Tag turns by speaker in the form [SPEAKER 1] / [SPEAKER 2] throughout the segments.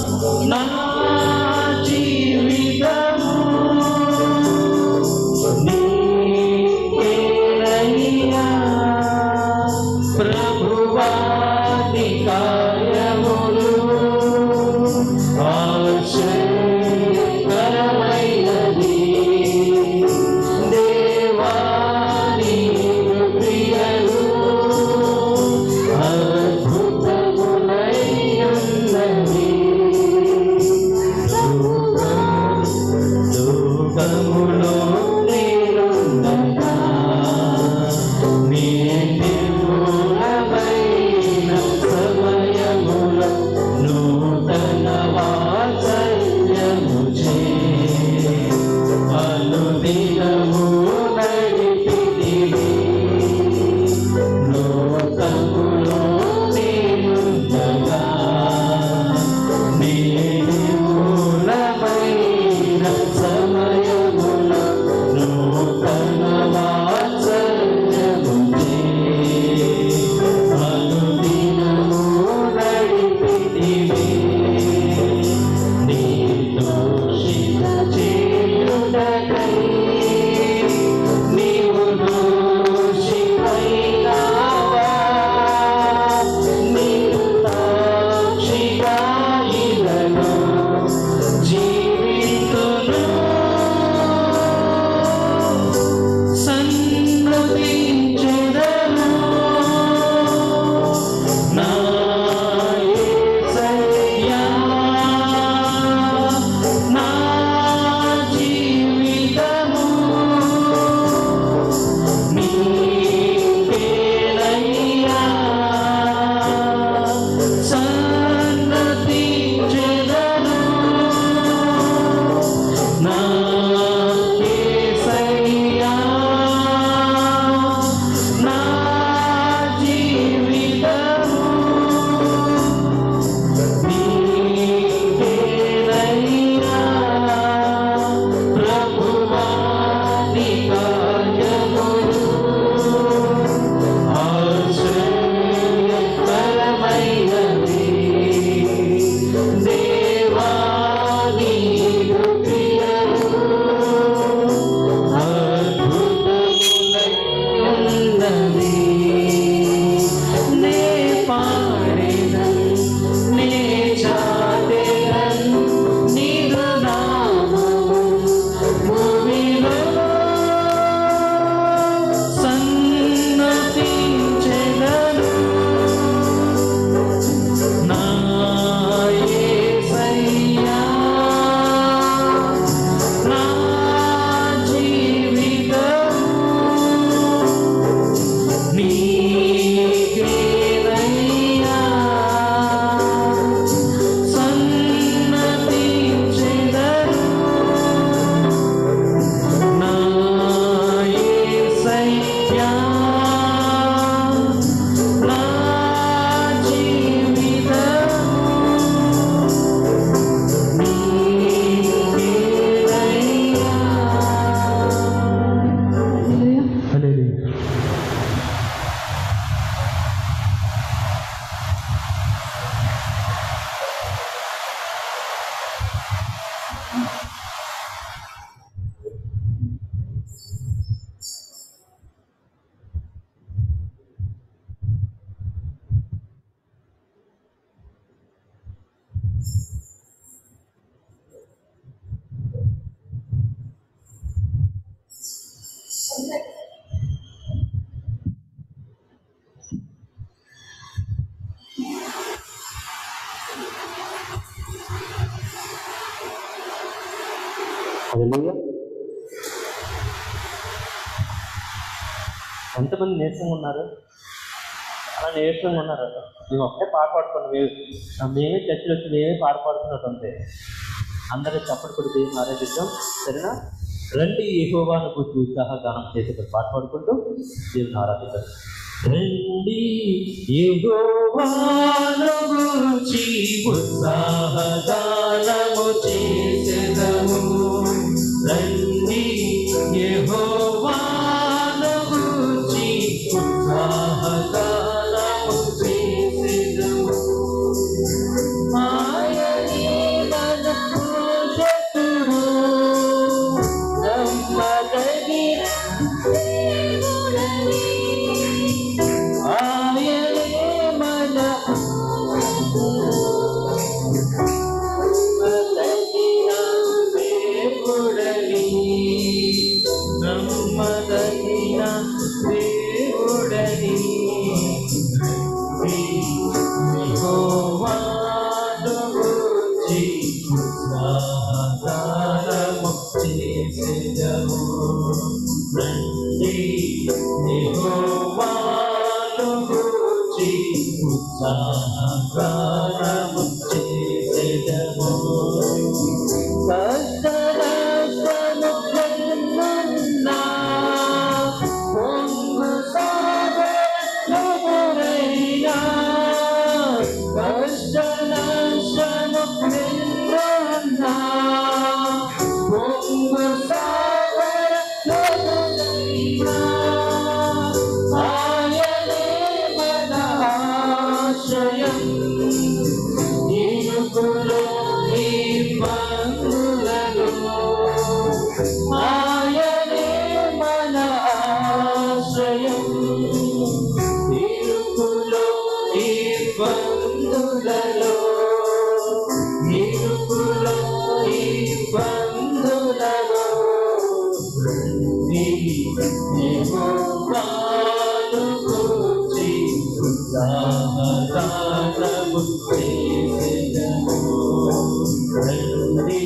[SPEAKER 1] నా జీవితము నీకేనయ్యా ప్రభువాని కార్యములు ఆశ్చర్యకరమైనది దేవాని క్రియలు అద్భుతములైనవి లోకములో నేనుండగా నీ నిర్మూలమైన సమయముల నూతన వాత్సల్యము చే అనుదినము నడిపితివి లోకములో నేనుండగా నీ నిర్మూలమైన సమయముల నూతన వాత్సల్యము చే అనుదినము నడిపితివి నీ దోషిత చేయుటకై నీవు దోషివైనావా నీవు సాక్షిగా ఇలను జీవితులు సన్నతించెదను నా యేసయ్యా నా జీవితము నీకేనయ్యా సన్నతించెదను నా యేసయ్యా నా జీవితము నీకేనయ్యా ప్రభువా నీ కార్యములు ఆశ్చర్యకరమైనవి దేవా నీ క్రియలు అద్భుతములైనవి నే పాడెదను నే చాటెదను నీదు నామము భూమిలో సన్నతించెదను నా యేసయ్యా నా జీవితము నీకేనయ్యా సన్నతించెదను నా యేసయ్యా నా జీవితము నీకేనయ్యా
[SPEAKER 2] హల్లెలూయా ఎంతమంది నీరసంగా ఉన్నారు చాలా నీరసంగా ఉన్నారు మేము ఒకే పాట పాడుకోండి మేము మేమే చర్చలు వచ్చి మేమే పాట పాడుతున్నట్టు అంతే అందరూ చప్పటి కొడి దేవుని ఆరాధిద్దాం సరేనా రండి యెహోవాను గుర్తు ఉత్సాహ గానం చేసి ఒక పాట పాడుకుంటూ దేవుని ఆరాధిద్దాం రండి యెహోవాను గూర్చి ఉత్సాహగానము చేసెదము రండి యెహోవాను గూర్చి ఉత్సాహగానము చేసెదము ఆయనే ఇరుకులో ఇబ్బందులలో ఆయనే మన ఆశ్రయం ఇరుకులో ఇబ్బందులలో ఇరుకులో ఇబ్బందులలో యెహోవాను గూర్చి ఉత్సాహగానము చేసెదము. రండి,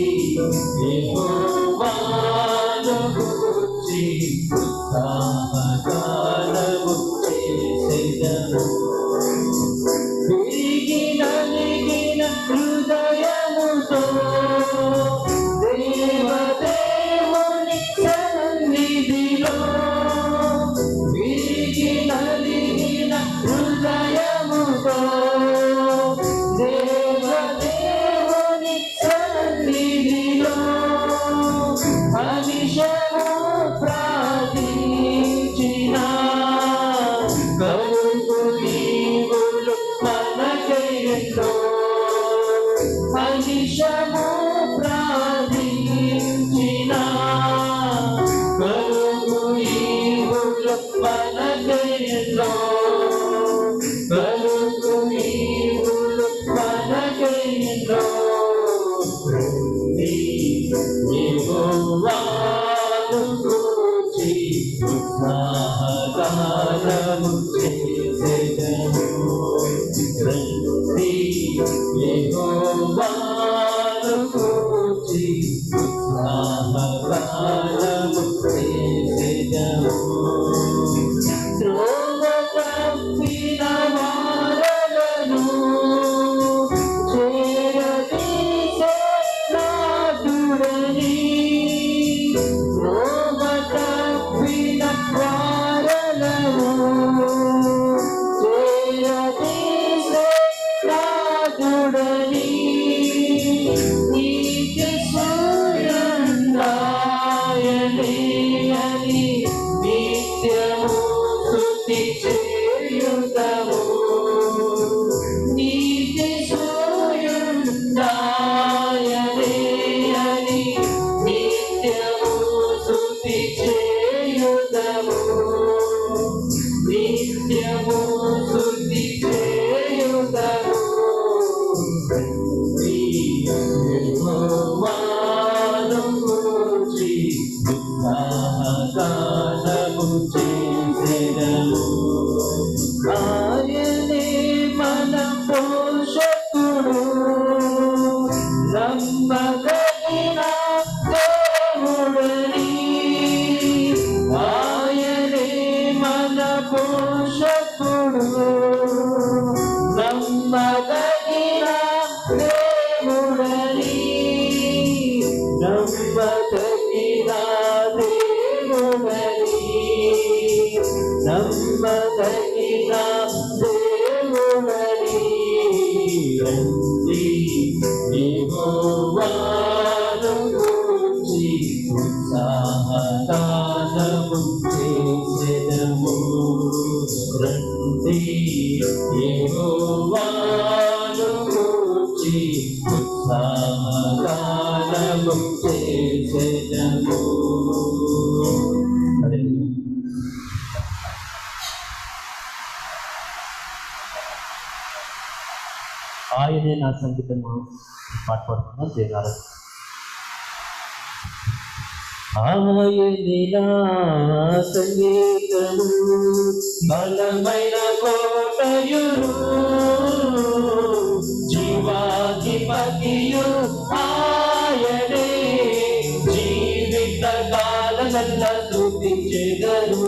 [SPEAKER 2] యెహోవాను గూర్చి ఉత్సాహగానము చేసెదము. విరిగి నలిగిన హృదయముతో దేవదేవుని సన్నిధిలో విరిగి నలిగిన హృదయముతో దేవదేవుని సన్నిధిలో అనిశము ప్రార్థించిన కలుగు నీవులు మనకెంతో అనిశము ప్రార్థించిన కలుగు నీవులు మనకెంతో కలుగు నీవులు మనకెంతో యెహోవాను గూర్చి ఉత్సాహగానము చేసెదము. రండి, యెహోవాను గూర్చి ఉత్సాహగానము చేసెదము. త్రోవ తప్పిన వారలను చేరదీసే నాథుడని. త్రోవ తప్పిన వారలను చేరదీసే నాథుడని. నీతి సూర్యుడాయనే అని నిత్యము స్తుతి చేయుదము. నీతి సూర్యుడాయనే అని నిత్యము స్తుతి చేయుదము. నిత్యము స్తుతి చేయుదము. యెహోవాను గూర్చి ఉత్సాహగానము చేసెదము. ఆయనే మన పోషకుడు నమ్మదగిన దేవుడని ఆయనే మన పోషకుడు నమ్మదగిన దేవుడని నమ్మదగిన దేవుడని నమ్మదగిన దేవుడని రండి యెహోవాను గూర్చి ఉత్సాహగానము చేసెదము. రండి యెహోవాను గూర్చి ఉత్సాహగానము చేసెదము. హల్లెలూయా. ఆయనే నా సంగీతము పాట పాడుతున్నాను దేవారు ఆయనే నా సంగీతము బలమైన కోటయుడు జీవాధిపతియు ఆయనే జీవిత కాలనల్ల స్తుతించెదరు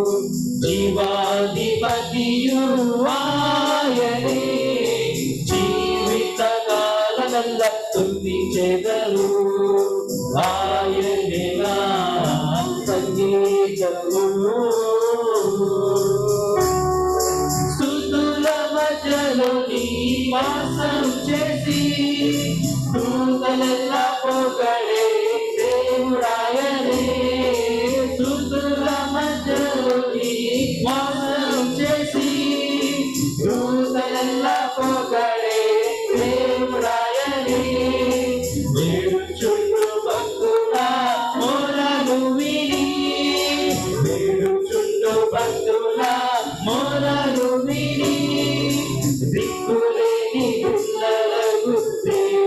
[SPEAKER 2] జీవాధిపతియు ఆయనే జీవిత కాలనల్ల స్తుతించెదరు ఆయనే నా సంగీతము స్థుతుల మధ్యలో నివాసం చేసి దూతలెల్ల పొగడే దేవుడాయనే స్థుతుల మధ్యలో నివాసం చేసి దూతలెల్ల పొగడే దేవుడాయనే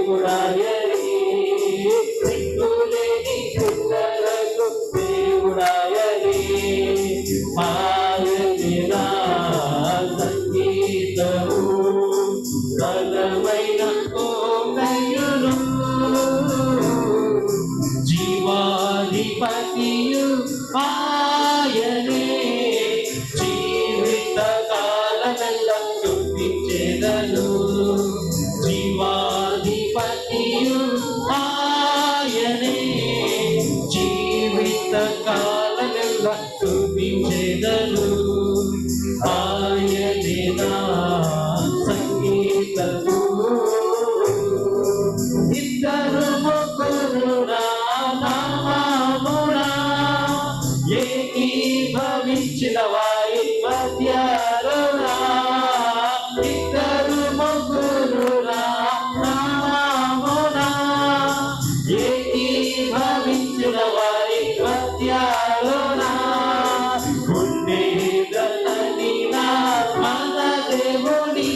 [SPEAKER 2] దేవుడాయని సిగ్గులేని పిల్లలకు దేవుడాయని ఆయనినా సంగీతము బలమైన కోమయును జీవాధిపతియు ఆయనే జీవిత కాలమెల్ల స్తుతించెదను జీవాధిపతియు ఆయనే జీవిత కాలమెల్ల స్తుతించెదను ఆయనే నా సంగీతము ఇద్దరు ముగ్గురు నామమునా ఏకీభవించిన వారి మధ్యరునా ఇద్దరు ముగ్గురు నామమునా ఏకీభవించిన వారి మధ్యరునా ఉండేదనని నా మన దేవుని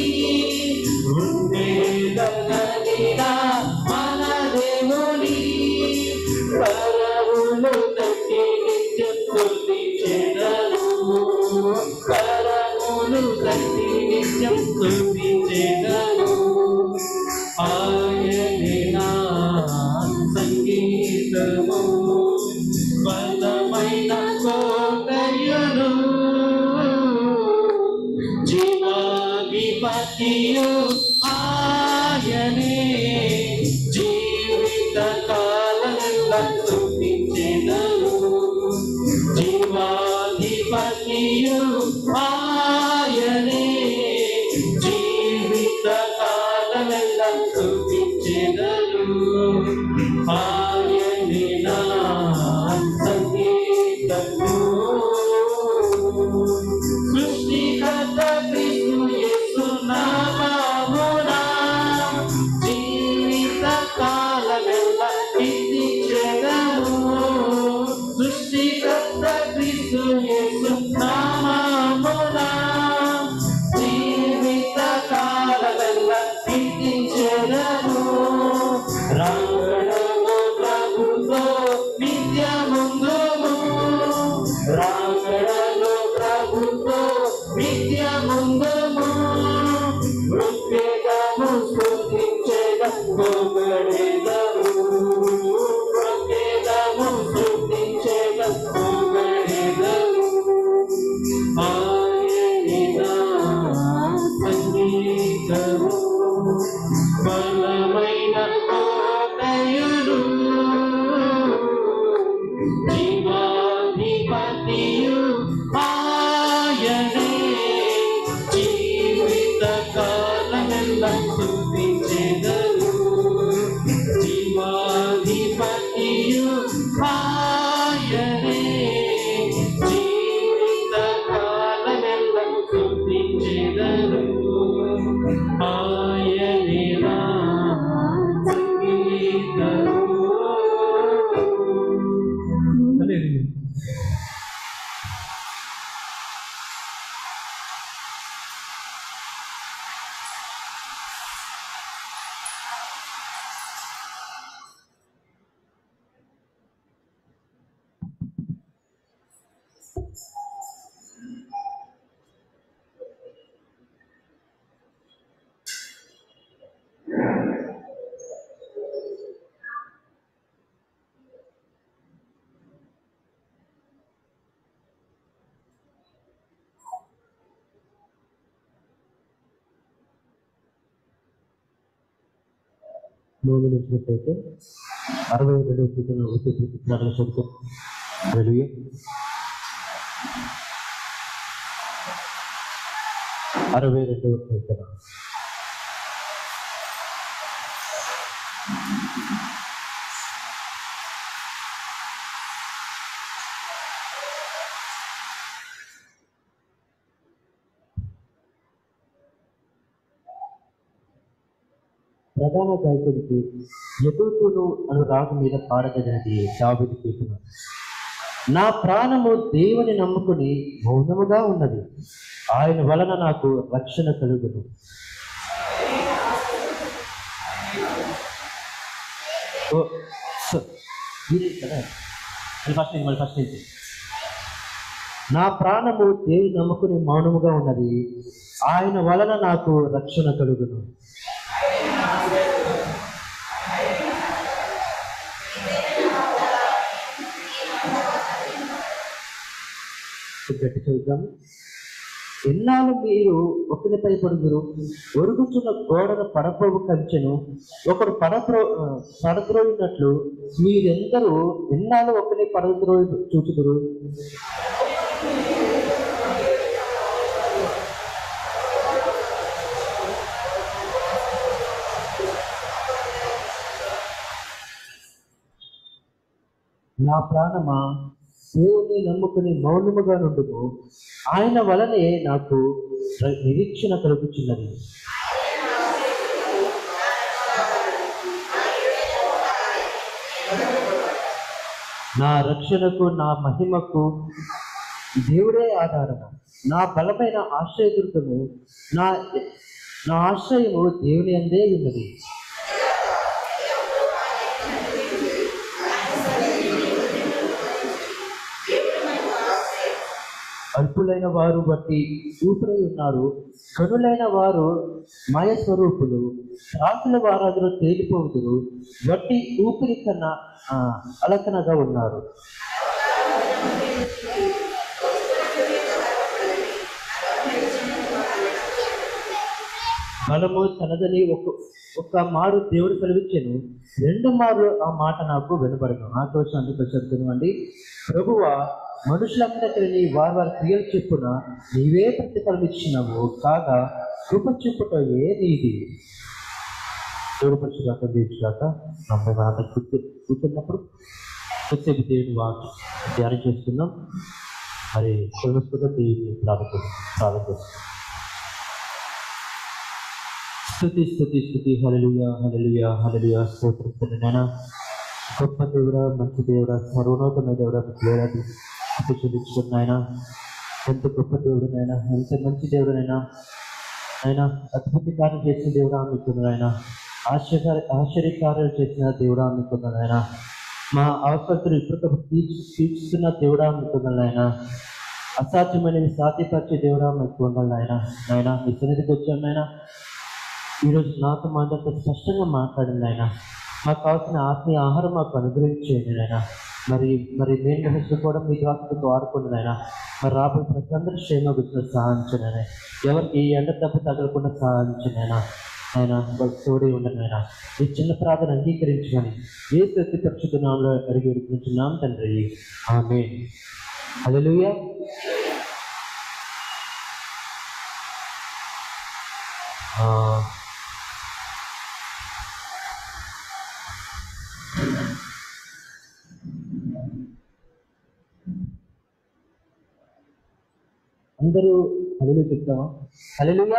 [SPEAKER 2] ఉండేదనని నా మన దేవుని కరములు తట్టి నిత్యం స్తుతించెదను కరములు తట్టి నిత్యం స్తుతించెదను ఆయనే నా సంగీతము బలమైన కోటయును జీవాధిపతియు ఆయనే జీవిత కాలంలో స్తుతించెదను జీవాధిపతియు ఆయనే జీవిత కాలమెల్ల స్తుతించెదను ఆయనే నా సంగీతము సృష్టికర్త క్రీస్తు యేసు నామమునా జీవిత కాలమెల్ల కీర్తించెదను సృష్టికర్త క్రీస్తు యేసు నామమునా జీవిత కాలమెల్ల కీర్తించెదను రాగడము ప్రభుతో నిత్యముందుము రాగడము ప్రభుతో నిత్యముందుము వృత్తిగము స్తుతించెదము వృత్తిగము స్తుతించెదము ఆయనినా సంగీతము బలమైన కోటయుడు జీవాధిపతియు ఆయనే జీవిత కాలమెల్ల స్తుతించెదను జీవాధిపతియు ఆయనే జీవిత కాలమెల్ల స్తుతించెదను ఆయనే నా సంగీతము
[SPEAKER 1] హల్లెలూయా. గమనించినట్లయితే అరవై రెండవ కీర్తన వచ్చే కీర్తనలు చదువుతాం హల్లెలూయా. అరవై రెండవ కీర్తన ప్రధాన గాయకుడికి ఎదుగుతును అను రాగం మీద పాడగలిగినది దావిది కీర్తన నా ప్రాణము దేవుని నమ్ముకుని మౌనముగా ఉన్నది ఆయన వలన నాకు రక్షణ కలుగును
[SPEAKER 2] ఓ సో, మీరే కదా మళ్ళీ ఫస్ట్ నుంచి మళ్ళీ ఫస్ట్ నుంచి
[SPEAKER 1] నా ప్రాణము దేవి నమ్ముకుని మౌనముగా ఉన్నది ఆయన వలన నాకు రక్షణ కలుగును గట్టి చూద్దాం ఎన్నాళ్ళు మీరు ఒకరిపై పడుగురు ఒరుగుచున్న గోడను పడపోవు కంచెను ఒకడు పడద్రో ఆ, పడద్రోయినట్లు మీరెందరూ ఎన్నాళ్ళు ఒకరిని పడద్రోయి చూచుదురు నా ప్రాణమా దేవుని నమ్ముకుని మౌనముగా నుండుము ఆయన వలనే నాకు ర- నిరీక్షణ కలుగుచున్నది నా రక్షణకు నా మహిమకు దేవుడే ఆధారము నా బలమైన ఆశ్రయదుర్గము నా నా ఆశ్రయము దేవుని అందే ఉన్నది అల్పులైన వారు బట్టి ఊపిరై ఉన్నారు కనులైన వారు మాయ స్వరూపులు రాకుల వారందరూ తేలిపోదురు బట్టి ఊపిరి కన్నా ఆ, అలకనగా ఉన్నారు బలము తనదని ఒక ఒక మారు దేవుడు కలిగించాను రెండు మార్లు ఆ మాట నాకు వినబడను నా కోసం అందుకు చెప్తున్నామండి ప్రభువ మనుషులందరికీ నీ వారి వారి క్రియలు చెప్పున నీవే ప్రతిఫలం ఇచ్చినావు కాగా కృప చెప్పుటయే నీది దేవుడు పరిశుభాక దీక్షాక నమ్మకం మనందరం కూర్చు కూర్చున్నప్పుడు కొద్దిసేపు దేవుని వాకి ధ్యానం చేస్తున్నాం మరి కుటుంబస్తుగా దేవుని ప్రార్థన ప్రార్థన చేస్తున్నాం స్థుతి స్థుతి స్థుతి హల్లెలూయా హల్లెలూయా హల్లెలూయా స్తోత్రం తండ్రి నాయన గొప్ప దేవుడా మంచి దేవుడా సర్వోన్నతమైన దేవుడా మీకు వేలాది స్థుతి చెల్లించుకున్న ఆయన ఎంత గొప్ప దేవుడు నాయన ఎంత మంచి దేవుడు నాయన ఆయన అద్భుత కార్యం చేసిన దేవుడా అనుకున్నాడు ఆయన ఆశ్చర్య ఆశ్చర్యకార్యాలు చేసిన దేవుడా అనుకున్నాడు ఆయన మా అవసరతలు ఇప్పటికప్పుడు తీర్చి తీర్చుతున్న దేవుడా అనుకున్నాడు ఆయన అసాధ్యమైనవి సాధ్యపరిచే దేవుడా మీకు ఉండాలి ఆయన నాయన మీ సన్నిధికి వచ్చాను నాయన ఈరోజు నాతో మాట్లాడుతూ స్పష్టంగా మాట్లాడింది ఆయన మాకు కావాల్సిన ఆత్మీయ ఆహారం మాకు అనుగ్రహించేయండి ఆయన మరి మరి మేము మనుషులు కూడా మీ ద్వారా వాడుకోండి ఆయన మరి రాబోయే ప్రతి అందరూ క్షేమ గుర్తులు సహాయించండి ఆయన ఎవరికి ఈ ఎండ దెబ్బ తగలకుండా సహాయించండి ఆయన ఆయన వాళ్ళకి తోడే ఉండండి ఆయన ఈ చిన్న ప్రార్థన అంగీకరించమని ఏ శక్తి పరిశుద్ధనామంలో అడిగి విడిపించున్నాం తండ్రి ఆమె హల్లెలూయా ఆ అందరూ హల్లెలూయా చెప్తామా హల్లెలూయా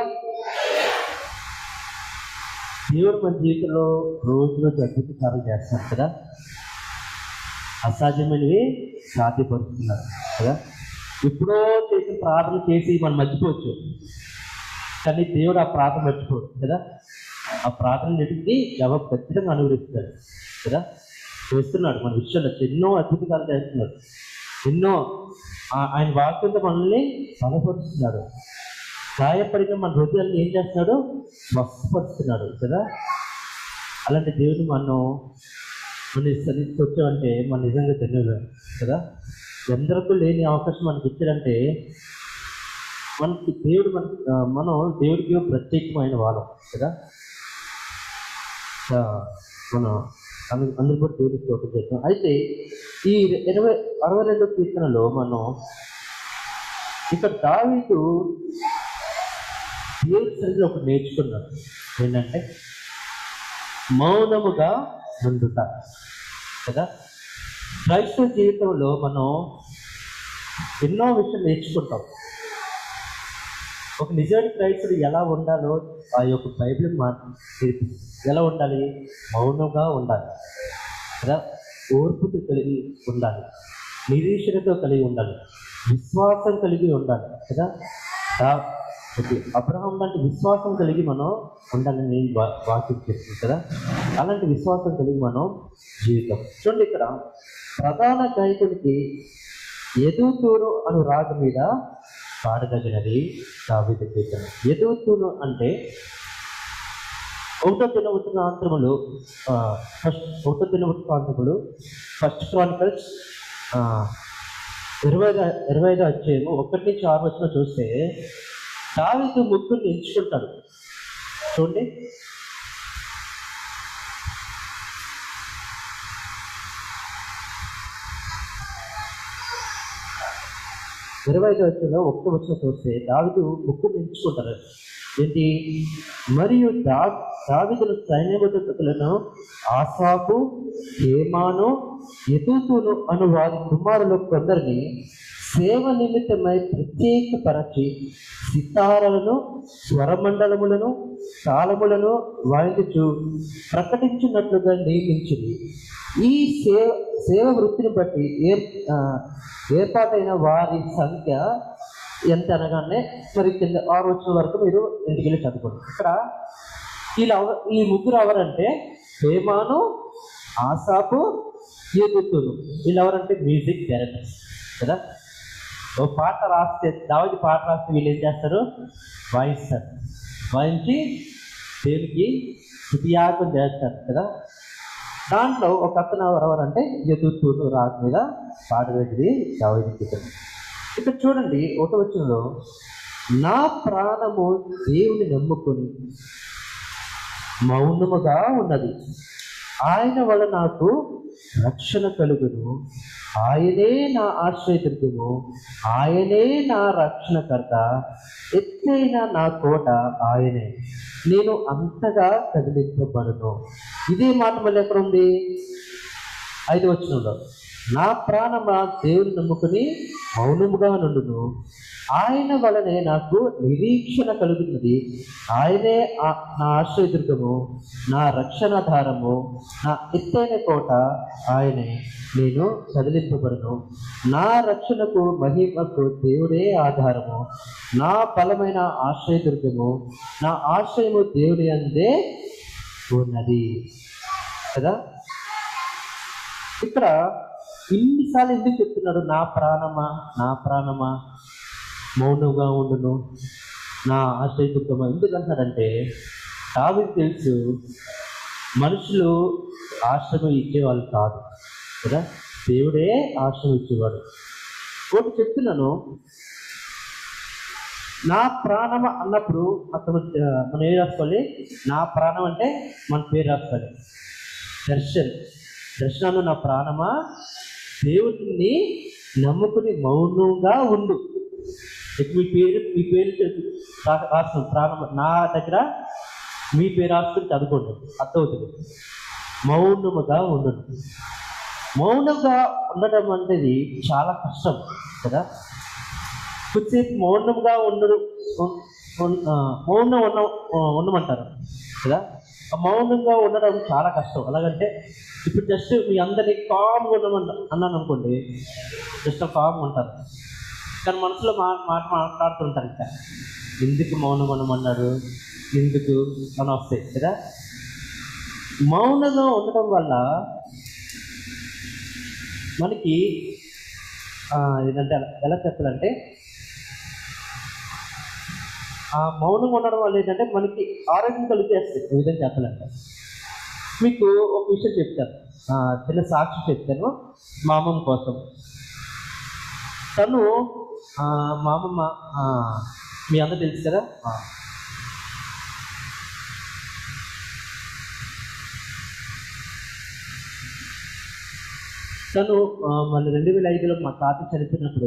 [SPEAKER 1] దేవుడు మన జీవితంలో రోజు రోజు అద్భుత కార్యం చేస్తున్నారు కదా అసాధ్యమైనవి సాధ్యపరుస్తున్నారు కదా ఎప్పుడో చేసిన ప్రార్థన చేసి మనం మర్చిపోవచ్చు కానీ దేవుడు ఆ ప్రార్థన మర్చిపోడు కదా ఆ ప్రార్థన నెటికి జవాబు ఖచ్చితంగా అనుగ్రహిస్తాడు కదా చేస్తున్నాడు మన విషయంలో ఎన్నో అద్భుతాలు చేస్తున్నాడు ఎన్నో ఆ- ఆయన వాక్యంతో మనల్ని బలపరుస్తున్నాడు గాయపడిన మన హృదయాన్ని ఏం చేస్తున్నాడు స్వస్థపరుస్తున్నాడు కదా అలాంటి దేవుడు మనం మన సన్నిధికి వచ్చామంటే మన నిజంగా తెలియదు కదా ఎందరికీ లేని అవకాశం మనకి ఇచ్చాడంటే మనకి దేవుడు మన ఆ, మనం దేవుడికి ప్రత్యేకమైన వాళ్ళం కదా ఆ, మనం అందు అందరూ కూడా దేవుడికి స్తోత్రం చేస్తాం అయితే ఈ ఇరవై అరవై రెండో కీర్తనలో మనం ఇక్కడ దావీదు దేవుడి సరిగ్గా ఒకటి నేర్చుకున్నాడు ఏంటంటే మౌనముగా నుండుట కదా క్రైస్తవ జీవితంలో మనం ఎన్నో విషయాలు నేర్చుకుంటాం ఒక నిజమైన క్రైస్తుడు ఎలా ఉండాలో ఆ యొక్క బైబిల్ మాట నేర్పిస్తుంది. ఎలా ఉండాలి మౌనంగా ఉండాలి కదా ఓర్పుతో కలిగి ఉండాలి నిరీక్షణతో కలిగి ఉండాలి విశ్వాసం కలిగి ఉండాలి కదా దా- ఓకే అబ్రహం లాంటి విశ్వాసం కలిగి మనం ఉండాలని వా- వాక్యం చెప్తుంది కదా
[SPEAKER 2] అలాంటి విశ్వాసం కలిగి మనం జీవితం చూడండి ఇక్కడ ప్రధాన గాయకుడికి ఎదుగుతూను అను రాజు మీద పాడదగినది దావిద కీర్తన ఎదుగుతూను అంటే ఒకటో దినవృత్తాంతములు ఫస్ట్ ఒకటో దినవృత్తాంతములు ఫస్ట్ క్రానికల్స్ ఇరవై ఐదు- ఇరవై ఐదు అధ్యాయము ఒకటి నుంచి ఆరు వచ్చిన చూస్తే దావీదు ముగ్గురిని ఎంచుకుంటాడు చూడండి ఇరవై ఐదు వచ్చిన ఒక్క వచ్చిన చూస్తే దావిదు ముగ్గురిని ఎంచుకుంటారు ఏంటి మరియు దా దావిదులు సైన్యబద్ధతులను ఆసాపు హేమాను ఎదుతును అను వారి కుమారులు కొందరిని సేవ నిమిత్తమై ప్రత్యేకపరచి సితారలను స్వరమండలములను తాళములను వాయించుచు ప్రకటించినట్లుగా నియమించింది ఈ సేవ సేవ వృత్తిని బట్టి ఏర్ ఆ, ఏర్పాటైన వారి సంఖ్య ఎంత అనగానే మరి కింద ఆరు వచ్చిన వరకు మీరు ఇంటికి వెళ్ళి చదువుకోండి ఇక్కడ వీళ్ళు ఎవ- ఈ ముగ్గురు ఎవరంటే హేమాను ఆసాపు ఏదుతులు వీళ్ళు ఎవరంటే మ్యూజిక్ డైరెక్టర్స్ కదా ఓ పాట రాస్తే దావతి పాట రాస్తే వీళ్ళు ఏం చేస్తారు వాయిస్తారు వాయించి దేవునికి స్థుతియాగం చేస్తారు కదా దాంట్లో ఒక అతను ఎవరంటే ఎదుతులు రాజు మీద పాట దగ్గర దావతి కీర్తన ఇక్కడ చూడండి ఒకటి వచ్చినలో నా ప్రాణము దేవుని నమ్ముకొని మౌనముగా ఉన్నది ఆయన వల్ల నాకు రక్షణ కలుగును ఆయనే నా ఆశ్రయదుర్గము ఆయనే నా రక్షణకర్త ఎత్తైన నా కోట ఆయనే నేను అంతగా కదిలించబడును ఇదే మాట మళ్ళీ ఎక్కడ ఉంది ఐదు వచనంలో నా ప్రాణమా దేవుని నమ్ముకుని మౌనముగా నుండును ఆయన వలనే నాకు నిరీక్షణ కలుగుతున్నది ఆయనే ఆ- నా ఆశ్రయదుర్గము నా రక్షణాధారము నా ఎత్తైన కోట ఆయనే నేను కదిలింపబడను నా రక్షణకు మహిమకు దేవుడే ఆధారము నా బలమైన ఆశ్రయదుర్గము నా ఆశ్రయము దేవుడి అందే ఉన్నది కదా ఇక్కడ ఇన్నిసార్లు ఎందుకు చెప్తున్నాడు నా ప్రాణమా నా ప్రాణమా మౌనంగా ఉండును నా ఆశ్రయదుర్గమా ఎందుకు అంటాడంటే దావికి తెలుసు మనుషులు ఆశ్రమం ఇచ్చేవాళ్ళు కాదు కదా దేవుడే ఆశ్రమం ఇచ్చేవాడు ఒకటి చెప్తున్నాను నా ప్రాణం అన్నప్పుడు అతను ఆ, మనం ఏం రాసుకోవాలి నా ప్రాణం అంటే మన పేరు రాసుకోవాలి దర్శన్ దర్శనాలు నా ప్రాణమా దేవుడిని నమ్ముకుని మౌనంగా ఉండు ఇక మీ పేరు మీ పేరు చెప్పి రా- రాస్తున్నాం ప్రాణం నా దగ్గర మీ పేరు రాసుకుని చదువుకోండి అర్థమవుతుంది మౌనముగా ఉండదు మౌనంగా ఉండడం అనేది చాలా కష్టం కదా కొద్దిసేపు మౌనంగా ఉండరు ఉన్- ఉన్- ఆ, మౌనం ఉన్న ఉండమంటారు కదా ఆ మౌనంగా ఉండడం చాలా కష్టం ఎలాగంటే ఇప్పుడు జస్ట్ మీ అందరినీ కామ్గా ఉండమంట అన్నాను అనుకోండి జస్ట్ కామ్గా ఉంటారు కానీ మనసులో మా మాట మాట్లాడుతుంటారు ఇంకా ఎందుకు మౌనం ఉండమన్నారు ఎందుకు అని వస్తాయి కదా మౌనంగా ఉండడం వల్ల మనకి ఆ, ఏంటంటే ఎలా- ఎలా చెప్పాలంటే ఆ మౌనంగా ఉండడం వల్ల ఏంటంటే మనకి ఆరోగ్యం కలిగేస్తుంది ఈ విధంగా చెప్పాలంటే మీకు ఒక విషయం చెప్తాను ఆ, చిన్న సాక్షి చెప్తాను మా అమ్మమ్మ కోసం తను ఆ, మా అమ్మమ్మ ఆ, మీ అందరూ తెలుసు కదా ఆ. తను ఆ, మళ్ళీ రెండు వేల ఐదులో మా తాత చనిపోయినప్పుడు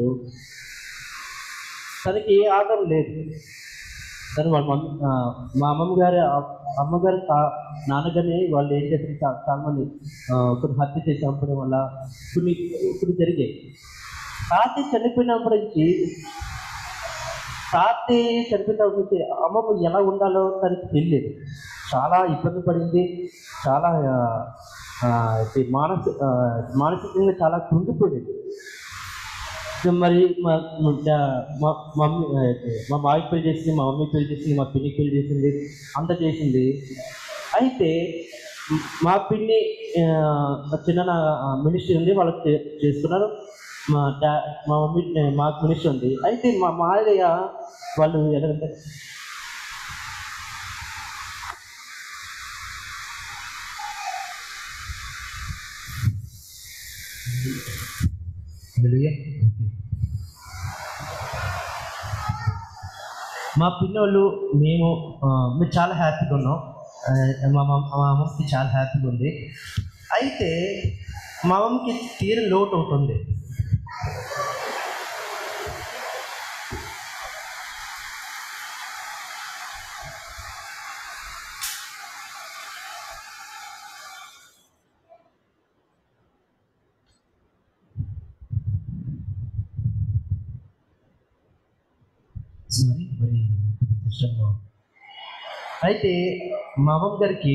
[SPEAKER 2] తనకి ఏ ఆధారం లేదు తను వాళ్ళ మమ్మీ ఆ, మా అమ్మమ్మ గారి అమ్మగారు తా- నాన్నగారిని వాళ్ళు ఏం చేశారు చా- చాలా మంది ఆ, కొన్ని హత్య చేసి చంపడం వల్ల కొన్ని కొన్ని జరిగాయి తాతయ్య చనిపోయినప్పటి నుంచి తాతయ్య చనిపోయినప్పటి నుంచి అమ్మమ్మ ఎలా ఉండాలో తనకి తెలియదు చాలా ఇబ్బంది పడింది చాలా ఆ, ఆ, ఇది మానసి ఆ, మానసికంగా చాలా కృంగిపోయింది మరి మా మా- మా మమ్మీ అయితే మా మావి పెళ్లి చేసింది మా మమ్మీ పెళ్లి చేసింది మా పిన్ని పెళ్లి చేసింది అంత చేసింది అయితే మా పిన్ని ఆ, మా చిన్న మినిస్ట్రీ ఉంది వాళ్ళకి చే- చేస్తున్నారు మా డా మా మమ్మీ మాకు మినిస్ట్రీ ఉంది అయితే మా మాదయ్య వాళ్ళు ఎలాగంటే
[SPEAKER 1] హల్లెలూయా
[SPEAKER 2] మా పిన్నోళ్ళు మేము ఆ, మేము చాలా హ్యాపీగా ఉన్నాం ఆ, మా మమ్ మా అమ్మకి చాలా హ్యాపీగా ఉంది అయితే మా అమ్మకి తీరు లోటు ఒకటి ఉంది
[SPEAKER 1] సారీ మరి సిస్టంలో
[SPEAKER 2] అయితే మా అమ్మమ్మ గారికి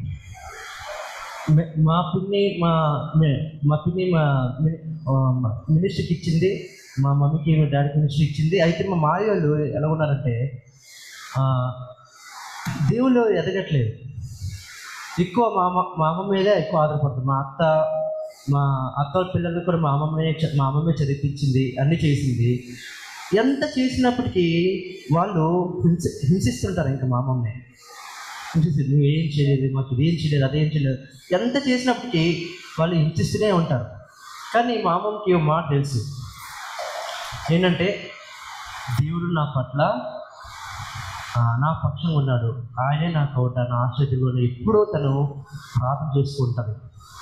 [SPEAKER 2] మే- మా పిన్ని మా మే- మా పిన్ని మా మిని- ఆ, మా మినిస్ట్రీకి ఇచ్చింది మా మమ్మీకి మా డాడీకి మినిస్ట్రీ ఇచ్చింది అయితే మా మాయ వాళ్ళు ఎలా ఉన్నారంటే ఆ, దేవుళ్ళు ఎదగట్లేదు ఎక్కువ మా అమ్మ మా అమ్మ మీదే ఎక్కువ ఆధారపడుతుంది మా అత్త మా అత్త వాళ్ళ పిల్లలు కూడా మా అమ్మమ్మే చ- మా అమ్మమ్మే చదివించింది అన్నీ చేసింది ఎంత చేసినప్పటికీ వాళ్ళు హింస హింసిస్తుంటారు ఇంకా మా అమ్మమ్మే హింసిస్తుంది నువ్వు ఏం చేయలేదు మాకు ఇదేం చేయలేదు అదేం చేయలేదు ఎంత చేసినప్పటికీ వాళ్ళు హింసిస్తూనే ఉంటారు కానీ మా అమ్మమ్మకి ఒక మాట తెలుసు ఏంటంటే దేవుడు నా పట్ల ఆ, నా పక్షంగా ఉన్నాడు ఆయనే నా కోట నా ఆశ్రయంలో ఎప్పుడూ తను ప్రార్థన చేసుకుంటాడు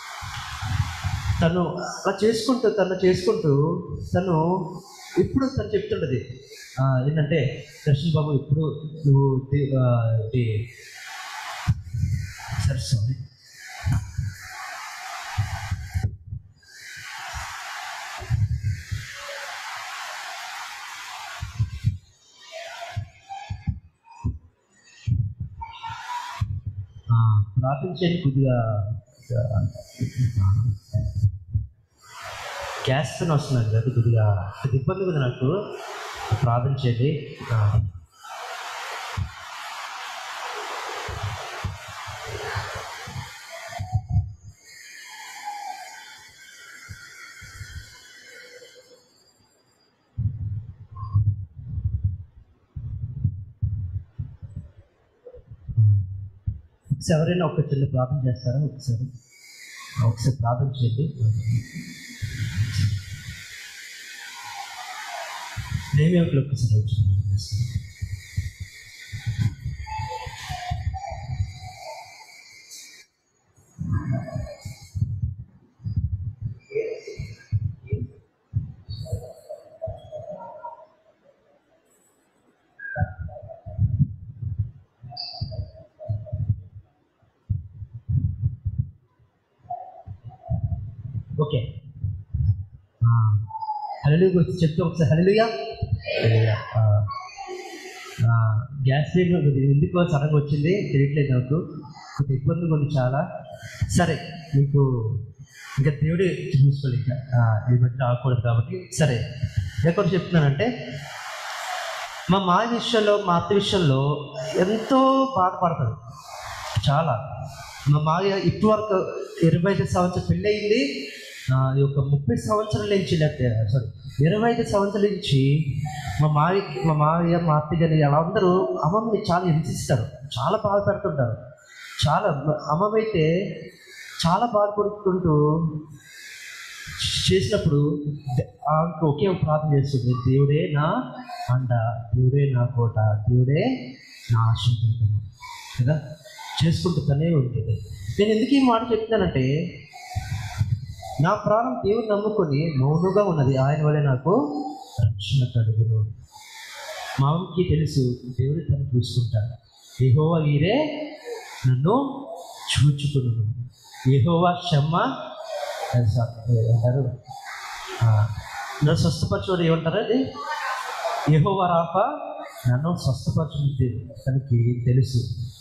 [SPEAKER 2] తను అలా చేసుకుంటూ తను చేసుకుంటూ తను ఇప్పుడు తను చెప్తుంటది ఆ, ఏంటంటే దర్శన్ బాబు ఇప్పుడు నువ్వు దే- ఆ, ఇది సరే సారీ ఆ, ప్రార్థించండి కొద్దిగా గ్యాస్ తో వస్తున్నది కదా కొద్దిగా కొద్దిగా ఇబ్బంది ఉంది నాకు ప్రార్థన చేయండి ఆ, ఒకసారి ఎవరైనా ఒక చిన్న ప్రార్థన చేస్తారా ఒకసారి ఒకసారి ప్రార్థన చేయండి నేమే ఒకటి ఒక్కసారి వచ్చి ప్రార్థన చేస్తాను. ఓకే హలో గురించి చెప్తే ఒకసారి హలోయా గ్యాస్ లీక్ ఎందుకో సడన్గా వచ్చింది తెలియట్లేదు నాకు కొద్ది ఇబ్బందిగా ఉంది చాలా సరే మీకు ఇంకా దేవుడే చూసుకోవాలి ఇంకా ఆ, ఈ మధ్య ఆగకూడదు కాబట్టి సరే ఎక్కడ చెప్తున్నానంటే మా మా విషయంలో మా అత్త విషయంలో ఎంతో బాధపడతాడు చాలా మా మాయ ఇప్పటి వరకు ఇరవై ఐదు సంవత్సరం పెళ్ళి అయింది ఆ, ఈ యొక్క ముప్పై సంవత్సరాల నుంచి లేకపోతే సారీ ఇరవై ఐదు సంవత్సరాల నుంచి మా మాయ మా మావయ్య మా అత్త గారి వాళ్ళందరూ అమ్మమ్మని చాలా హింసిస్తారు చాలా బాధ పెడుతుంటారు చాలా అమ్మమ్మ అయితే చాలా బాధపడుతుంటూ చేసినప్పుడు ద- ఆమెకు ఒకే ఒక ప్రార్థన చేస్తుంది దేవుడే నా అండ దేవుడే నా కోట దేవుడే నా ఆశ్రయించము కదా చేసుకుంటూ తనే ఉంటుంది నేను ఎందుకు ఈ మాట చెప్తున్నానంటే నా ప్రాణం దేవుడు నమ్ముకొని మౌనంగా ఉన్నది ఆయన వల్లే నాకు రక్షణ కలుగును మామకి తెలుసు దేవుడు తను చూసుకుంటాడు యెహోవా వీరే నన్ను చూచుకును యెహోవా షమ్మ అది స- అంటారు ఆ, నన్ను స్వస్థపరచువాడు ఏమంటారు అది యెహోవా రాఫా నన్ను స్వస్థపరచుంది తనకి తెలుసు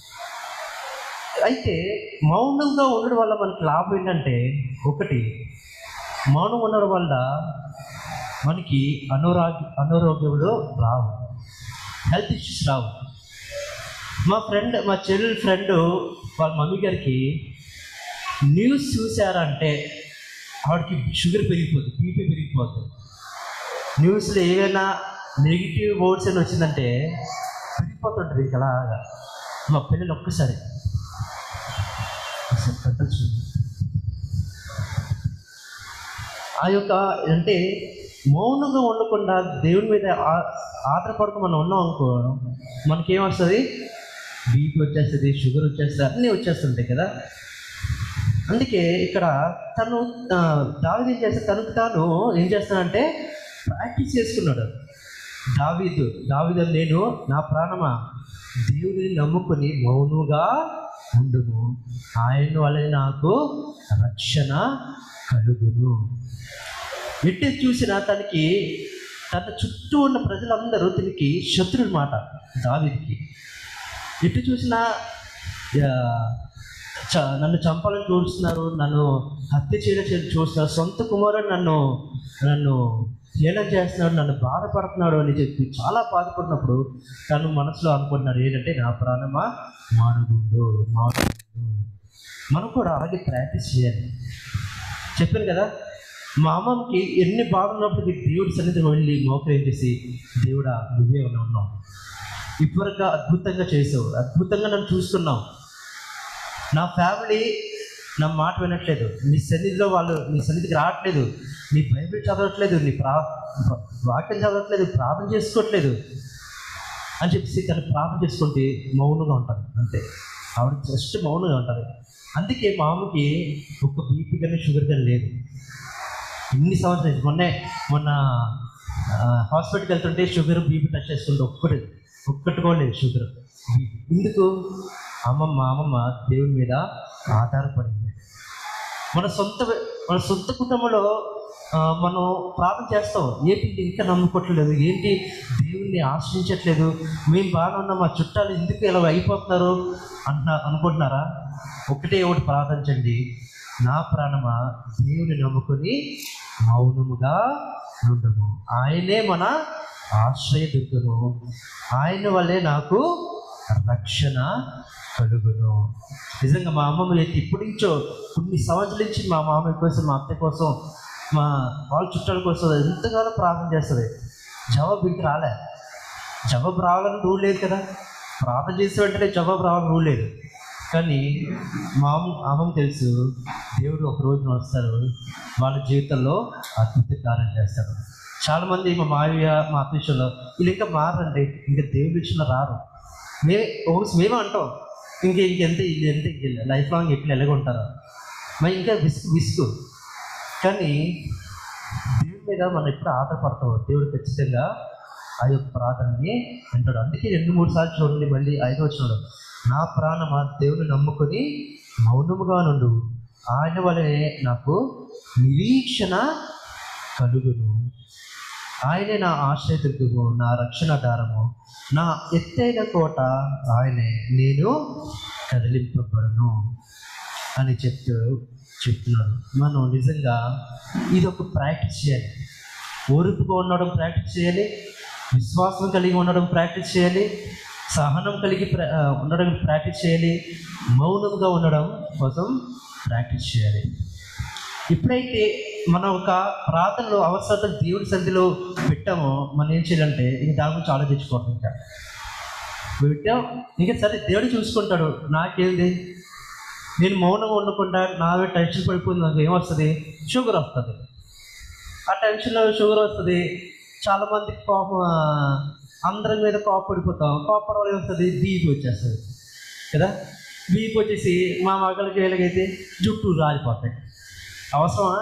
[SPEAKER 2] అయితే మౌనంగా ఉండడం వల్ల మనకి లాభం ఏంటంటే ఒకటి మౌనం ఉండడం వల్ల మనకి అనారోగ్య అనారోగ్యములు రావు హెల్త్ ఇష్యూస్ రావు మా ఫ్రెండ్ మా చెల్లెల ఫ్రెండ్ వాళ్ళ మమ్మీ గారికి న్యూస్ చూసారంటే ఆవిడకి షుగర్ పెరిగిపోతుంది బీపీ పెరిగిపోతుంది న్యూస్లో ఏవైనా నెగిటివ్ వర్డ్స్ అని వచ్చిందంటే పెరిగిపోతుంటుంది ఇంకా అలాగా మా పిల్లలు ఒక్కసారి ఒకసారి కట్టలు చూడు. ఆ యొక్క అంటే మౌనంగా ఉండకుండా దేవుని మీద ఆ- ఆధారపడుతూ మనం ఉన్నాం అనుకో మనకేమొస్తుంది బీపీ వచ్చేస్తుంది షుగర్ వచ్చేస్తుంది అన్నీ వచ్చేస్తుంటాయి కదా అందుకే ఇక్కడ తను ఆ, దావీదు ఏం చేస్తే తనకు తాను ఏం చేస్తానంటే ప్రాక్టీస్ చేసుకున్నాడు దావీదు దావీదు నేను నా ప్రాణమా దేవుడిని నమ్ముకుని మౌనుగా ఉండును ఆయన వలన నాకు రక్షణ కలుగును ఎట్టి చూసినా తనకి తన చుట్టూ ఉన్న ప్రజలందరూ తనకి శత్రువుల మాట దావీదికి ఎటు చూసినా ఆ, చ నన్ను చంపాలని చూస్తున్నారు నన్ను హత్య చేయడం చే- చూస్తున్నారు సొంత కుమారుడు నన్ను నన్ను హేళన చేస్తున్నాడు నన్ను బాధపడుతున్నాడు అని చెప్పి చాలా బాధపడినప్పుడు తను మనసులో అనుకుంటున్నాడు ఏంటంటే నా ప్రాణమా మానుగుండు మానుగుండు మనం కూడా అలాగే ప్రాక్టీస్ చేయాలి చెప్పాను కదా మా అమ్మకి ఎన్ని బాధలు ఉన్నప్పటికీ దేవుడి సన్నిధికి వెళ్ళి మోకరేంచేసి దేవుడా నువ్వే ఉన్నావు ఇప్పటివరకు అద్భుతంగా చేసావు అద్భుతంగా నన్ను చూస్తున్నావు నా ఫ్యామిలీ నా మాట వినట్లేదు నీ సన్నిధిలో వాళ్ళు నీ సన్నిధికి రావట్లేదు నీ బైబిల్ చదవట్లేదు నీ ప్రా వాక్యం చదవట్లేదు ప్రార్థన చేసుకోవట్లేదు అని చెప్పేసి తను ప్రార్థన చేసుకుంటే మౌనంగా ఉంటుంది అంతే ఆవిడ జస్ట్ మౌనంగా ఉంటుంది అందుకే మా అమ్మకి ఒక్క బీపీ కానీ షుగర్ కానీ లేదు ఇన్ని సంవత్సరాలు మొన్నే మొన్న హాస్పిటల్కి వెళ్తుంటే షుగర్ బీపీ టచ్ చేసుకుంటే ఒక్కటి ఒక్కటి కూడా లేదు షుగర్ ఎందుకు అమ్మమ్మ అమ్మమ్మ దేవుని మీద ఆధారపడింది మన సొంత మన సొంత కుటుంబంలో ఆ, మనం ప్రార్థన చేస్తాం ఏంటి ఇంకా నమ్ముకోవట్లేదు ఏంటి దేవుణ్ణి ఆశ్రయించట్లేదు మేము బాగా ఉన్నాం మా చుట్టాలు ఎందుకు ఇలా అయిపోతున్నారు అంటున్నా అనుకుంటున్నారా ఒకటే ఒకటి ప్రార్థించండి నా ప్రాణమా దేవుని నమ్ముకొని మౌనముగా నుండము ఆయనే మన ఆశ్రయదుర్గము ఆయన వల్లే నాకు రక్షణ కలుగును నిజంగా మా అమ్మమ్మ అయితే ఇప్పటి నుంచో కొన్ని సంవత్సరాల నుంచి మా మామయ్య కోసం మా అత్త కోసం మా వాళ్ళ చుట్టాల కోసం ఎంతగానో ప్రార్థన చేస్తుంది జవాబు ఇంక రాలే జవాబు రావాలని రూల్ లేదు కదా ప్రార్థన చేసే వెంటనే జవాబు రావాలని రూల్ లేదు కానీ మా అమ్మ అమ్మమ్మ తెలుసు దేవుడు ఒక రోజున వస్తారు వాళ్ళ జీవితంలో అద్భుత కార్యం చేస్తారు చాలామంది మా మావయ్య మా అత్యక్షలో వీళ్ళు ఇంకా మారండి ఇంకా దేవుడి విషయంలో రారు మే ఒకసి మేమే అంటాం ఇంక ఇంకెంత ఇది ఎంత లైఫ్ లాంగ్ ఎట్లా ఎలాగుంటారు మరి ఇంకా విసుగు విసుగు కానీ దేవుడి మీద మనం ఎప్పుడు ఆధారపడతాం దేవుడు ఖచ్చితంగా ఆ యొక్క ప్రార్థనని వింటాడు అందుకే రెండు మూడు సార్లు చూడండి మళ్ళీ ఐదో వచ్చినాడు నా ప్రాణమా దేవుని నమ్ముకొని మౌనముగా నుండు ఆయన వలనే నాకు నిరీక్షణ కలుగును ఆయనే నా ఆశ్రయదుర్గము నా రక్షణ దారము నా ఎత్తైన కోట ఆయనే నేను కదిలింపబడను అని చెప్తూ చెప్తున్నాడు మనం నిజంగా ఇది ఒక ప్రాక్టీస్ చేయాలి ఓర్పుగా ఉండడం ప్రాక్టీస్ చేయాలి విశ్వాసం కలిగి ఉండడం ప్రాక్టీస్ చేయాలి సహనం కలిగి ప్ర- ఆ, ఉండడం ప్రాక్టీస్ చేయాలి మౌనంగా ఉండడం కోసం ప్రాక్టీస్ చేయాలి ఎప్పుడైతే మనం ఒక ప్రార్థనలో అవసరత దేవుడి సంధిలో పెట్టామో మనం ఏం చేయాలంటే ఇంక దాని గురించి ఆలోచించుకోవడం ఇంకా పెట్టాం ఇంకా సరే దేవుడు చూసుకుంటాడు నాకేంది నేను మౌనంగా ఉండకుండా నావే టెన్షన్ పడిపోయింది నాకు ఏమొస్తుంది షుగర్ వస్తుంది ఆ టెన్షన్లో షుగర్ వస్తుంది చాలామంది కోపం ఆ, అందరి మీద కోపడిపోతాం కోపడం వల్ల ఏమొస్తుంది బీపీ వచ్చేస్తుంది కదా బీపీ వచ్చేసి మా మగలకి వీళ్ళకైతే జుట్టు రాలిపోతాయి అవసరమా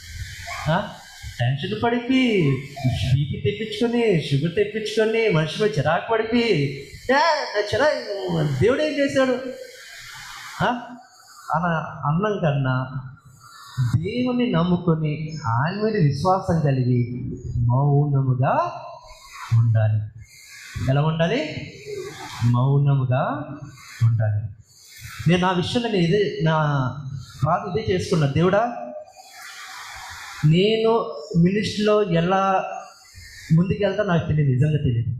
[SPEAKER 2] ఆ? టెన్షన్ పడిపి బీపీ తెప్పించుకొని షుగర్ తెప్పించుకొని మనిషి మీద చిరాకు పడిపి ఏ, నా చిరాకు దేవుడు ఏం చేశాడు ఆ? అలా అన్నం కన్నా దేవుని నమ్ముకొని ఆయన మీద విశ్వాసం కలిగి మౌనముగా ఉండాలి ఎలా ఉండాలి మౌనముగా ఉండాలి నేను నా విషయంలో నేను ఇదే నా బాధ ఇదే చేసుకున్నా దేవుడా నేను మినిస్ట్రీలో ఎలా ముందుకెళ్తా నాకు తెలియదు నిజంగా తెలియదు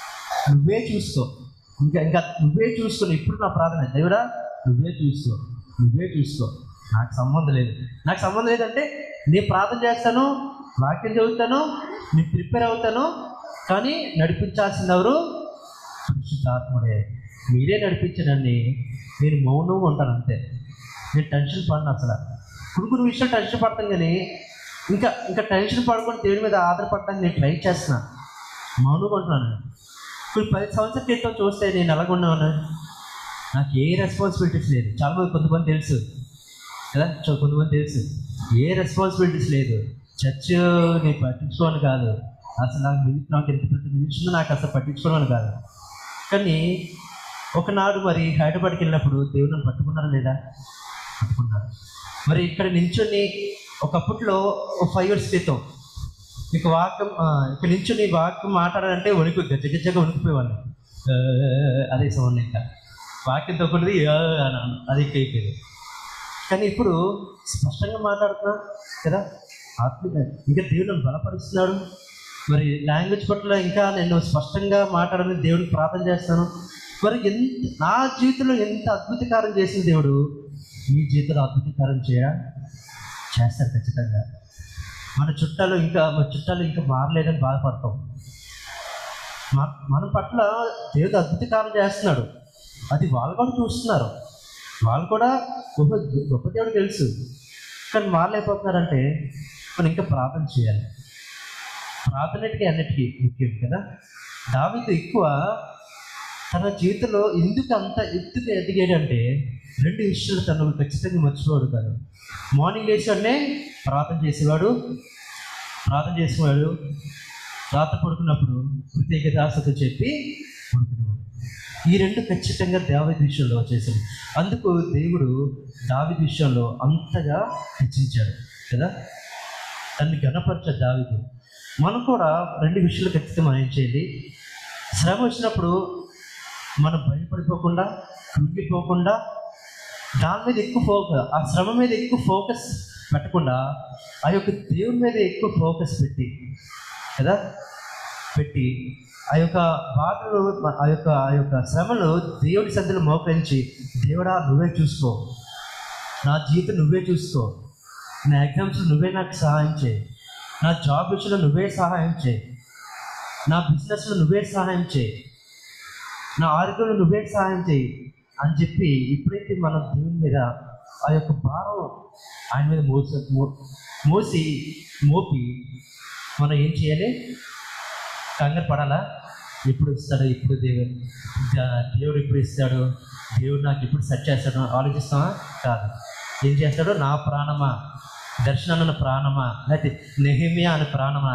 [SPEAKER 2] నువ్వే చూసుకో ఇంకా ఇంకా నువ్వే చూసుకొని ఇప్పుడు నా ప్రార్థన దేవుడా నువ్వే చూసుకో నువ్వే చూసుకో నాకు సంబంధం లేదు నాకు సంబంధం లేదంటే నేను ప్రార్థన చేస్తాను వాక్యం చదువుతాను నేను ప్రిపేర్ అవుతాను కానీ నడిపించాల్సింది ఎవరు పరిశుద్ధాత్ముడే మీరే నడిపించడండి నేను మౌనంగా ఉంటాను అంతే నేను టెన్షన్ పడను అసలు కొన్ని కొన్ని విషయాలు టెన్షన్ పడతాను కానీ ఇంకా ఇంకా టెన్షన్ పడుకొని దేవుడి మీద ఆధారపడడానికి నేను ట్రై చేస్తున్నా మౌనంగా ఉంటున్నాను ఇప్పుడు పది సంవత్సరాల క్రితం చూస్తే నేను ఎలాగున్నాను నాకు ఏ రెస్పాన్సిబిలిటీస్ లేదు చాలా మంది కొంతమంది తెలుసు కదా చూ- కొంతమంది తెలుసు ఏ రెస్పాన్సిబిలిటీస్ లేదు చర్చ్ నేను పట్టించుకోను కాదు అసలు నాకు మినిట్ నాకు ఎంత పెద్ద మినిట్స్ నాకు అసలు పట్టించుకోవడం కాదు కానీ ఒకనాడు మరి హైదరాబాద్కి వెళ్ళినప్పుడు దేవుడు నన్ను పట్టుకున్నారా లేదా పట్టుకున్నారు మరి ఇక్కడ నించుని ఒకప్పట్లో ఫైవ్ ఇయర్స్ క్రితం ఇక వాక్యం ఆ, ఇక్కడ నించుని వాక్యం మాట్లాడాలంటే వణికి గజ్జ గజ్జగా వణికిపోయేవాళ్ళు ఆ, అదే సౌండ్ ఇంకా వాక్యంతో కొద్ది అది ఎక్కేది కానీ ఇప్పుడు స్పష్టంగా మాట్లాడుతున్నా కదా ఆత్మీయ ఇంకా దేవుడు నన్ను బలపరుస్తున్నాడు మరి లాంగ్వేజ్ పట్ల ఇంకా నేను స్పష్టంగా మాట్లాడాలని దేవుడికి ప్రార్థన చేస్తాను మరి ఎంత నా జీవితంలో ఎంత అద్భుతకారం చేసిన దేవుడు మీ జీవితంలో అద్భుతకారం చేయడా చేస్తారు ఖచ్చితంగా మన చుట్టాలు ఇంకా మన చుట్టాలు ఇంకా మారలేదని బాధపడతాం మన మన పట్ల దేవుడు అద్భుతకారం చేస్తున్నాడు అది వాళ్ళు కూడా చూస్తున్నారు వాళ్ళు కూడా గొప్ప గొప్ప దేవుడు తెలుసు కానీ మారలేకపోతున్నారంటే మనం ఇంకా ప్రార్థన చేయాలి ప్రార్థనటికి అన్నిటికీ ముఖ్యం కదా దావితో ఎక్కువ తన జీవితంలో ఎందుకు అంత ఎత్తుకు ఎదిగాడంటే రెండు విషయాలు తను ఖచ్చితంగా మర్చిపోడు కాదు మార్నింగ్ లేచాడనే ప్రార్థన చేసేవాడు ప్రార్థన చేసేవాడు రాత్రి పడుకున్నప్పుడు కృతజ్ఞతాసతో చెప్పి పడుకునేవాడు ఈ రెండు ఖచ్చితంగా దావిది విషయంలో చేశాడు అందుకు దేవుడు దావిది విషయంలో అంతగా హెచ్చరించాడు కదా తన్ని గణపరచ దావిదు మనం కూడా రెండు విషయాలు ఖచ్చితంగా మనం ఏం చేయాలి శ్రమ వచ్చినప్పుడు మనం భయపడిపోకుండా కృంగిపోకుండా దాని మీద ఎక్కువ ఫోకస్ ఆ శ్రమ మీద ఎక్కువ ఫోకస్ పెట్టకుండా ఆ యొక్క దేవుని మీద ఎక్కువ ఫోకస్ పెట్టి కదా పెట్టి ఆ యొక్క బాధలు ఆ యొక్క ఆ యొక్క శ్రమలు దేవుడి సద్దులు మోకరించి దేవుడా నువ్వే చూసుకో నా జీవితం నువ్వే చూసుకో నా ఎగ్జామ్స్ నువ్వే నాకు సహాయం చేయి నా జాబ్ విషయంలో నువ్వే సహాయం చేయి నా బిజినెస్లో నువ్వే సహాయం చేయి నా ఆరోగ్యంలో నువ్వే సహాయం చేయి అని చెప్పి ఎప్పుడైతే మనం దేవుని మీద ఆ యొక్క భారం ఆయన మీద మోస మో- మోసి మోపి మనం ఏం చేయాలి కంగారు పడాలా ఎప్పుడు ఇస్తాడు ఇప్పుడు దేవుడు దా- దేవుడు ఎప్పుడు ఇస్తాడు దేవుడు నాకు ఎప్పుడు సెట్ చేస్తాడు ఆలోచిస్తామా కాదు ఏం చేస్తాడు నా ప్రాణమా దర్శనం అన్న ప్రాణమా లేకపోతే నెహిమియా అనే ప్రాణమా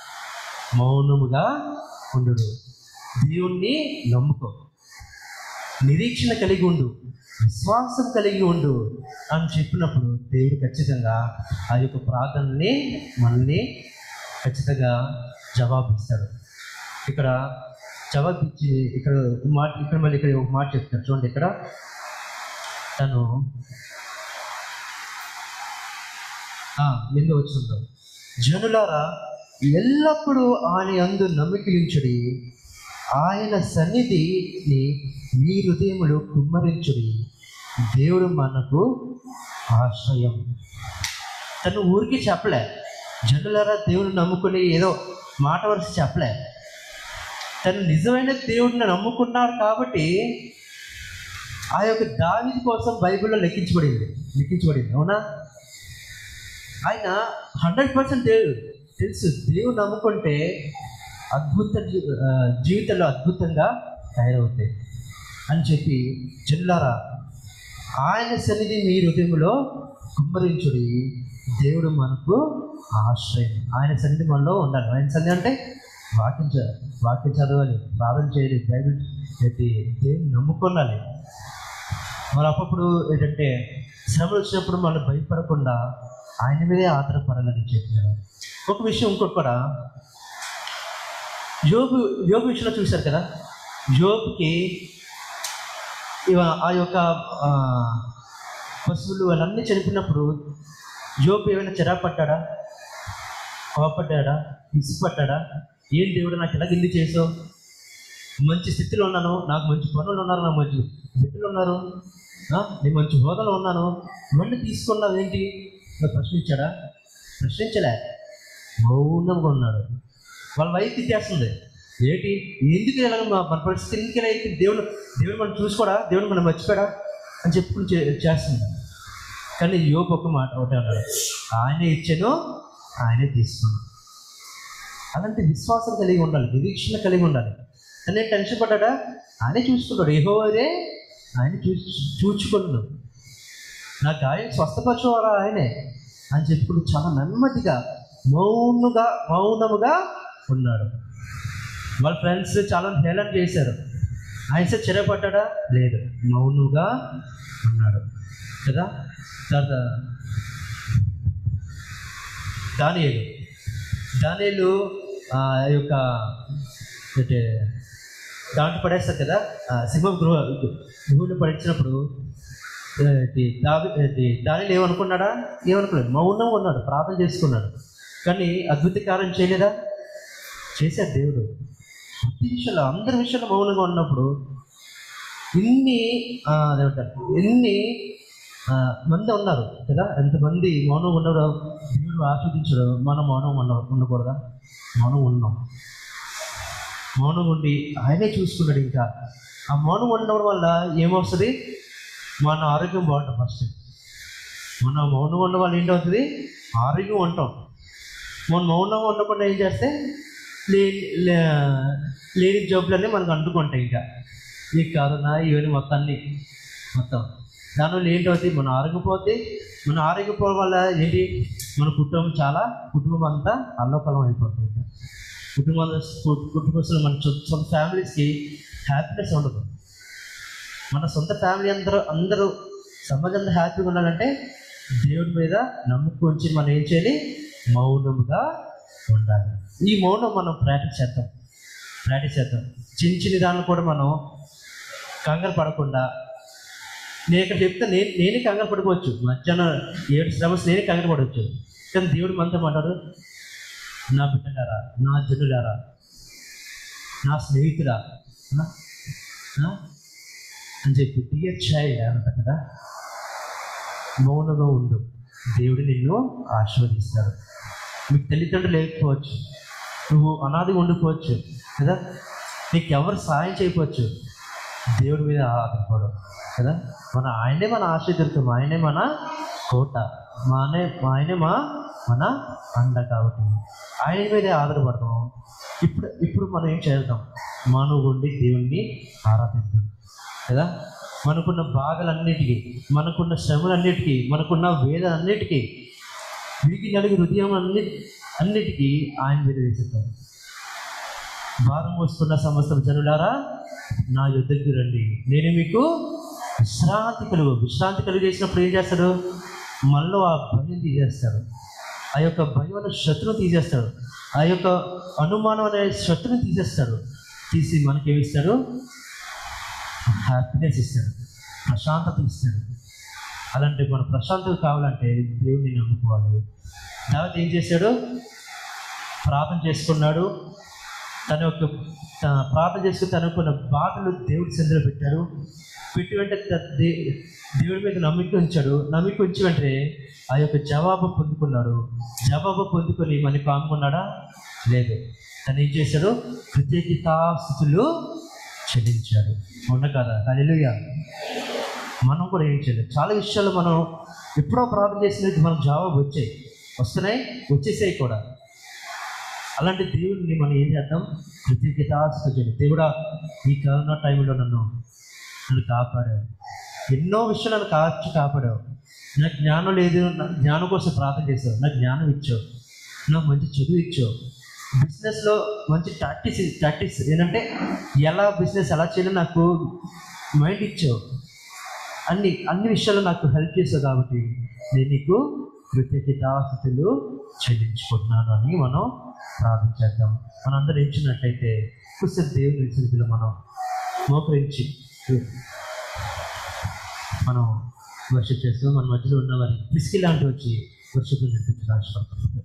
[SPEAKER 2] మౌనముగా ఉండు దేవుణ్ణి నమ్ముకో నిరీక్షణ కలిగి ఉండు విశ్వాసం కలిగి ఉండు అని చెప్పినప్పుడు దేవుడు ఖచ్చితంగా ఆ యొక్క ప్రార్థనని మనల్ని ఖచ్చితంగా జవాబు ఇస్తాడు ఇక్కడ జవాబు ఇచ్చి ఇక్కడ ఒక మాట ఇక్కడ మళ్ళీ ఇక్కడ ఒక మాట చెప్తాడు చూడండి ఇక్కడ తను నింద వచ్చిందో జనులారా ఎల్లప్పుడూ ఆయన అందు నమ్మకించుడి ఆయన సన్నిధిని మీ హృదయములు కుమ్మరించుడి దేవుడు మనకు ఆశ్రయం తను ఊరికి చెప్పలే జనులారా దేవుని నమ్ముకుని ఏదో మాట వరుస చెప్పలే తను నిజమైన దేవుడిని నమ్ముకున్నాడు కాబట్టి ఆ యొక్క దావిది కోసం బైబిల్లో లెక్కించబడింది లెక్కించబడింది అవునా ఆయన హండ్రెడ్ పర్సెంట్ దేవుడు తెలుసు దేవుడు నమ్ముకుంటే అద్భుత జీ- ఆ, జీవితంలో అద్భుతంగా తయారవుతాయి అని చెప్పి జల్లారా ఆయన సన్నిధి మీ హృదయంలో కుమ్మరించుడి దేవుడు మనకు ఆశ్రయం ఆయన సన్నిధి మనలో ఉండాలి ఆయన సన్నిధి అంటే వాక్యం చ- వాక్యం చదవాలి ప్రార్థన చేయాలి బైబిల్ పెట్టి దేవుని నమ్ముకోవాలి మరి అప్పుడు ఏంటంటే శ్రమలు వచ్చినప్పుడు మనం భయపడకుండా ఆయన మీదే ఆధారపడాలని చెప్పినారు ఒక విషయం ఇంకోటి కూడా యోగు యోగు విషయంలో చూశారు కదా యోగుకి ఇవ ఆ యొక్క ఆ, పశువులు అవన్నీ చనిపోయినప్పుడు యోగు ఏమైనా చిరాపడ్డా కోపడ్డా విసిపడ్డా ఏం దేవుడు నాకు ఎలా గిల్లి చేసావు మంచి స్థితిలో ఉన్నాను నాకు మంచి పనులు ఉన్నారు నాకు మంచి బిడ్డలు ఉన్నారు ఆ, నేను మంచి హోదాలో ఉన్నాను మళ్ళీ తీసుకున్నావు ఏంటి అని ప్రశ్నించాడా ప్రశ్నించలే మౌనంగా ఉన్నాడు వాళ్ళ వైఫ్ తిట్టేస్తుంది ఏంటి ఎందుకు ఇలా మా- మన పరిస్థితి ఎందుకు ఇలా అయితే దేవుడు దేవుడు మనం చూసుకోడా దేవుడు మనం మర్చిపోయాడా అని చెప్పుకుని చే- చేస్తుంది కానీ యోపు ఒక మాట ఒకటే అన్నాడు ఆయనే ఇచ్చాను ఆయనే తీసుకున్నాను అలాంటి విశ్వాసం కలిగి ఉండాలి నిరీక్షణ కలిగి ఉండాలి కానీ నేను టెన్షన్ పడ్డాడా ఆయనే చూసుకున్నాడు ఏహో అదే ఆయన చూ చూచుకున్నాడు నా గాయం స్వస్థపరచువారా ఆయనే అని చెప్పుకుంటూ చాలా నెమ్మదిగా మౌనుగా మౌనముగా ఉన్నాడు వాళ్ళ ఫ్రెండ్స్ చాలా హేళన చేశారు ఆయన సార్ చెరపడ్డా లేదు మౌనుగా ఉన్నాడు కదా తర్వాత దానియేలు దానియేలు ఆ యొక్క అంటే దాంట్లో పడేస్తారు కదా ఆ సింహం గృహ గృహంలో పడించినప్పుడు దానిలో ఏమనుకున్నాడా ఏమనుకోలేదు మౌనం ఉన్నాడు ప్రార్థన చేసుకున్నాడు కానీ అద్భుత కార్యం చేయలేదా చేశాడు దేవుడు ప్రతి విషయంలో అందరి విషయంలో మౌనంగా ఉన్నప్పుడు ఇన్ని ఆ, అదేమంటారు ఎన్ని ఆ, మంది ఉన్నారు కదా ఎంతమంది మౌనం ఉండడం దేవుడు ఆస్వాదించడం మనం మౌనం ఉండ ఉండకూడదా మౌనం ఉన్నాం మౌనం ఉండి ఆయనే చూసుకున్నాడు ఇంకా ఆ మౌనం ఉండడం వల్ల ఏమొస్తుంది మన ఆరోగ్యం బాగుంటుంది ఫస్ట్ మన మౌనం ఉండడం వల్ల ఏంటవుతుంది ఆరోగ్యం ఉంటాం మనం మౌనంగా ఉండకుండా ఏం చేస్తే లేని లే- లేని జబ్బులన్నీ మనకు అంటుకుంటాయి ఇంకా ఈ కరోనా ఇవన్నీ మొత్తాన్ని మొత్తం దానివల్ల ఏంటవుతుంది మన ఆరోగ్యం పోతే మన ఆరోగ్యం పోవడం వల్ల ఏంటి మన కుటుంబం చాలా కుటుంబం అంతా అల్లకలం అయిపోతుంది ఇంకా. కుటుంబం కుటుంబస్తులు మన సొ- సొంత ఫ్యామిలీస్కి హ్యాపీనెస్ ఉండదు మన సొంత ఫ్యామిలీ అందరూ అందరూ సమాజం అంతా హ్యాపీగా ఉండాలంటే దేవుడి మీద నమ్మకం ఉంచి మనం ఏం చేయాలి మౌనముగా ఉండాలి ఈ మౌనం మనం ప్రాక్టీస్ చేద్దాం ప్రాక్టీస్ చేద్దాం చిన్న చిన్న దానిలో కూడా మనం కంగారు పడకుండా నేను ఇక్కడ చెప్తే నేను నేనే కంగారు పడిపోవచ్చు మధ్యాహ్నం ఏడు శ్రమస్ నేనే కంగారు పడవచ్చు కానీ దేవుడు మనతో మాట్లాడు నా బిడ్డలారా నా జనులారా నా స్నేహితుడా ఆ? ఆ? అని చెప్పి డియర్ చైల్డ్ అంట కదా మౌనంగా ఉండు దేవుడు నిన్ను ఆశీర్వదిస్తాడు మీకు తల్లిదండ్రులు లేకపోవచ్చు నువ్వు అనాదిగా ఉండిపోవచ్చు కదా నీకు ఎవరు సాయం చేయకపోవచ్చు దేవుడి మీద ఆధారపడు కదా మన ఆయనే మన ఆశ్రయితం ఆయనే మన కోట మానే ఆయనే మా మన అండ కాబట్టి ఆయన మీదే ఆధారపడతాం ఇప్పుడు ఇప్పుడు మనం ఏం చేద్దాం మానవు ఉండి దేవుణ్ణి ఆరాధిద్దాం కదా మనకున్న బాధలన్నిటికీ మనకున్న శ్రమలన్నిటికీ మనకున్న వేదలన్నిటికీ వీటి నలుగు హృదయం అన్ని అన్నిటికీ ఆయన మీద వేసేద్దాం భారం వస్తున్న సమస్త జనులారా నా యుద్ధకి రండి నేను మీకు విశ్రాంతి కలుగు విశ్రాంతి కలుగు చేసినప్పుడు ఏం చేస్తాడు మనలో ఆ భయం తీసేస్తాడు ఆ యొక్క భయం అనే శత్రువు తీసేస్తాడు ఆ యొక్క అనుమానం అనే శత్రువుని తీసేస్తాడు తీసి మనకి ఏమి ఇస్తాడు హ్యాపీనెస్ ఇస్తాడు ప్రశాంతత ఇస్తాడు అలాంటి మన ప్రశాంతత కావాలంటే దేవుడిని నమ్ముకోవాలి దావత్ ఏం చేశాడు ప్రార్థన చేసుకున్నాడు తన యొక్క తన ప్రార్థన చేసుకుని తనకున్న బాధలు దేవుడి సందులో పెట్టాడు పెట్టి వెంటనే త- దే- దేవుడి మీద నమ్మిక ఉంచాడు నమ్మిక ఉంచి వెంటనే ఆ యొక్క జవాబు పొందుకున్నాడు జవాబు పొందుకొని మన కాముకున్నాడా లేదు తను ఏం చేశాడు కృతజ్ఞతాస్థుతులు చెల్లించాడు అవున కదా హల్లెలూయా మనం కూడా ఏం చేయలేదు చాలా విషయాలు మనం ఎప్పుడో ప్రార్థన చేసినది మనకు జవాబు వచ్చాయి వస్తున్నాయి వచ్చేసాయి కూడా అలాంటి దేవుడిని మనం ఏం చేద్దాం కృతజ్ఞతాస్తుజని దేవుడా ఈ కరోనా టైంలో నన్ను నన్ను కాపాడావు ఎన్నో విషయాలు నన్ను కాచి కాపాడావు నాకు జ్ఞానం లేదు నా జ్ఞానం కోసం ప్రార్థన చేసావు నాకు జ్ఞానం ఇచ్చావు నాకు మంచి చదువు ఇచ్చావు బిజినెస్లో మంచి టాక్టిక్స్ టాక్టిక్స్ ఏంటంటే ఎలా బిజినెస్ ఎలా చేయాలో నాకు మైండ్ ఇచ్చావు అన్ని అన్ని విషయాలు నాకు హెల్ప్ చేసావు కాబట్టి నేను నీకు కృతజ్ఞతాస్థుతులు చెల్లించుకుంటున్నాను అని మనం ప్రార్థన చేద్దాం మనందరం ఎంచినట్లయితే పుస్తక దేవుని విసరిలో మనం మోకరించి మనం వర్షం చేస్తూ మన మధ్యలో ఉన్న వారి పిసికి లాంటి వచ్చి వర్షకులు నడిపించి ఆశపడుతుంది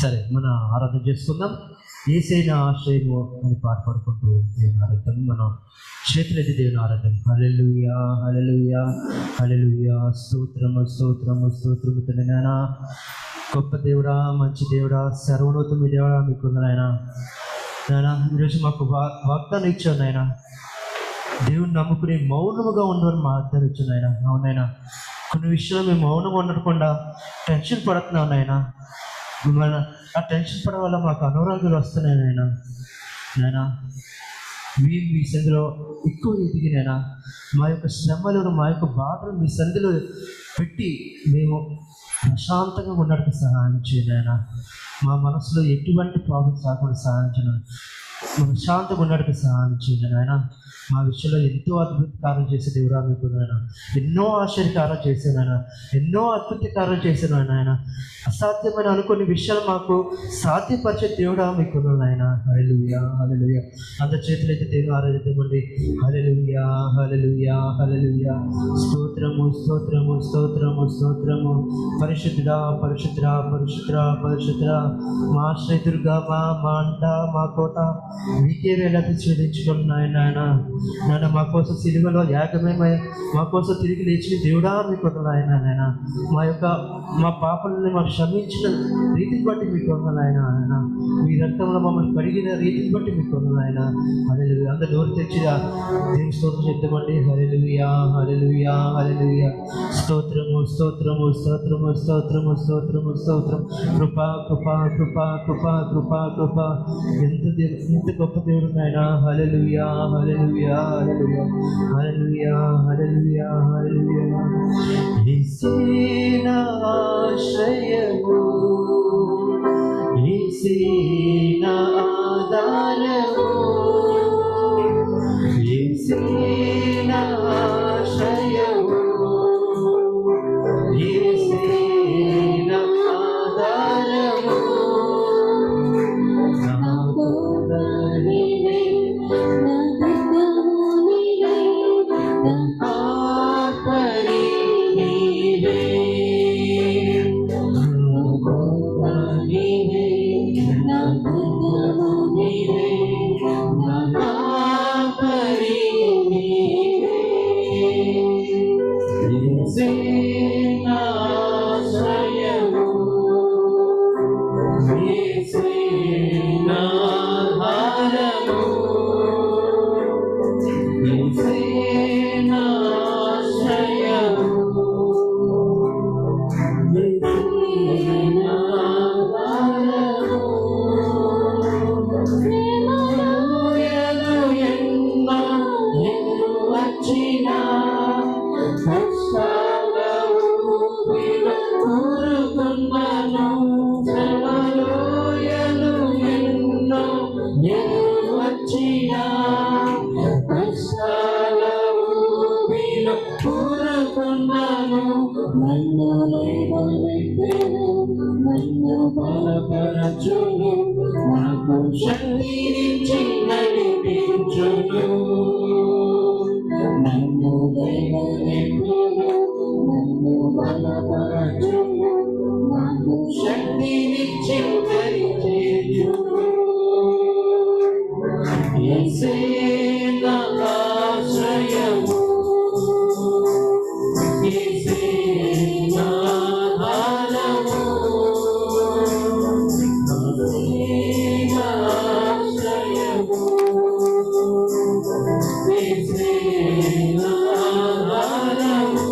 [SPEAKER 1] సరే మన ఆరాధన చేసుకుందాం ఏసైన ఆశ్రయము అని పాట పాడుకుంటూ దేవుని ఆరాధన మనం చేతులెత్తి దేవుని ఆరాధన హల్లెలూయా హల్లెలూయా హల్లెలూయా స్తోత్రము స్తోత్రము స్తోత్రము తండ్రి నాయన గొప్ప దేవుడా మంచి దేవుడా సర్వనోత్తమి దేవుడా మీకు నాయన నాయన ఈరోజు మాకు వా వాగ్దానం ఇచ్చావు నాయన దేవుని నమ్ముకుని మౌనముగా ఉండవని మా అర్థం ఇచ్చాను నాయన అవునైనా కొన్ని విషయాలు మేము మౌనంగా ఉండకుండా టెన్షన్ పడుతున్నాం నాయన మిమ్మల్ని ఆ టెన్షన్ పడడం వల్ల మాకు అనారోగ్యాలు వస్తున్నాయి నాయన నాయన మీ మీ సంధిలో ఎక్కువ ఎదిగినైనా మా యొక్క శ్రమలను మా యొక్క బాధలు మీ సంధిలో పెట్టి మేము ప్రశాంతంగా ఉండడానికి సహాయం చేయనైనా మా మనసులో ఎటువంటి ప్రాబ్లమ్స్ రాకుండా సహాయం చేయను ప్రశాంతంగా ఉండడానికి సహాయం చేయండి నాయన మా విషయంలో ఎంతో అద్భుత కార్యం చేసే దేవుడా మీకు నాయన ఎన్నో ఆశ్చర్యకారం చేశాను నాయన ఎన్నో అద్భుత కార్యం చేశాను నాయన అసాధ్యమైన అనుకునే విషయాలు మాకు సాధ్యపరిచే దేవుడా మీకు నాయన హల్లెలూయా హల్లెలూయా అంత చేతులైతే దేవుడు ఆరాధిద్దామండి హల్లెలూయా హల్లెలూయా హల్లెలూయా స్తోత్రము స్తోత్రము స్తోత్రము స్తోత్రము పరిశుద్ధుడా పరిశుద్ధుడా పరిశుద్ధుడా పరిశుద్ధుడా మా ఆశ్రయదుర్గా మా మా అంట మా కోట మీకే వేళకి ఛేదించుకున్నాయి నాయన నాయన మా కోసం సిలువలో యాగమేమై మా కోసం తిరిగి లేచిన దేవుడా మీకు నాయన నాయన మా యొక్క మా పాపలని మాకు క్షమించిన రీతిని బట్టి మీకు నాయన ఆయన మీ రక్తంలో మమ్మల్ని కడిగిన రీతిని బట్టి మీకు నాయన హల్లెలు అందరు నోరు తెచ్చి దేవుని స్తోత్రం చెప్తామండి హల్లెలూయా హల్లెలూయా హల్లెలూయా స్తోత్రము స్తోత్రము స్తోత్రము స్తోత్రము స్తోత్రము స్తోత్రం కృపా కృపా కృపా కృపా కృపా కృపా ఎంత దేవు ఎంత గొప్ప దేవుడు నాయన హల్లెలూయా హల్లెలూయా హల్లెలూయా హల్లెలూయా హల్లెలూయా హల్లెలూయా యేసేన ఆశ్రయము యేసేన ఆధారము యేసేన ఆశ్రయము యేసేన ఆధారము నా తోడనివే ఆపరి నీవే నా తోడనివే నా తోడనివే నా ఆపరి నీవే యేసేన ఆశ్రయము యేసేన ఆధారము యేసేన ఆశ్రయము యేసేన ఆధారము శ్రేమలు ఎన్నో ఎన్ను వచ్చినా కష్టాల ఊపిలో కూరుకున్నాను శ్రమలు ఎన్నో ఎన్ను వచ్చినా కష్టాల ఊపిలో కూరుకున్నాను నన్ను లేవనెత్తెను, నన్ను బలపరచును నాకు శక్తినిచ్చి నడిపించును నన్ను లేవనెత్తెను, నన్ను బలపరచును నాకు శక్తినిచ్చి నడిచేయును యేసేన ఆశ్రయము యేసేన ఆధారము యేసేన ఆశ్రయము యేసేన ఆధారము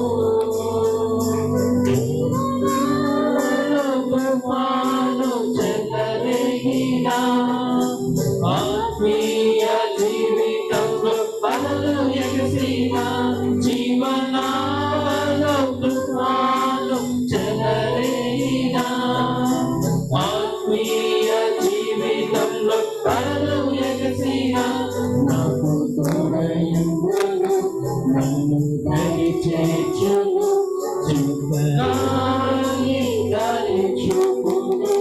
[SPEAKER 1] తుఫాను చెలరేగినా ఆత్మీయ జీవితంలో పనులు ఎగసిన జీవనాలో తుఫాను చెలరేగినా ఆత్మీయ జీవితంలో పనులు ఎగసిన నాకు తోడయుండును నన్ను దయచేచును చూపని దారి చూపును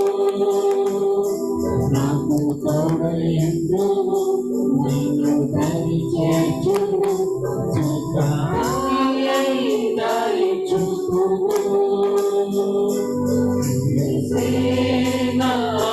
[SPEAKER 1] నాకు తోడయుండును నన్ను దయచేచును చూపని దారి చూపును యేసేన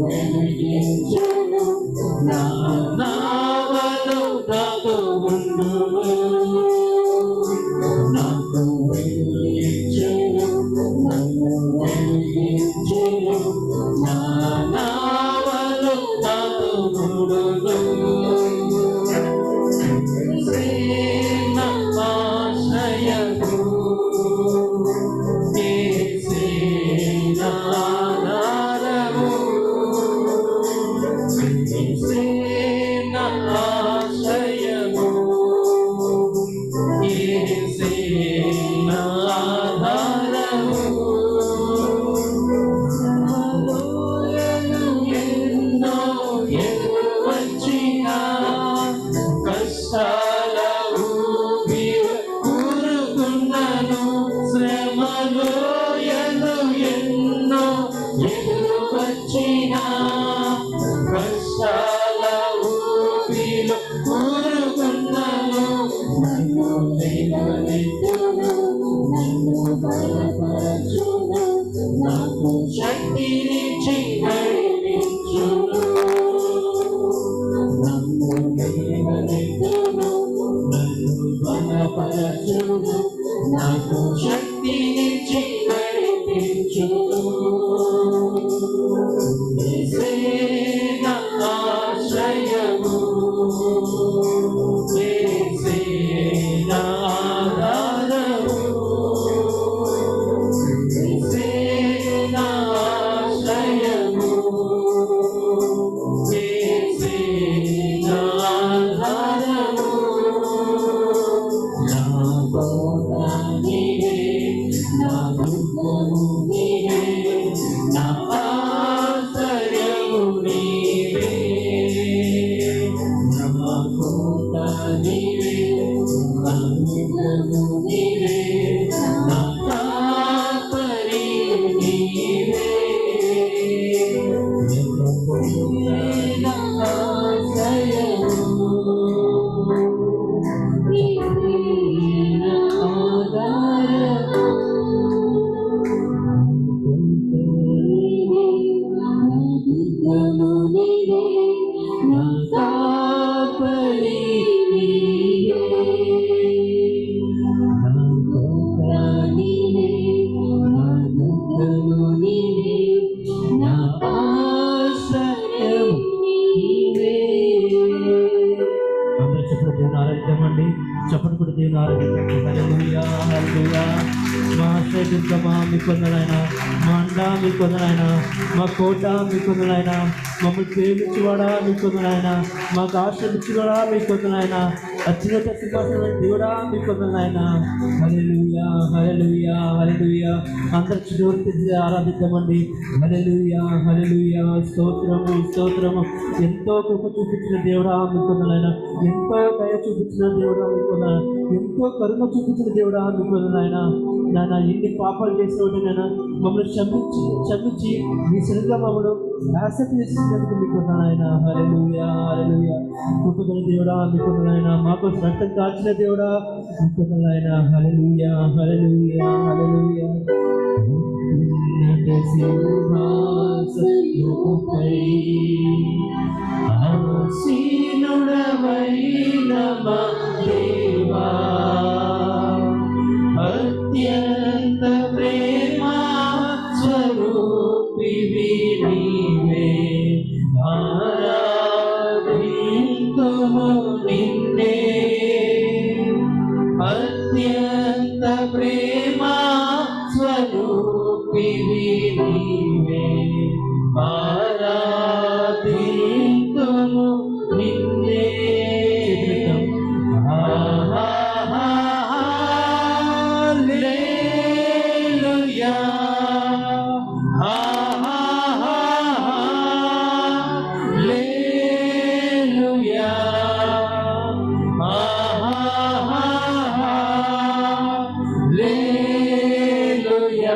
[SPEAKER 3] వెలిగించును నా నావలో నాతో ఉండును నాకు వెలిగించును నన్ను వెలిగించును నా నావలో నాతో ఉండును సేన ఆశ్రయము సేన ఆధారము సేన ఆశ్రయము సేన ఆధారము ఎన్నో ఎదురొచ్చినా కష్టాల ఊపిరి ఊరుకున్నాను శ్రమలో ఎన్నో ఎన్నో ఎదురు వచ్చినా కష్టాల ఊపిలో ఊరుకున్నాను నన్ను లేవనెత్తును నన్ను బలపరచును నాకు శక్తినిచ్చి నడిపించును నన్ను లేవనెత్తును నన్ను బలపరచును నాకు శక్తినిచ్చి నడిపించును యేసే నా ఆశ్రయము యేసే నా ఆధారము యేసే నా ఆశ్రయము యేసే నా ఆధారము నా బోధ నీవే నా దుఃఖము నీవే నా ఆశ్రయము నీవే నా కోట నీవే నా దుఃఖము నీవే నా కాపరి నీవే నా ఆశ్రయము
[SPEAKER 1] అందరూ చెప్పండి దేవుని ఆరాధిద్దామండి చెప్పండి కూడా దేవుని ఆరాధిద్దాం హల్లెలూయా హల్లెలూయా మా ఆశ్రయదుర్గమా మీ కొందరైనా మా అండ మీ కొందరైనా మా కోట మీ కొందరైనా మమ్మల్ని ప్రేమించువాడా మీ కొందరైనా మాకు ఆశ్రయించువాడా మీ కొందరైనా అత్యున్నత సింహాసనం దేవుడా మీ కొందరైనా హల్లెలూయా హల్లెలూయా హల్లెలూయా అందరూ చిరువర్తి ఆరాధిద్దామండి హల్లెలూయా హల్లెలూయా స్తోత్రము స్తోత్రము ఎంతో కృప చూపించిన దేవుడా మీకున్నాయన ఎంతో దయ చూపించిన దేవుడా మీకున్నా ఎంతో కరుణ చూపించిన దేవుడా మీకున్నాయన నాన్న ఎన్ని పాపాలు చేసినట్టు నాన్న మమ్మల్ని క్షమించి క్షమించి మీ సరిగ్గా మమ్మల్ని యాసెప్ట్ చేసినందుకు మీకున్నాయన హల్లెలూయా హల్లెలూయా కృపగల దేవుడా మీకున్నాయన మాకు రక్తం కాల్చిన దేవుడా మీకున్నాయన హల్లెలూయా హల్లెలూయా హల్లెలూయా ఉన్నత సింహాసనముపై ఆసీనుడవైన మా దేవా అత్యంత ప్రేమ స్వరూపివి నీవే ఆరాధింతుము నిన్నే అత్యంత ప్రేమ స్వరూపివి నీవే ఆరాధింతుము నిన్నే హల్లెలూయా హల్లెలూయా హల్లెలూయా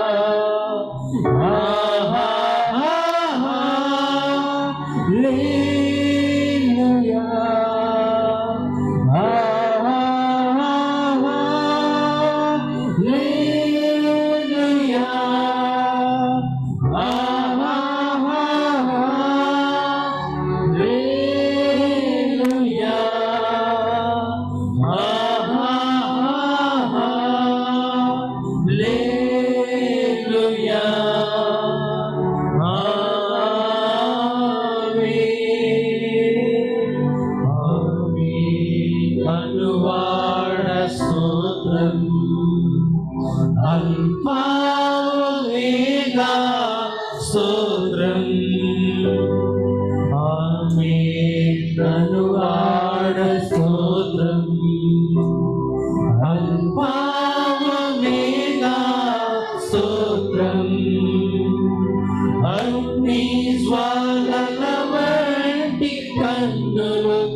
[SPEAKER 1] హల్లెలూయా హల్లెలూయా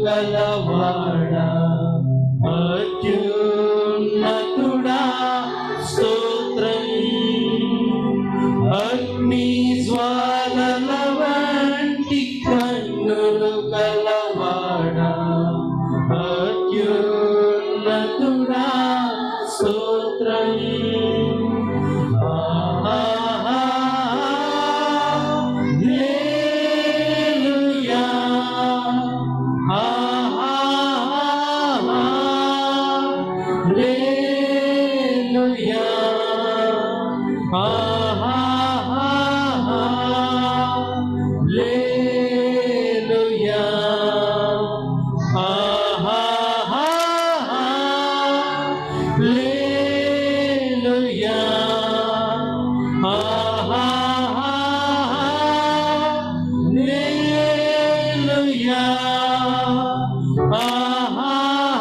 [SPEAKER 3] గలవాడా అత్యున్నతుడా స్తోత్రం అగ్ని జ్వాలల వంటి కన్నులు గలవాడా అత్యున్నతుడా స్తోత్రం ఆహా హల్లెలూయా ఆహా హల్లెలూయా ఆహా హల్లెలూయా ఆహా హల్లెలూయా ఆహా హల్లెలూయా ఆహా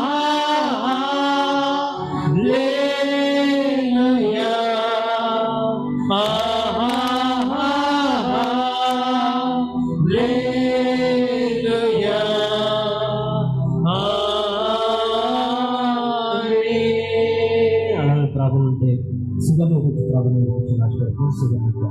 [SPEAKER 3] హల్లెలూయా ఆహా హల్లెలూయా ఆమేన్
[SPEAKER 1] అలాగే ప్రాబ్లం ఉంటే సుగమ కొంచెం ప్రాబ్లం కొంచెం రాసిపెట్టు సుగమ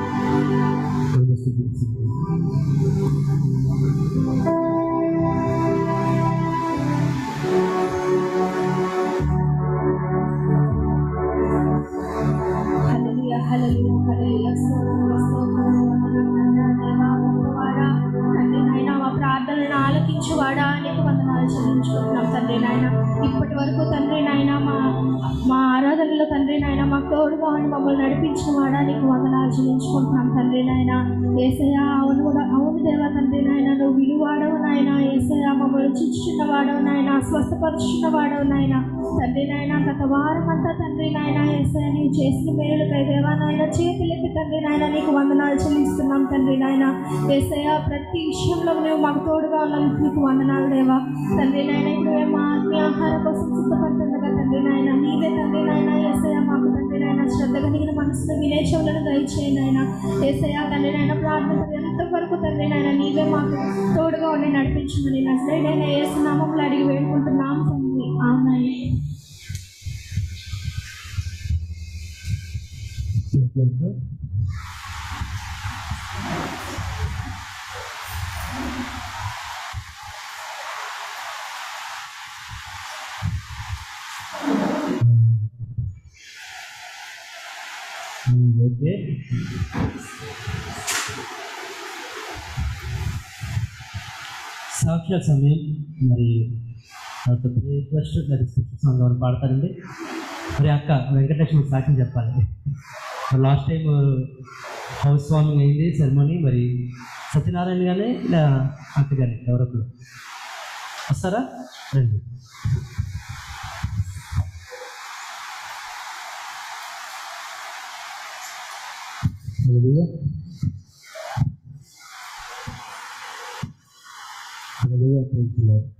[SPEAKER 4] హల్లెలూయా హల్లెలూయా హల్లెలూయా స్తోత్రం స్తోత్రం వందనాలు దేవా గొప్పవాడా తండ్రి నాయన మా ప్రార్థనలను ఆలకించువాడా నీకు వందనాలు చెల్లించుకుంటున్నాం తండ్రి నాయన ఇప్పటి వరకు తండ్రి నాయన మా మా ఆరాధనలో తండ్రి నాయన మాకు తోడుగా ఉండి మమ్మల్ని నడిపించిన వాడా నీకు వందనాలు చెల్లించుకుంటున్నాం తండ్రి నాయన ఏసయ్య అవును కూడా అవును దేవా తండ్రి నాయన నువ్వు విలువాడవు నాయన ఏసయ్య మమ్మల్ని చిచ్చుచున్న వాడవు నాయన స్వస్థపరుచున్న వాడవు నాయన తండ్రి నాయన గత వారం అంతా తండ్రి నాయన ఏసయ్య నీవు చేసిన మేలుకై దేవా నాయన చేతులెత్తి తండ్రి నాయన నీకు వందనాలు చెల్లిస్తున్నాం తండ్రి నాయన ఏసయ్య ప్రతి విషయంలో నువ్వు మాకు తోడుగా ఉన్నందుకు నీకు వందనాలు దేవా తండ్రి నాయన ఇప్పుడు మేము మా ఆత్మీయ ఆహారం కోసం సిద్ధపడుతుండగా తండ్రి నాయన నీవే తండ్రి నాయన ఏసయ్య మాకు తండ్రి నాయన శ్రద్ధ కలిగిన మనసును వినే చెవులను దయచేయండి నాయన ఏసయ్య తండ్రి నాయన ప్రార్థన ఎంతవరకు తండ్రి నాయన నీవే మాకు తోడుగా ఉండి నడిపించమని నచ్చలేడైన ఏసు నామంలో అడిగి వేడుకుంటున్నాం తండ్రి ఆమె
[SPEAKER 1] ఓకే సాక్షాత్ సమయం మరి ఫస్ట్ సంఘం పాడతారండి మరి అక్క వెంకటలక్ష్మి సాక్ష్యం చెప్పాలి లాస్ట్ టైం హౌస్ వార్మింగ్ అయింది సెరమనీ మరి సత్యనారాయణ గానే ఇలా అక్క గాని ఎవరొకరు వస్తారా రండి Hallelujah. Hallelujah. Praise the Lord.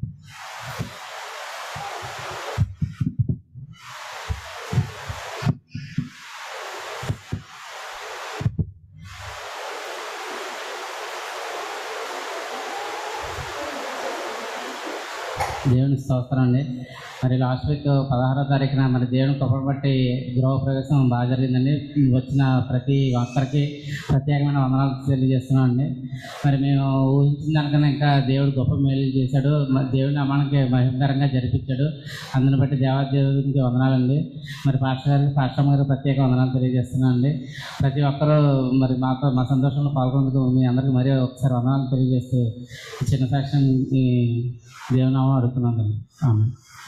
[SPEAKER 5] దేవుని స్తోత్రం అండి మరి లాస్ట్ వీక్ పదహారో తారీఖున మరి దేవుని కృపను బట్టి గృహ ప్రవేశం బాగా జరిగిందండి వచ్చిన ప్రతి ఒక్కరికి ప్రత్యేకమైన వందనాలు తెలియజేస్తున్నాం అండి మరి మేము ఊహించిన దానికన్నా ఇంకా దేవుడు గొప్ప మేలు చేశాడు మరి దేవుని అమ్మానికి మహిమకరంగా జరిపించాడు అందుని బట్టి దేవాదేవునికి వందనాలండి మరి పాస్టర్ గారికి పాస్టర్ గారికి ప్రత్యేక వందనాలు తెలియజేస్తున్నాను అండి ప్రతి ఒక్కరూ మరి మాతో మా సంతోషంలో పాల్గొనేందుకు మీ అందరికీ మరీ ఒకసారి వందనాలు తెలియజేస్తూ ఈ చిన్న సాక్ష్యం ఈ దేవునామం అడుగుతున్నాను ఆమె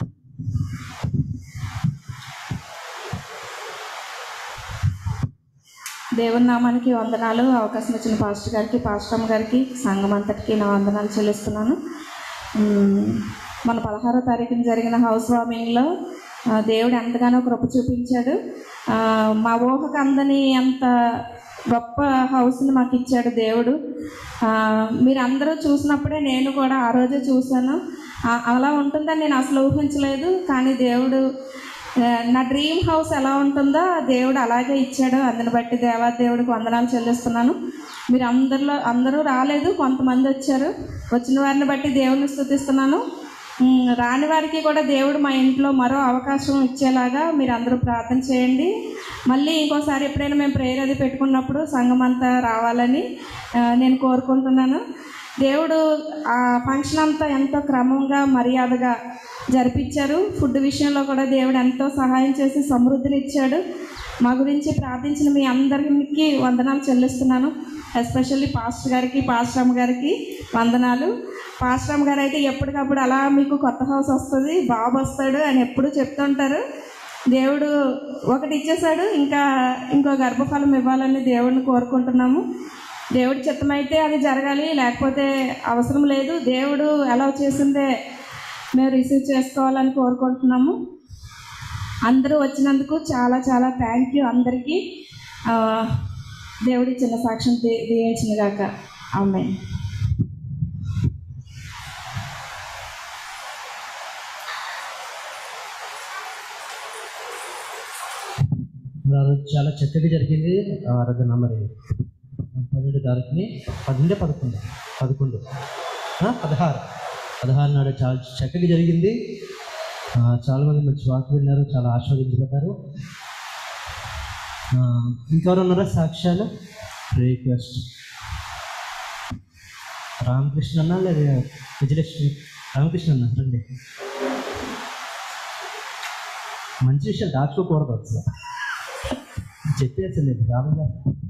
[SPEAKER 4] దేవుని నామానికి వందనాలు అవకాశం ఇచ్చిన పాస్టర్ గారికి పాస్టమ్ గారికి సంఘం అంతటికి నా వందనాలు చెల్లిస్తున్నాను మ్మ్. మన పదహారో తారీఖున జరిగిన హౌస్ వార్మింగ్లో ఆ, దేవుడు ఎంతగానో కృప చూపించాడు ఆ, మా ఊహకు అందని అంత గొప్ప హౌస్ని మాకు ఇచ్చాడు దేవుడు ఆ, మీరు అందరూ చూసినప్పుడే నేను కూడా ఆ రోజే చూశాను ఆ, అలా ఉంటుందని నేను అసలు ఊహించలేదు కానీ దేవుడు ఆ, నా డ్రీమ్ హౌస్ ఎలా ఉంటుందో ఆ దేవుడు అలాగే ఇచ్చాడు అందుని బట్టి దేవా దేవుడికి వందనాలు చెల్లిస్తున్నాను మీరు అందరిలో అందరూ రాలేదు కొంతమంది వచ్చారు
[SPEAKER 6] వచ్చిన వారిని బట్టి దేవుని స్థుతిస్తున్నాను ఉమ్, రాని వారికి కూడా దేవుడు మా ఇంట్లో మరో అవకాశం ఇచ్చేలాగా మీరు అందరూ ప్రార్థన చేయండి మళ్ళీ ఇంకోసారి ఎప్పుడైనా మేము ప్రేయర్ అది పెట్టుకున్నప్పుడు సంఘం అంతా రావాలని ఆ, నేను కోరుకుంటున్నాను దేవుడు ఆ ఫంక్షన్ అంతా ఎంతో క్రమంగా మర్యాదగా జరిపించారు ఫుడ్ విషయంలో కూడా దేవుడు ఎంతో సహాయం చేసి సమృద్ధిని ఇచ్చాడు మా గురించి ప్రార్థించిన మీ అందరికి వందనాలు చెల్లిస్తున్నాను ఎస్పెషల్లీ పాస్టర్ గారికి పాస్టర్ అమ్మ గారికి వందనాలు పాస్టర్ అమ్మ గారు అయితే ఎప్పటికప్పుడు అలా మీకు కొత్త హౌస్ వస్తుంది బాబు వస్తాడు అని ఎప్పుడు చెప్తుంటారు దేవుడు ఒకటి ఇచ్చేశాడు ఇంకా ఇంకో గర్భఫలం ఇవ్వాలని దేవుడిని కోరుకుంటున్నాము దేవుడి చిత్తమైతే అది జరగాలి లేకపోతే అవసరం లేదు దేవుడు ఎలా చేసిందే మేము రిసీవ్ చేసుకోవాలని కోరుకుంటున్నాము అందరూ వచ్చినందుకు చాలా చాలా థ్యాంక్ యూ అందరికీ ఆ, దేవుడి చిన్న సాక్ష్యం దీ దీవించిన గాక అమ్మాయి
[SPEAKER 1] ఆ రోజు చాలా చక్కగా జరిగింది ఆరాధన మరి పన్నెండు తారీఖుని పన్నెండే పదకొండు పదకొండు ఆ, పదహారు పదహారు నాడు చాలా చక్కగా జరిగింది ఆ, చాలామంది మంచి వాకు విన్నారు చాలా ఆస్వాదించబడ్డారు ఆ, ఇంకెవరు ఉన్నారా సాక్ష్యాలు రిక్వెస్ట్ రామకృష్ణ అన్న లేదా విజయలక్ష్మి రామకృష్ణ అన్న రండి మంచి విషయం దాచుకోకూడదు అసలు చెప్పేసింది రామగా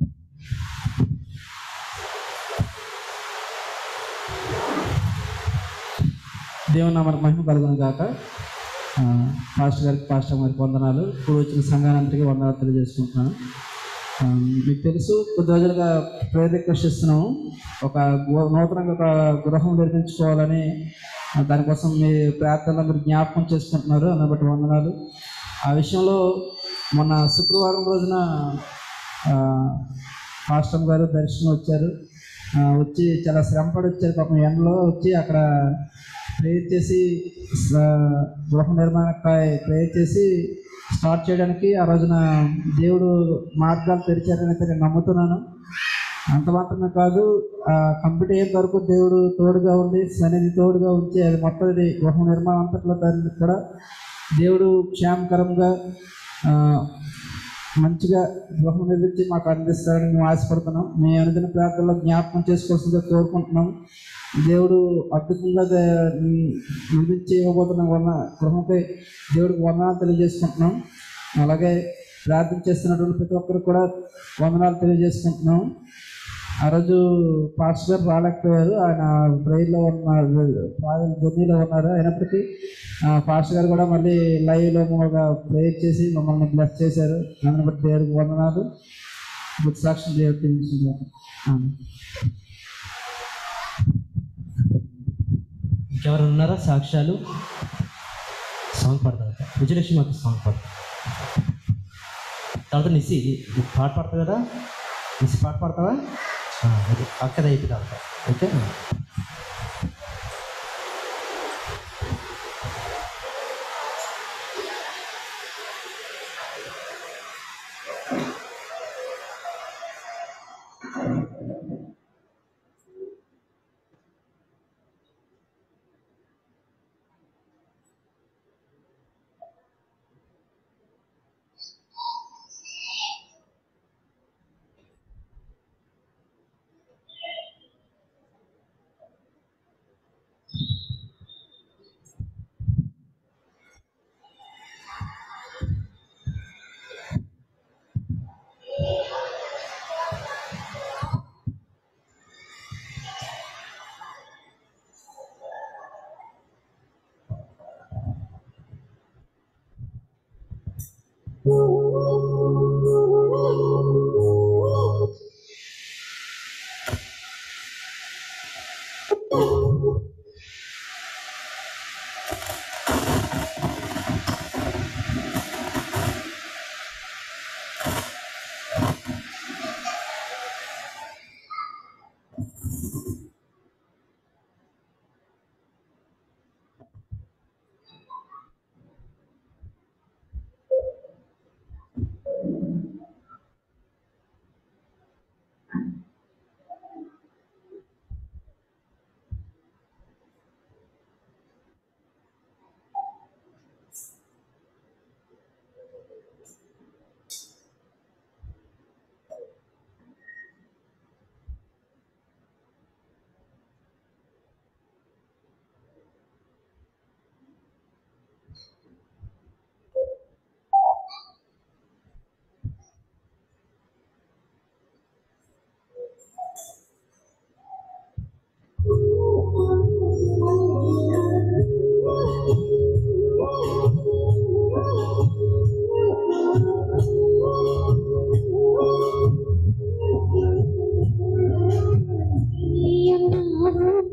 [SPEAKER 7] దేవుని నామకు మహిమ కలుగును గాక ఆ, పాస్టర్ గారికి పాస్టర్ గారికి వందనాలు ఇప్పుడు వచ్చిన సంఘానంతరికి వందనాలు తెలియజేసుకుంటున్నాను ఆ, మీకు తెలుసు కొద్ది రోజులుగా ప్రేయర్ రిక్వెస్ట్ ఇస్తున్నాము ఒక గు- నూతనంగా ఒక గృహం నిర్మించుకోవాలని ఆ, దానికోసం మీ ప్రార్థనలో మీరు జ్ఞాపకం చేసుకుంటున్నారు అన్న బట్టి వందనాలు ఆ విషయంలో మొన్న శుక్రవారం రోజున ఆ, పాస్టర్ గారు దర్శనం వచ్చారు ఆ, వచ్చి చాలా శ్రమపడి వచ్చారు పాపం ఎండలో వచ్చి అక్కడ ప్రేయర్ చేసి స- గృహ నిర్మాణకాయ ప్రేయర్ చేసి స్టార్ట్ చేయడానికి ఆ రోజున దేవుడు మార్గాలు తెరిచారని అయితే నేను నమ్ముతున్నాను అంత మాత్రమే కాదు ఆ కంప్లీట్ అయ్యేంత వరకు దేవుడు తోడుగా ఉండి సన్నిధి తోడుగా ఉంచి అది మొత్తం ఇది గృహ నిర్మాణం అంతట్లో దాన్ని కూడా దేవుడు క్షేమకరంగా ఆ, మంచిగా గృహం నిర్మించి మాకు అందిస్తారని మేము ఆశపడుతున్నాం మీ అనుదిన ప్రార్థనలో జ్ఞాపకం చేసుకోవాల్సిందిగా కోరుకుంటున్నాం దేవుడు అద్భుతంగా దే- నిర్మించి ఇవ్వబోతున్న వలన గృహంపై దేవుడికి వందనాలు తెలియజేసుకుంటున్నాం అలాగే ప్రార్థన చేస్తున్నటువంటి ప్రతి ఒక్కరు కూడా వందనాలు తెలియజేసుకుంటున్నాం ఆ రోజు పాస్టర్ గారు రాలేకపోయారు ఆయన ప్రేయర్లో ఉన్నారు ట్రావెల్ జర్నీలో ఉన్నారు అయినప్పటికీ ఆ, పాస్టర్ గారు కూడా మళ్ళీ లైవ్లో ఒక ప్రేయర్ చేసి మమ్మల్ని బ్లెస్ చేశారు దాన్ని బట్టి దేవుడికి వందనాలు బుద్ధి సాక్షి దేవుడు తెలియజేసింది
[SPEAKER 1] ఇంకెవరు ఉన్నారా సాక్ష్యాలు సాంగ్ పాడతారు విజయలక్ష్మి మాకు సాంగ్ పాడతారు తర్వాత నిసి నీకు పాట పాడతావు కదా నిసి పాట పాడతావా ఆ, అది అక్కద అయిపోయింది అంత ఓకే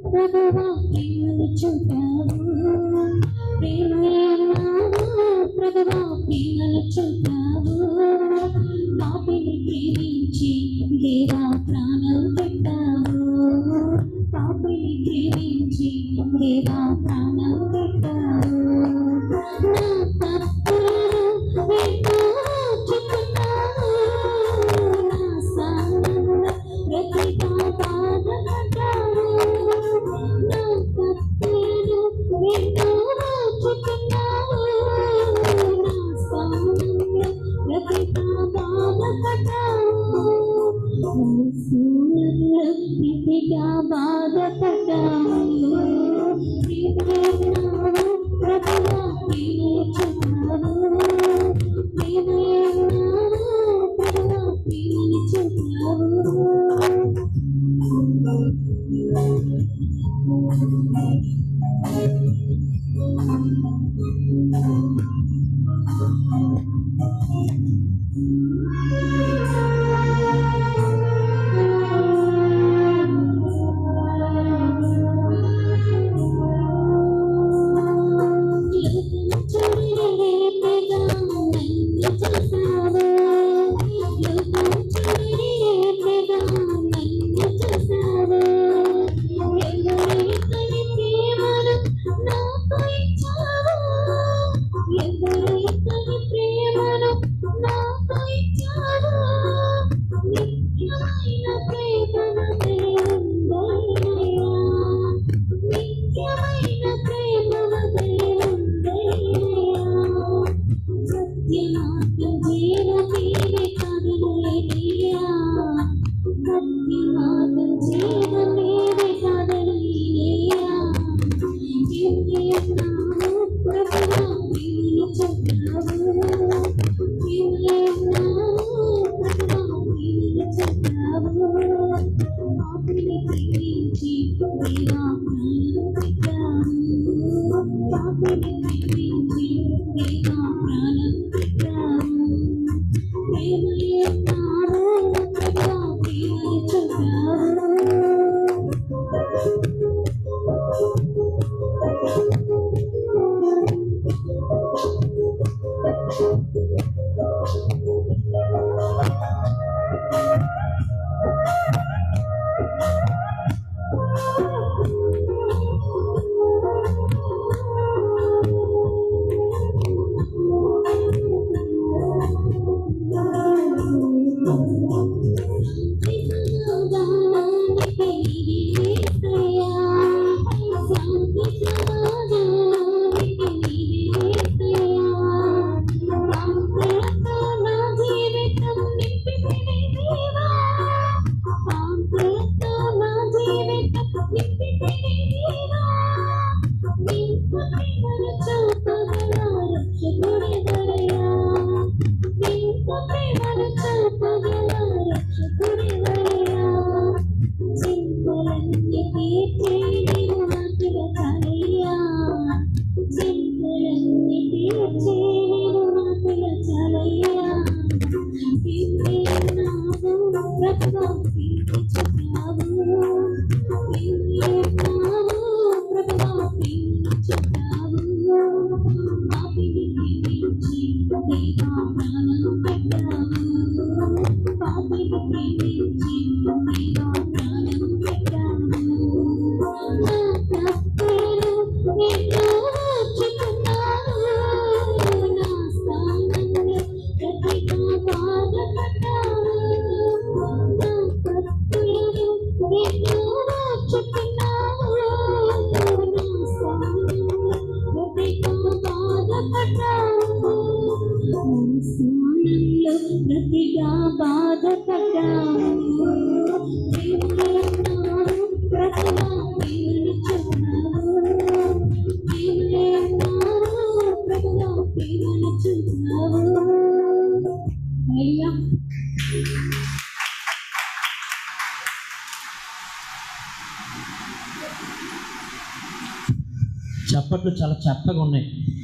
[SPEAKER 8] ప్రభువా ప్రేమను చూపావు ప్రేమయన్నావు ప్రభువా ప్రేమను చూపావు పాపిని ప్రేమించి దేవా ప్రాణం పెట్టావు పాపిని ప్రేమించి దేవా ప్రాణం పెట్టావు నా తప్పులను ఎంతో చెప్పుతావు నా సాధన ప్రతిగా బాధపడ్డావు నా తప్పులను ఎంతో చెప్పుతావు నా సాధన ప్రతిగా బాధపడ్డావు నా సూనల్లో ప్రతిగా బాధపడ్డావు ప్రేమయన్నావు ప్రభువా ప్రేమ చూపావు ప్రేమయన్నావు ప్రభువా ప్రేమని చూపావు నిత్యమైన సత్యమాత్రం జీవమేవే కదలయ్యా సత్యమాత్రం జీవమేవే కదలయ్యా జీవయన్నావు ప్రభువా ప్రేమను చెప్పావు జీవయన్నావు ప్రభువా ప్రేమను చెప్పావు పాపిని ప్రేమించి దేవా ప్రాణం పెట్టావు పాపిని ప్రేమించి దేవా ప్రాణం పెట్టావు ప్రేమయన్నావు ప్రభువా ప్రేమను చెప్పావు చింతలన్నీ తీర్చి నీవు నాటిన చాలయ్యా చింతలన్నీ తీర్చి నీవు నాటిన చాలయ్యా ప్రేమయన్నావు ప్రభువా ప్రేమ చెప్పావు ప్రేమయన్నావు ప్రభువా ప్రేమ చెప్పావు పాపిని ప్రేమించి దేవా ప్రాణం పెట్టావు పాపిని ప్రేమించి దేవా ప్రాణం పెట్టావు నా తప్పులను ఎన్నో చెప్పుకున్నావు నా స్థానంలో ప్రతిగా బాధపడ్డావు నా తప్పులను ఎన్నో చెప్పుకున్నావు నా స్థానంలో ప్రతిగా బాధపడ్డావు నా స్థానంలో ప్రతిగా బాధపడ్డావు ప్రేమయన్నావు ప్రభువా ప్రేమను చెప్పావు ప్రేమయన్నావు ప్రభువా ప్రేమను చూపావు అయ్యా
[SPEAKER 2] చప్పట్లు చాలా చప్పగా ఉన్నాయి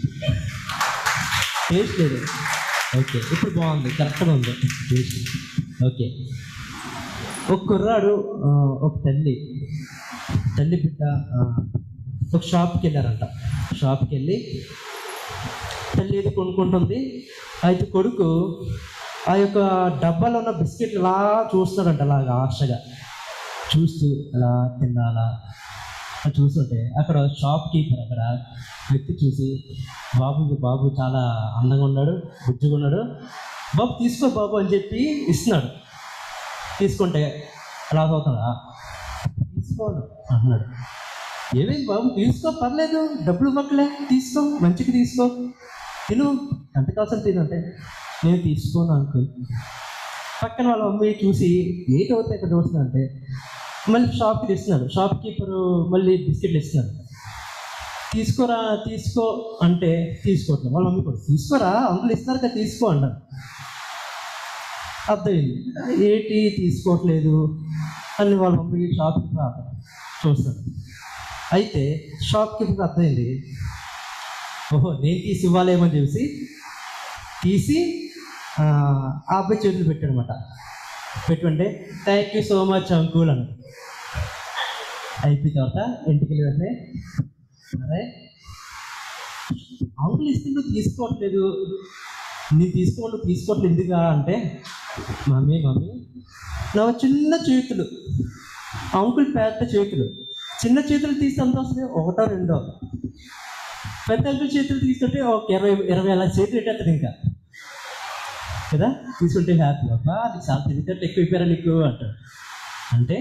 [SPEAKER 2] టేస్ట్ లేదు ఓకే ఇప్పుడు బాగుంది కరెక్ట్గా ఉంది టేస్ట్ ఓకే ఒక కుర్రాడు ఆ, ఒక తల్లి
[SPEAKER 1] తల్లి బిడ్డ ఆ, ఒక షాప్కి వెళ్ళారంట షాప్కి వెళ్ళి తల్లి ఏది కొనుక్కుంటుంది అయితే కొడుకు ఆ యొక్క డబ్బాలో ఉన్న బిస్కెట్లు అలా చూస్తున్నాడంట అలాగా ఆశగా చూస్తూ అలా తినాలా అలా చూస్తుంటే అక్కడ షాప్ కీపర్ అక్కడ వ్యక్తి చూసి బాబు బాబు చాలా అందంగా ఉన్నాడు బుజ్జిగా ఉన్నాడు బాబు తీసుకో బాబు అని చెప్పి ఇస్తున్నాడు తీసుకుంటే అలా అవుతాడా తీసుకోను అంటున్నాడు ఏమైంది బాబు తీసుకో పర్లేదు డబ్బులు ఇవ్వట్లే తీసుకో మంచిగా తీసుకో తిను ఎంత కావాల్సిన తిను అంటే నేను తీసుకోను అంకుల్ పక్కన వాళ్ళ మమ్మీ చూసి ఏంటి అవుతాయి ఇక్కడ చూస్తుందంటే మళ్ళీ షాప్కి ఇస్తున్నాడు షాప్ కీపరు మళ్ళీ బిస్కెట్లు ఇస్తున్నాడు తీసుకోరా తీసుకో అంటే తీసుకోవట్లేదు వాళ్ళ మమ్మీ కూడా తీసుకోరా అంకుల్ ఇస్తున్నారు కదా తీసుకో అన్నారు అర్థమైంది ఏంటి తీసుకోవట్లేదు అని వాళ్ళ మమ్మీ షాప్ కీపర్ చూస్తాడు అయితే షాప్ కీపర్కి అర్థమైంది ఓహో నేను తీసి ఇవ్వాలేమని చూసి తీసి ఆ ఆ అబ్బాయి చేతులు పెట్టాడనమాట పెట్టుకుంటే thank you so much uncle అని అయిపోయిన తర్వాత ఇంటికి వెళ్ళి వెంటనే అరే అంకుల్ ఇస్తే నువ్వు తీసుకోవట్లేదు నీ తీసుకోవడం తీసుకోవట్లేదు ఎందుకా అంటే మమ్మీ మమ్మీ నా చిన్న చేతులు అంకుల్ పెద్ద చేతులు చిన్న చేతులు తీస్తే ఎంత వస్తుంది ఒకటో రెండో పెద్ద అంకుల్ చేతులు తీసుకుంటే ఒక ఇరవై ఇరవై అలా చేతులు పెట్టేస్తాడు ఇంకా కదా తీసుకుంటే హ్యాపీ అబ్బా నీకు చాలా తెలివితేటలు ఎక్కువ అయిపోయారా నీకు అంటాడు అంటే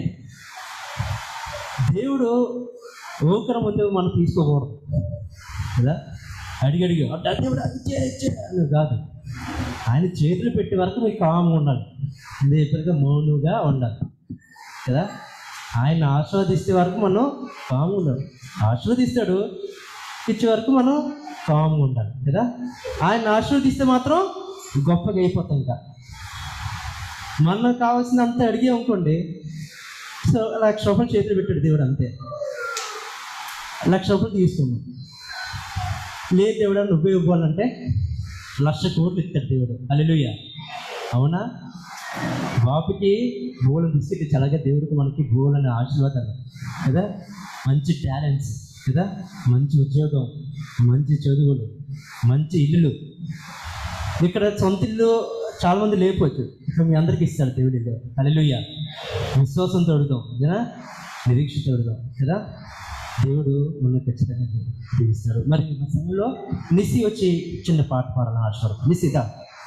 [SPEAKER 1] దేవుడు ఊకర ముందు మనం తీసుకోకూడదు కదా అడిగి అడిగి "అడ్డా దేవుడు అది చే చే" అని కాదు ఆయన చేతులు పెట్టే వరకు మీకు కామంగా ఉండాలి లేకపోతే మౌనుగా ఉండాలి కదా ఆయన ఆస్వాదిస్తే వరకు మనం కామ్గా ఉండాలి ఆశీర్వదిస్తాడు ఇచ్చే వరకు మనం కామ్గా ఉండాలి కదా ఆయన ఆశీర్వదిస్తే మాత్రం గొప్పగా అయిపోతాం ఇంకా మనకు కావాల్సినంత అడిగి అనుకోండి సో లక్ష రూపాయలు చేతులు పెట్టాడు దేవుడు అంతే లక్ష రూపాయలు తీసుకున్నాం లేదు దేవుడు అని నువ్వే ఇవ్వాలంటే లక్ష కోట్లు ఇస్తాడు దేవుడు అల్లెలుయ్య అవునా బాబుకి బోలని బిస్కెట్ ఇచ్చి అలాగే దేవుడికి మనకి బోలని ఆశీర్వాదాలు కదా మంచి టాలెంట్స్ కదా మంచి ఉద్యోగం మంచి చదువులు మంచి ఇల్లులు ఇక్కడ సొంత ఇల్లు చాలా మంది లేకపోవచ్చు ఇక్కడ మీ అందరికి ఇస్తాడు దేవుడి ఇల్లు అల్లెలుయ్య విశ్వాసంతో అడుగుదాం కదా నిరీక్షతో అడుగుదాం కదా దేవుడు మన ఖచ్చితంగా దీవిస్తాడు మరి మా సమయంలో నిసి వచ్చి చిన్న పాట పాడాలని ఆశపడతాం నిసిదా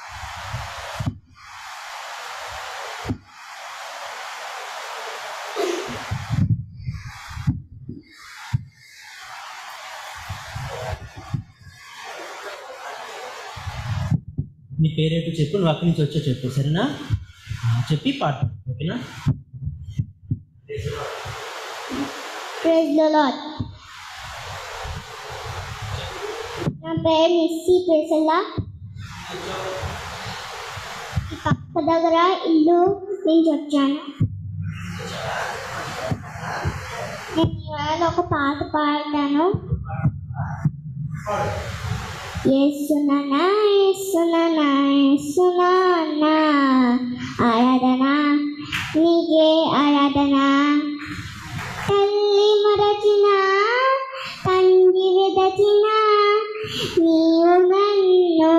[SPEAKER 1] నీ పేరేంటో చెప్పు నువ్వు అక్కడి నుంచి వచ్చో చెప్పు సరేనా ఆ, చెప్పి పాట పాడు, ఓకేనా
[SPEAKER 9] ప్రైజ్ ద లార్డ్ నా పేరు నిస్సి పేసల్లా పక్క దగ్గర ఇల్లు నుంచి వచ్చాను నేను ఇవాళ ఒక పాట పాడతాను ఏసుననా ఏసుననా ఏసునానా ఆరాధన నీకే ఆరాధన తల్లి మరచిన తండ్రి వెదచిన నీవు నన్ను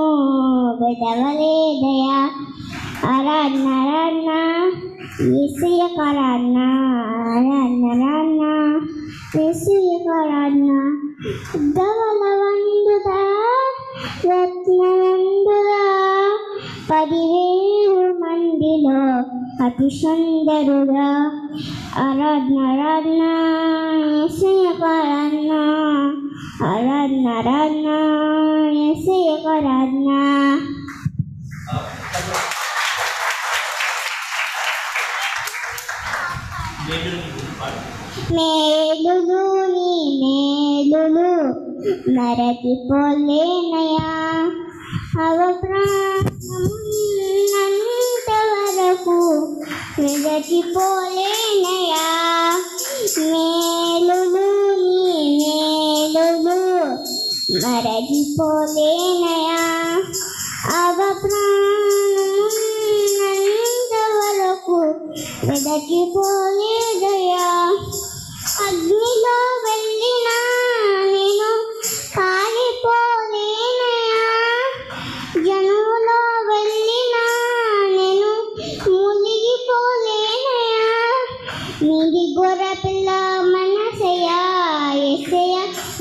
[SPEAKER 9] వెదవలేదయా ఆరాధన ఆరాధన ఏసయ్యకు ఆరాధన ఆరాధన ఆరాధన ఏసయ్యకు ఆరాధన ధవలవందుదా రత్నవందుదా పదివేలు మందిలో అతి సుందరుడా ఆరాధన ఆరాధన ఏసయ్యకు ఆరాధన ఆరాధన ఆరాధన ఏసయ్యకు ఆరాధన మేలులు నీ మేలులు మరచిపోలేనయా అవ ప్రాణమున్నంత వరకు విరచిపోలేనయా మేలులు నీ మేలులు మరచిపోలేనయా అవ ప్రాణమున్నంత వరకు విరచిపోలేదయా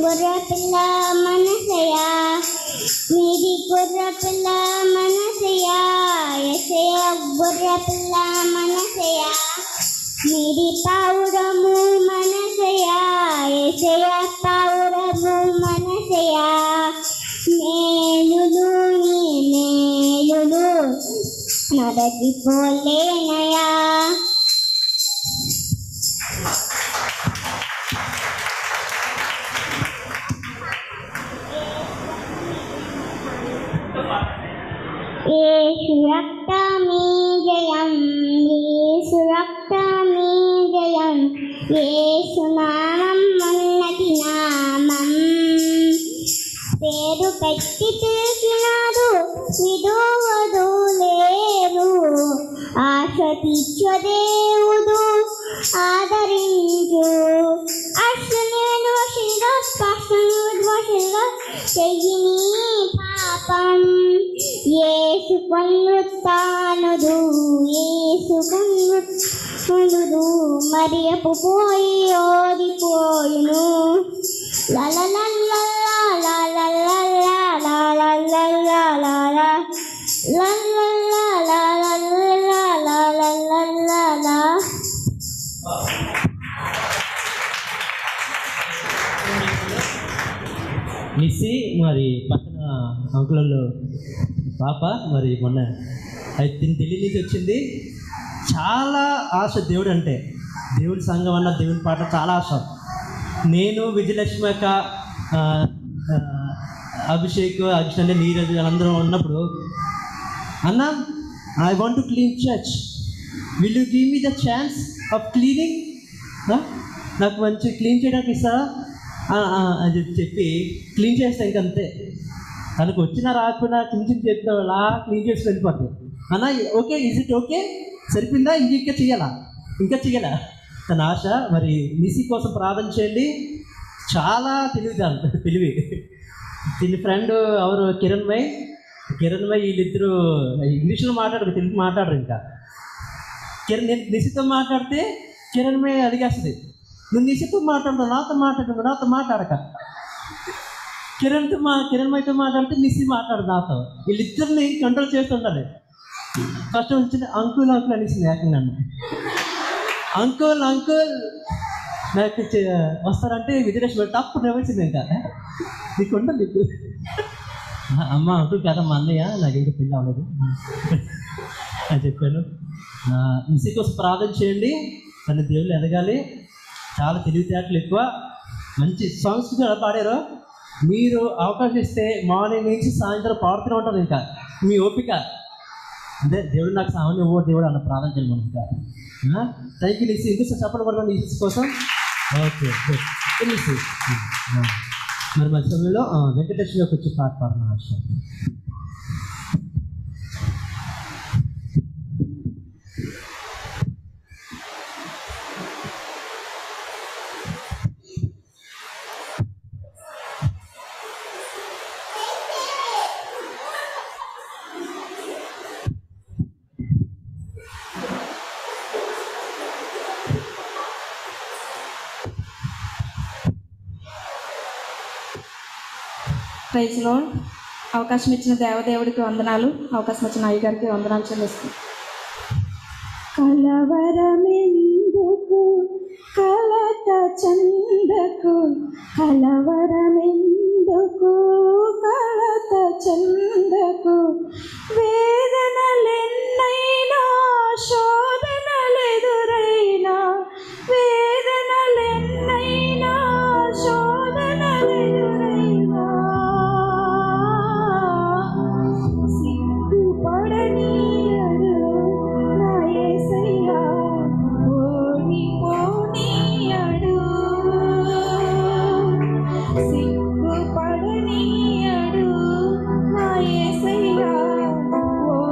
[SPEAKER 9] గుర్ర పిల్ల మనసయా మీది గుర్ర పిల్ల మనసయా ఎసయ గుర్ర పిల్ల మనసయా మీది పావురము మనసయా ఎసయ పావురము మనసయా మేలులు నీ మేలులు నడగిపోలేనయా యేసు రక్తమే జయం యేసు రక్తమే జయం యేసు నామం ఉన్నతి నామం పేరు పెట్టి పిలిచినాడు విధువదు లేరు ఆశ తీర్చ దేవుడు ఆదరించు అశ్వని విద్వషులుగా స్పష్టని విద్వషులుగా చెయ్యిని పాపం ఏసు కొన్నుతానుదు ఏసు కొన్నుతానుదు మరియపు పోయి ఓడిపోయును La la la la la la la la la la la la la la La la la la la la la la la la la
[SPEAKER 2] మిస్సి మరి పక్కన అంకులలో పాప మరి మొన్న అది తిని ఢిల్లీ నుంచి వచ్చింది చాలా ఆశ దేవుడు అంటే దేవుడి సంఘం అన్న దేవుడి పాట చాలా ఆశ నేను విజయలక్ష్మి అక్క ఆ, ఆ, అభిషేక్ అభిషేక్ అంటే నీరజ్ అందరం ఉన్నప్పుడు అన్న I want to clean church will you give me the chance of cleaning నాకు మంచి క్లీన్ చేయడానికి ఇస్తారా "ఆ, ఆ," అని చెప్పి చెప్పి క్లీన్ చేస్తా ఇంకంతే తనకు వచ్చినా రాకపోయినా చిన్న చిన్న చేతితో అలా క్లీన్ చేసి వెళ్ళిపోతాయి అన్న ఓకే ఈజ్ ఇట్ ఓకే సరిపోయిందా ఇంక ఇంకా చెయ్యాలా ఇంకా చెయ్యాలా తన ఆశ మరి మిసి కోసం ప్రార్థన చేయండి చాలా తెలివిదాలు తెలివి దీని ఫ్రెండ్ ఎవరు కిరణ్ భాయ్ కిరణ్ భాయ్ వీళ్ళిద్దరూ ఇంగ్లీష్లో మాట్లాడరు తెలుగు మాట్లాడరు ఇంకా కిరణ్ నేను నిశితో మాట్లాడితే కిరణ్ మే అడిగేస్తుంది నువ్వు నిశితో మాట్లాడతావు నాతో మాట్లాడు నాతో మాట్లాడక కిరణ్తో మా కిరణ్ మైతో మాట్లాడితే నిసి మాట్లాడు నాతో వీళ్ళిద్దరిని కంట్రోల్ చేస్తుండాలి ఫస్ట్ వచ్చింది అంకుల్ అంకుల్ అనేసింది ఏకంగా నన్ను అంకుల్ అంకుల్ నాకు చే- వస్తారంటే విజయలక్ష్మి తప్పు నవ్వేసింది ఇంకా నీకు ఉండదు నీకు అమ్మ అంకుల్ కదమ్మా అన్నయ్య నాకు ఇంకా పెళ్ళి అవ్వలేదు అని చెప్పాను మిస్సీ కోసం ప్రార్థన చేయండి తన దేవుళ్ళు ఎదగాలి చాలా తెలివితేటలు ఎక్కువ మంచి సాంగ్స్ కూడా పాడారు మీరు అవకాశం ఇస్తే మార్నింగ్ నుంచి సాయంత్రం పాడుతూనే ఉంటారు ఇంకా మీ ఓపిక అదే దేవుడు నాకు సామాన్య ఓ దేవుడు అన్న ప్రార్థన చేయండి మనం ఇంకా థ్యాంక్ యూ నిసి ఇంకొక చెప్పడం పడతాను నిసి కోసం ఓకే నిసి మరి మన సమయంలో ఆ, వెంకటేశ్వర గారికి వచ్చి పాట పాడిన ఆశ
[SPEAKER 6] ప్రైజ్లో అవకాశం ఇచ్చిన దేవదేవుడికి వందనాలు అవకాశం ఇచ్చిన అయ్యగారికి వందనాలు చెల్లిస్తాను కలవరమెందుకు కలత చందకు కలవరమెందుకు కలత చందకు వేదనలెన్నైనా శోధనలెదురైనా వేదనలెన్నైనా శోధనలెదురైనా సిగ్గుపడనీయడు నా యేసయ్యా ఓడిపోనీయడు సిగ్గుపడనీయడు నా యేసయ్యా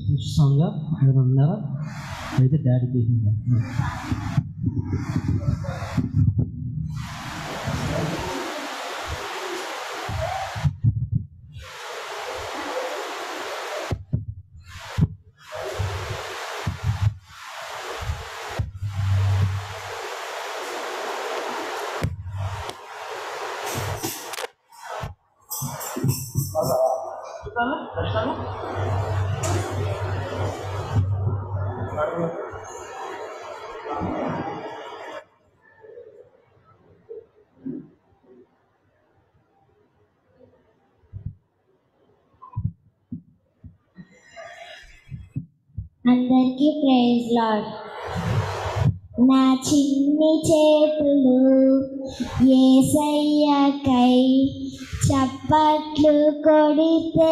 [SPEAKER 1] ఫ్రెష్ సాంగ్ ఎవరు ఉన్నారా అయితే డాడీకి
[SPEAKER 9] అందరికీ ప్రైజ్ లాడ్ నా చిన్ని చేతులు ఏసయ్యకై చప్పట్లు కొడితే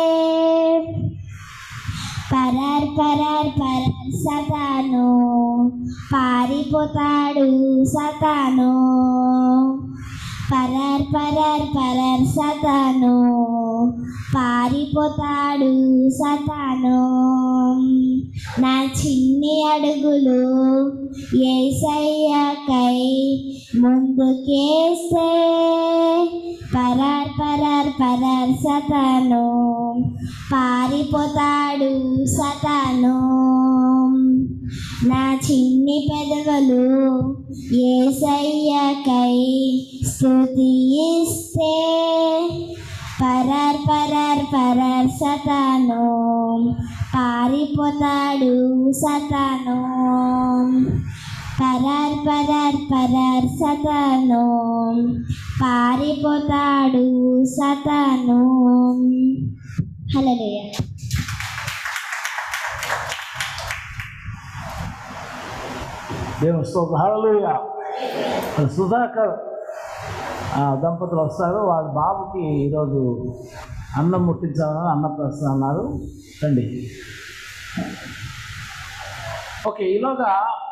[SPEAKER 9] పరార్ పరార్ పరార్ సతాను పారిపోతాడు సతాను పరార్ పరార్ పరార్ సతాను పారిపోతాడు సతాను నా చిన్ని అడుగులు ఏసయ్యకై ముందుకేస్తే పరార్ పరార్ పరార్ సతాను పారిపోతాడు సతాను నా చిన్ని పెదవులు ఏసయ్యకై స్తుతిస్తే పరార్ పరార్ పరార్ సతాను పారిపోతాడు సతాను పరార్ పరార్ పరార్ సతాను పారిపోతాడు సతాను హల్లెలూయా
[SPEAKER 10] దేవుని స్తోత్రం హల్లెలూయా మరి సుధాకర్ ఆ, దంపతులు వస్తారు వాళ్ళ బాబుకి ఈరోజు అన్నం ముట్టించాలని అన్నప్రసన్న అన్నారు రండి ఓకే ఈలోగా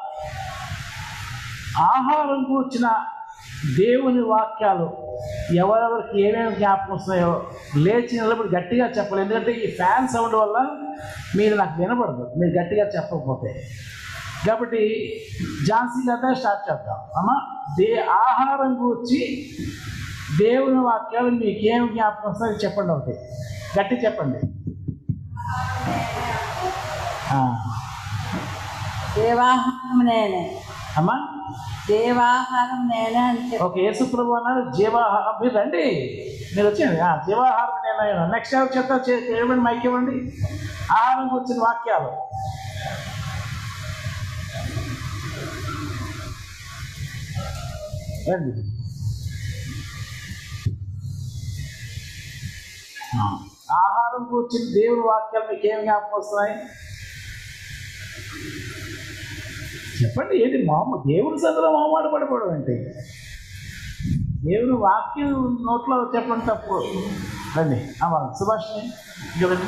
[SPEAKER 10] ఆహారం కూర్చిన దేవుని వాక్యాలు ఎవరెవరికి ఏమేమి జ్ఞాపకం వస్తాయో లేచి నిలబడి గట్టిగా చెప్పాలి ఎందుకంటే ఈ ఫ్యాన్ సౌండ్ వల్ల మీరు నాకు వినపడదు మీరు గట్టిగా చెప్పకపోతే కాబట్టి ఝాన్సీ కథ స్టార్ట్ చేద్దాం అమ్మా దే ఆహారం గురించి దేవుని వాక్యాలు మీకు ఏం జ్ఞాపకం వస్తాయో చెప్పండి ఒకటి గట్టి చెప్పండి ఆ,
[SPEAKER 11] దేవాహారం నేనే
[SPEAKER 10] అమ్మా
[SPEAKER 11] దేవాహారం నేనే అని చెప్పి
[SPEAKER 10] ఓకే యేసుప్రభు అన్నారు జీవాహారం మీరు రండి మీరు వచ్చేయండి ఆ, జీవాహారం నేను నెక్స్ట్ ఎవరు చెప్తా చేయమని మైక్ ఇవ్వండి ఆహారం గురించిన వాక్యాలు రండి ఆ, ఆహారం కూర్చుని దేవుని వాక్యాలు మీకు ఏం జ్ఞాపకం వస్తున్నాయి చెప్పండి ఏంటి మామ దేవుని సందులో మామాట పడిపోవడం ఏంటి దేవుని వాక్యం నోట్లో చెప్పండి తప్పు రండి అమ్మా సుభాష్ చూడండి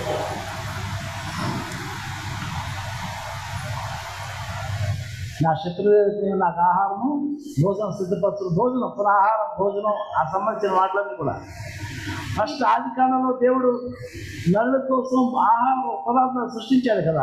[SPEAKER 10] నా శత్రువు నాకు ఆహారము భోజనం సిద్ధపరచు భోజనం పునాహారం భోజనం ఆ సంబంధించిన వాటిలన్నీ కూడా ఫస్ట్ ఆది కాలంలో దేవుడు నరుల కోసం ఆహార పదార్థాలు సృష్టించాడు కదా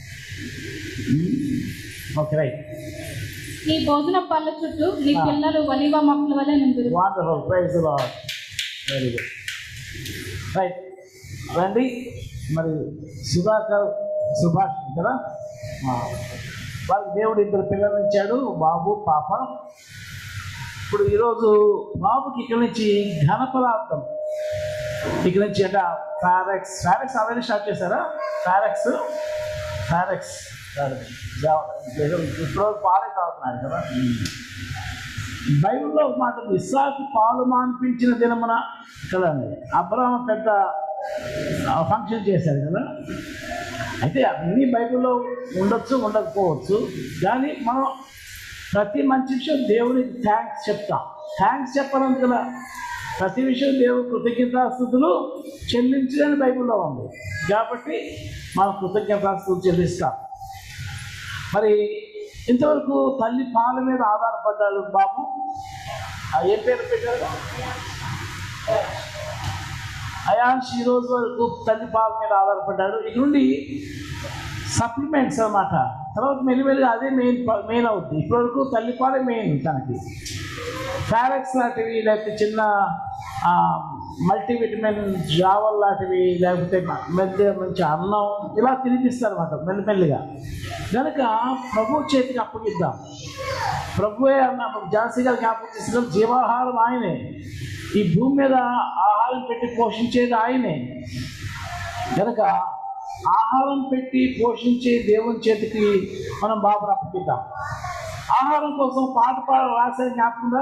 [SPEAKER 10] ఓకే రైట్
[SPEAKER 4] ఈ భోజన పళ్ళ చుట్టూ నీ పిల్లలు వలివ మొక్కల వలె నుందురు
[SPEAKER 10] wonderful prize very good right రండి మరి సుధాకర్ సుభాష్ కదా ఆ, వాళ్ళకి దేవుడు ఇద్దరు పిల్లలు ఇచ్చాడు బాబు పాప ఇప్పుడు ఈరోజు బాబుకి ఇక్కడి నుంచి ఘన పదార్థం ఇక్కడి నుంచి అంటే ఫారెక్స్ ఫారెక్స్ ఆల్రెడీ స్టార్ట్ చేశారా ఫారెక్స్ ఫారెక్స్ ఇప్పుడు పాలే తాగుతున్నారు కదా బైబిల్లో ఒక మాట ఉంది, ఇస్సాకు పాలు మాన్పించిన దినమున కదండి అబ్రాహ్మ పెద్ద ఫంక్షన్ చేశారు కదా అయితే అన్నీ బైబిల్లో ఉండొచ్చు ఉండకపోవచ్చు కానీ మనం ప్రతి మంచి విషయం దేవునికి థ్యాంక్స్ చెప్తాం థ్యాంక్స్ చెప్పడం కదా ప్రతి విషయం దేవుడు కృతజ్ఞతాస్థుతులు చెల్లించని బైబిల్లో ఉంది కాబట్టి మనం కృతజ్ఞతాస్థుతులు చెల్లిస్తాం మరి ఇంతవరకు తల్లి పాల మీద ఆధారపడ్డాడు బాబు ఆ ఏ పేరు పెట్టారు అయాన్ష్ ఈ రోజు వరకు తల్లి పాల మీద ఆధారపడ్డాడు ఇక నుండి సప్లిమెంట్స్ అన్నమాట తర్వాత మెల్లిమెల్లిగా అదే మెయిన్ మెయిన్ అవుతుంది ఇప్పటివరకు తల్లిపాలే మెయిన్ తనకి ఫారెక్స్ లాంటివి లేకపోతే చిన్న మల్టీవిటమిన్ జావల్ లాంటివి లేకపోతే మెద్ద మంచి అన్నం ఇలా తినిపిస్తారు అనమాట మెల్లిమెల్లిగా కనుక ప్రభు చేతికి అప్పగిద్దాం ప్రభువే అన్న ఝాన్సీ గారు జ్ఞాపకం చేసిన జీవాహారం ఆయనే ఈ భూమి మీద ఆహారం పెట్టి పోషించేది ఆయనే కనుక ఆహారం పెట్టి పోషించే దేవుని చేతికి మనం బాబుని అప్పగిద్దాం ఆహారం కోసం పాట పాడ రాసే జ్ఞాపకంగా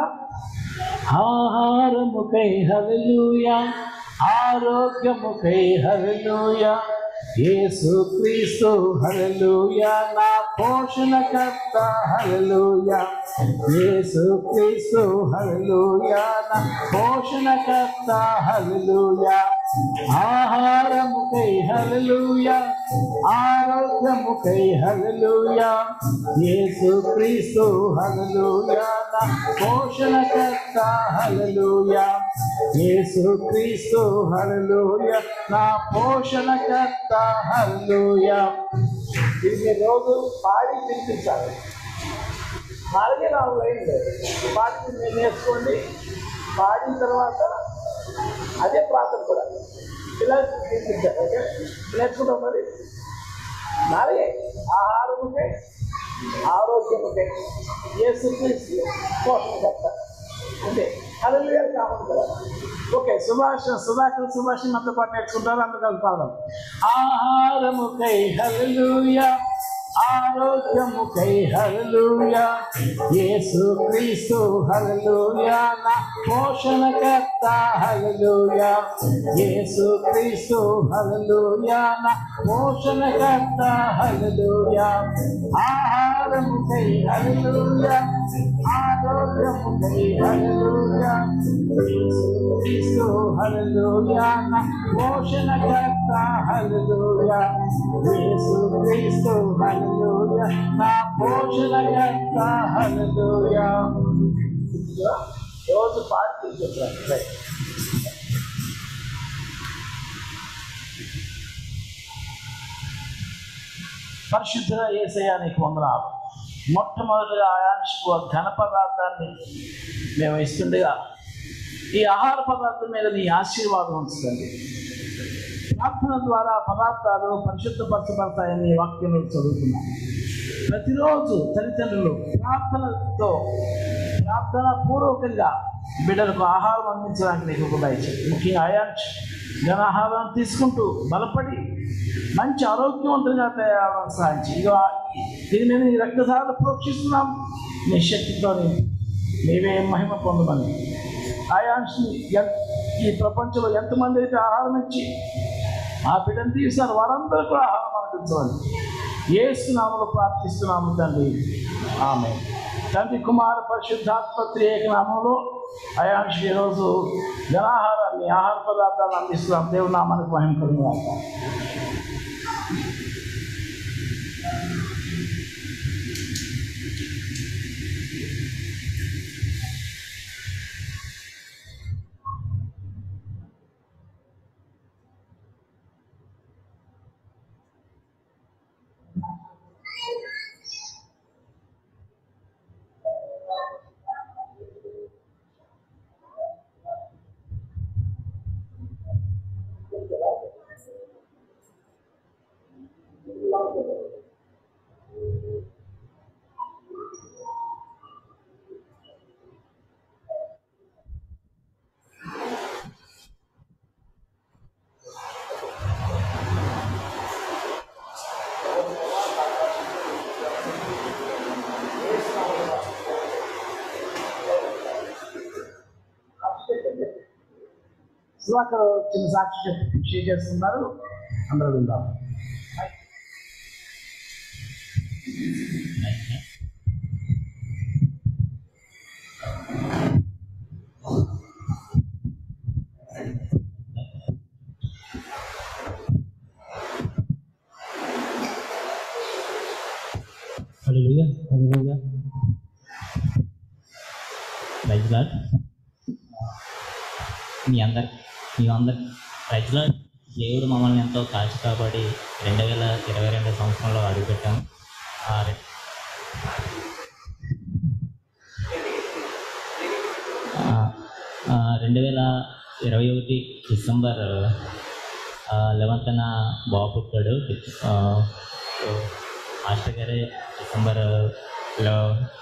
[SPEAKER 10] ఆహారముకై హల్లెలూయా ఆరోగ్యముకై హల్లెలూయా యేసు క్రీస్తు హల్లెలూయా నా పోషణకర్త హల్లెలూయా యేసు క్రీస్తు హల్లెలూయా నా పోషణకర్త హల్లెలూయా ఆహారముకై హల్లెలూయా ఆరోగ్యముకై హల్లెలూయా యేసు క్రీస్తు హల్లెలూయా నా పోషణకర్త హల్లెలూయా యేసు క్రీస్తు హల్లెలూయా నా పోషణకర్త హల్లెలూయా ఇది మీరు రోజు పాడి వినిపించాలి నాలుగే నాలుగు లైన్లు పాడి మీరు నేర్చుకోండి పాడిన తర్వాత అదే ప్రార్థన కూడా పిల్లలకి వినిపించాలి ఓకే నేర్చుకుంటాం మరి నాలుగే ఆహారముకే ఆరోగ్యముకే యేసు క్రీస్తు పోషణకర్త అంతే హల్లెలూయా కావాలి కదా ఓకే సుభాష్ సుధాకర్ సుభాష్ మనతో పాటు నేర్చుకుంటారు అందరూ కలిసి పాడదాం ఆహారముకై హల్లెలూయా ఆరోగ్యముకై హల్లెలూయా యేసు క్రీస్తు హల్లెలూయా నా పోషణకర్త హల్లెలూయా యేసు క్రీస్తు హల్లెలూయా నా పోషణకర్త హల్లెలూయా ఆహారముకై హల్లెలూయా ఆరోగ్యముకై హల్లెలూయా యేసు క్రీస్తు హల్లెలూయా నా పోషణకర్త హల్లెలూయా యేసు క్రీస్తు హల్లెలూయా నా పోషణకర్త హల్లెలూయా రోజు పాడుతూ చెప్పారు రైట్ పరిశుద్ధ ఏసయ్య నీకు వందనాలు మొట్టమొదటిగా ఆయాంశకు ఆ ఘన పదార్థాన్ని మేము ఇస్తుండగా ఈ ఆహార పదార్థం మీద నీ ఆశీర్వాదం ఉంచుతుంది ప్రార్థన ద్వారా పదార్థాలు పరిశుద్ధపరచబడతాయని ఈ వాక్యం నేను చదువుతున్నాను ప్రతిరోజు తల్లిదండ్రులు ప్రార్థనతో ప్రార్థన పూర్వకంగా బిడ్డలకు ఆహారం అందించడానికి నీకు ఒక దయచేయి ముఖ్యంగా అయాంశ్ ఘనాహారం తీసుకుంటూ బలపడి మంచి ఆరోగ్యవంతంగా తయారవడం సాధించి ఇక దీని మీద నీ రక్తధార ప్రోక్షిస్తున్నాం నీ శక్తితో నీవే మహిమ పొందమని ఆయాంష్ని ఎన్- ఈ ప్రపంచంలో ఎంతమంది అయితే ఆహారం ఇచ్చి ఆ బిడ్డను తీశారు వారందరూ కూడా ఆహారం అందించమని ఏసునామలో ప్రార్థిస్తున్నాము తండ్రి ఆమె తండ్రి కుమార పరిశుద్ధాత్మ త్రియేక నామంలో అయాంష్ ఈరోజు జనాహారాన్ని ఆహార పదార్థాలు అందిస్తున్నాం దేవుడు నామానికి మహిమ కలుగుగాక సుధాకర్ చిన్న సాక్షి చెప్పి షేర్ చేస్తున్నారు అందరూ విందాం
[SPEAKER 1] హల్లెలూయా హల్లెలూయా ప్రైజ్ లార్డ్ మీ అందరి మీ అందరి
[SPEAKER 12] ప్రజల దేవుడు మమ్మల్ని ఎంతో కాచి కాబట్టి రెండు వేల ఇరవై రెండు సంవత్సరంలో అడుగుపెట్టాం ఆ రె- ఆ, ఆ, రెండు వేల ఇరవై ఒకటి డిసెంబర్ లెవెన్త్న బాబు పుట్టాడు ఆ, సో మాస్టర్ గారే డిసెంబర్లో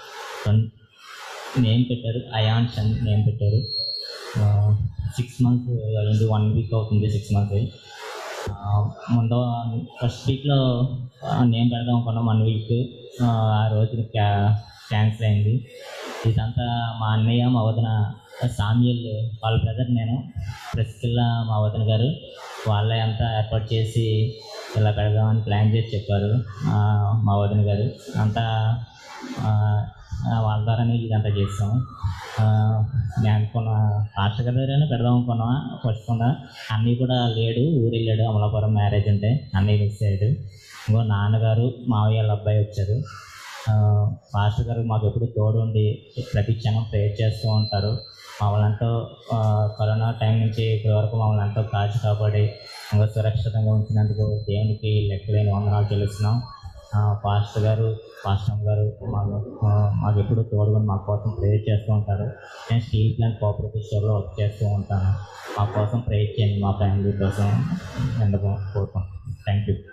[SPEAKER 12] నేమ్ పెట్టారు అయాన్స్ అని నేమ్ పెట్టారు సిక్స్ మంత్స్ అయింది వన్ వీక్ అవుతుంది సిక్స్ మంత్స్ ముందు ఫస్ట్ వీక్లో నేమ్ పెడదాం అనుకున్నాం వన్ వీక్ ఆ రోజు క్యా క్యాన్సిల్ అయింది ఇదంతా మా అన్నయ్య మా వదిన సామ్యుల్ వాళ్ళ బ్రదర్ నేను ప్రెస్కిల్లా మా వదిన గారు వాళ్ళే అంతా ఏర్పాటు చేసి ఇలా పెడదామని ప్లాన్ చేసి చెప్పారు ఆ, మా వదిన గారు అంతా ఆ, ఆ, వాళ్ళ ద్వారానే ఇదంతా చేస్తాం ఆ, నేను అనుకున్న మాస్టర్ గారి దగ్గరైనా పెడదాం అనుకున్నా ఫస్ట్ అన్నయ్య కూడా లేడు ఊరు వెళ్ళాడు అమలాపురం మ్యారేజ్ ఉంటే అన్నయ్య మిస్ అయ్యాడు ఇంకో నాన్నగారు మావయ్య వాళ్ళ అబ్బాయి వచ్చారు ఆ, మాస్టర్ గారు మాకు ఎప్పుడు తోడుండి ప్రతి క్షణం ప్రేయర్ చేస్తూ ఉంటారు మమ్మల్ని ఎంతో ఆ, కరోనా టైం నుంచి ఇప్పటి వరకు మమ్మల్ని ఎంతో కాచి కాపాడి ఇంకా సురక్షితంగా ఉంచినందుకు దేవునికి లెక్కలేని వందనాలు తెలుస్తున్నాం ఆ, పాస్టర్ గారు పాస్టర్ గారు మాకు ఆ, మాకు ఎప్పుడు తోడుకొని మా కోసం ప్రేయర్ చేస్తూ ఉంటారు నేను స్టీల్ ప్లాంట్ కోఆపరేటివ్ స్టోర్లో వర్క్ చేస్తూ ఉంటాను మా కోసం ప్రేయర్ చేయండి మా ఫ్యామిలీ కోసం ఎందుకు కోరుకుంటాం థ్యాంక్ యూ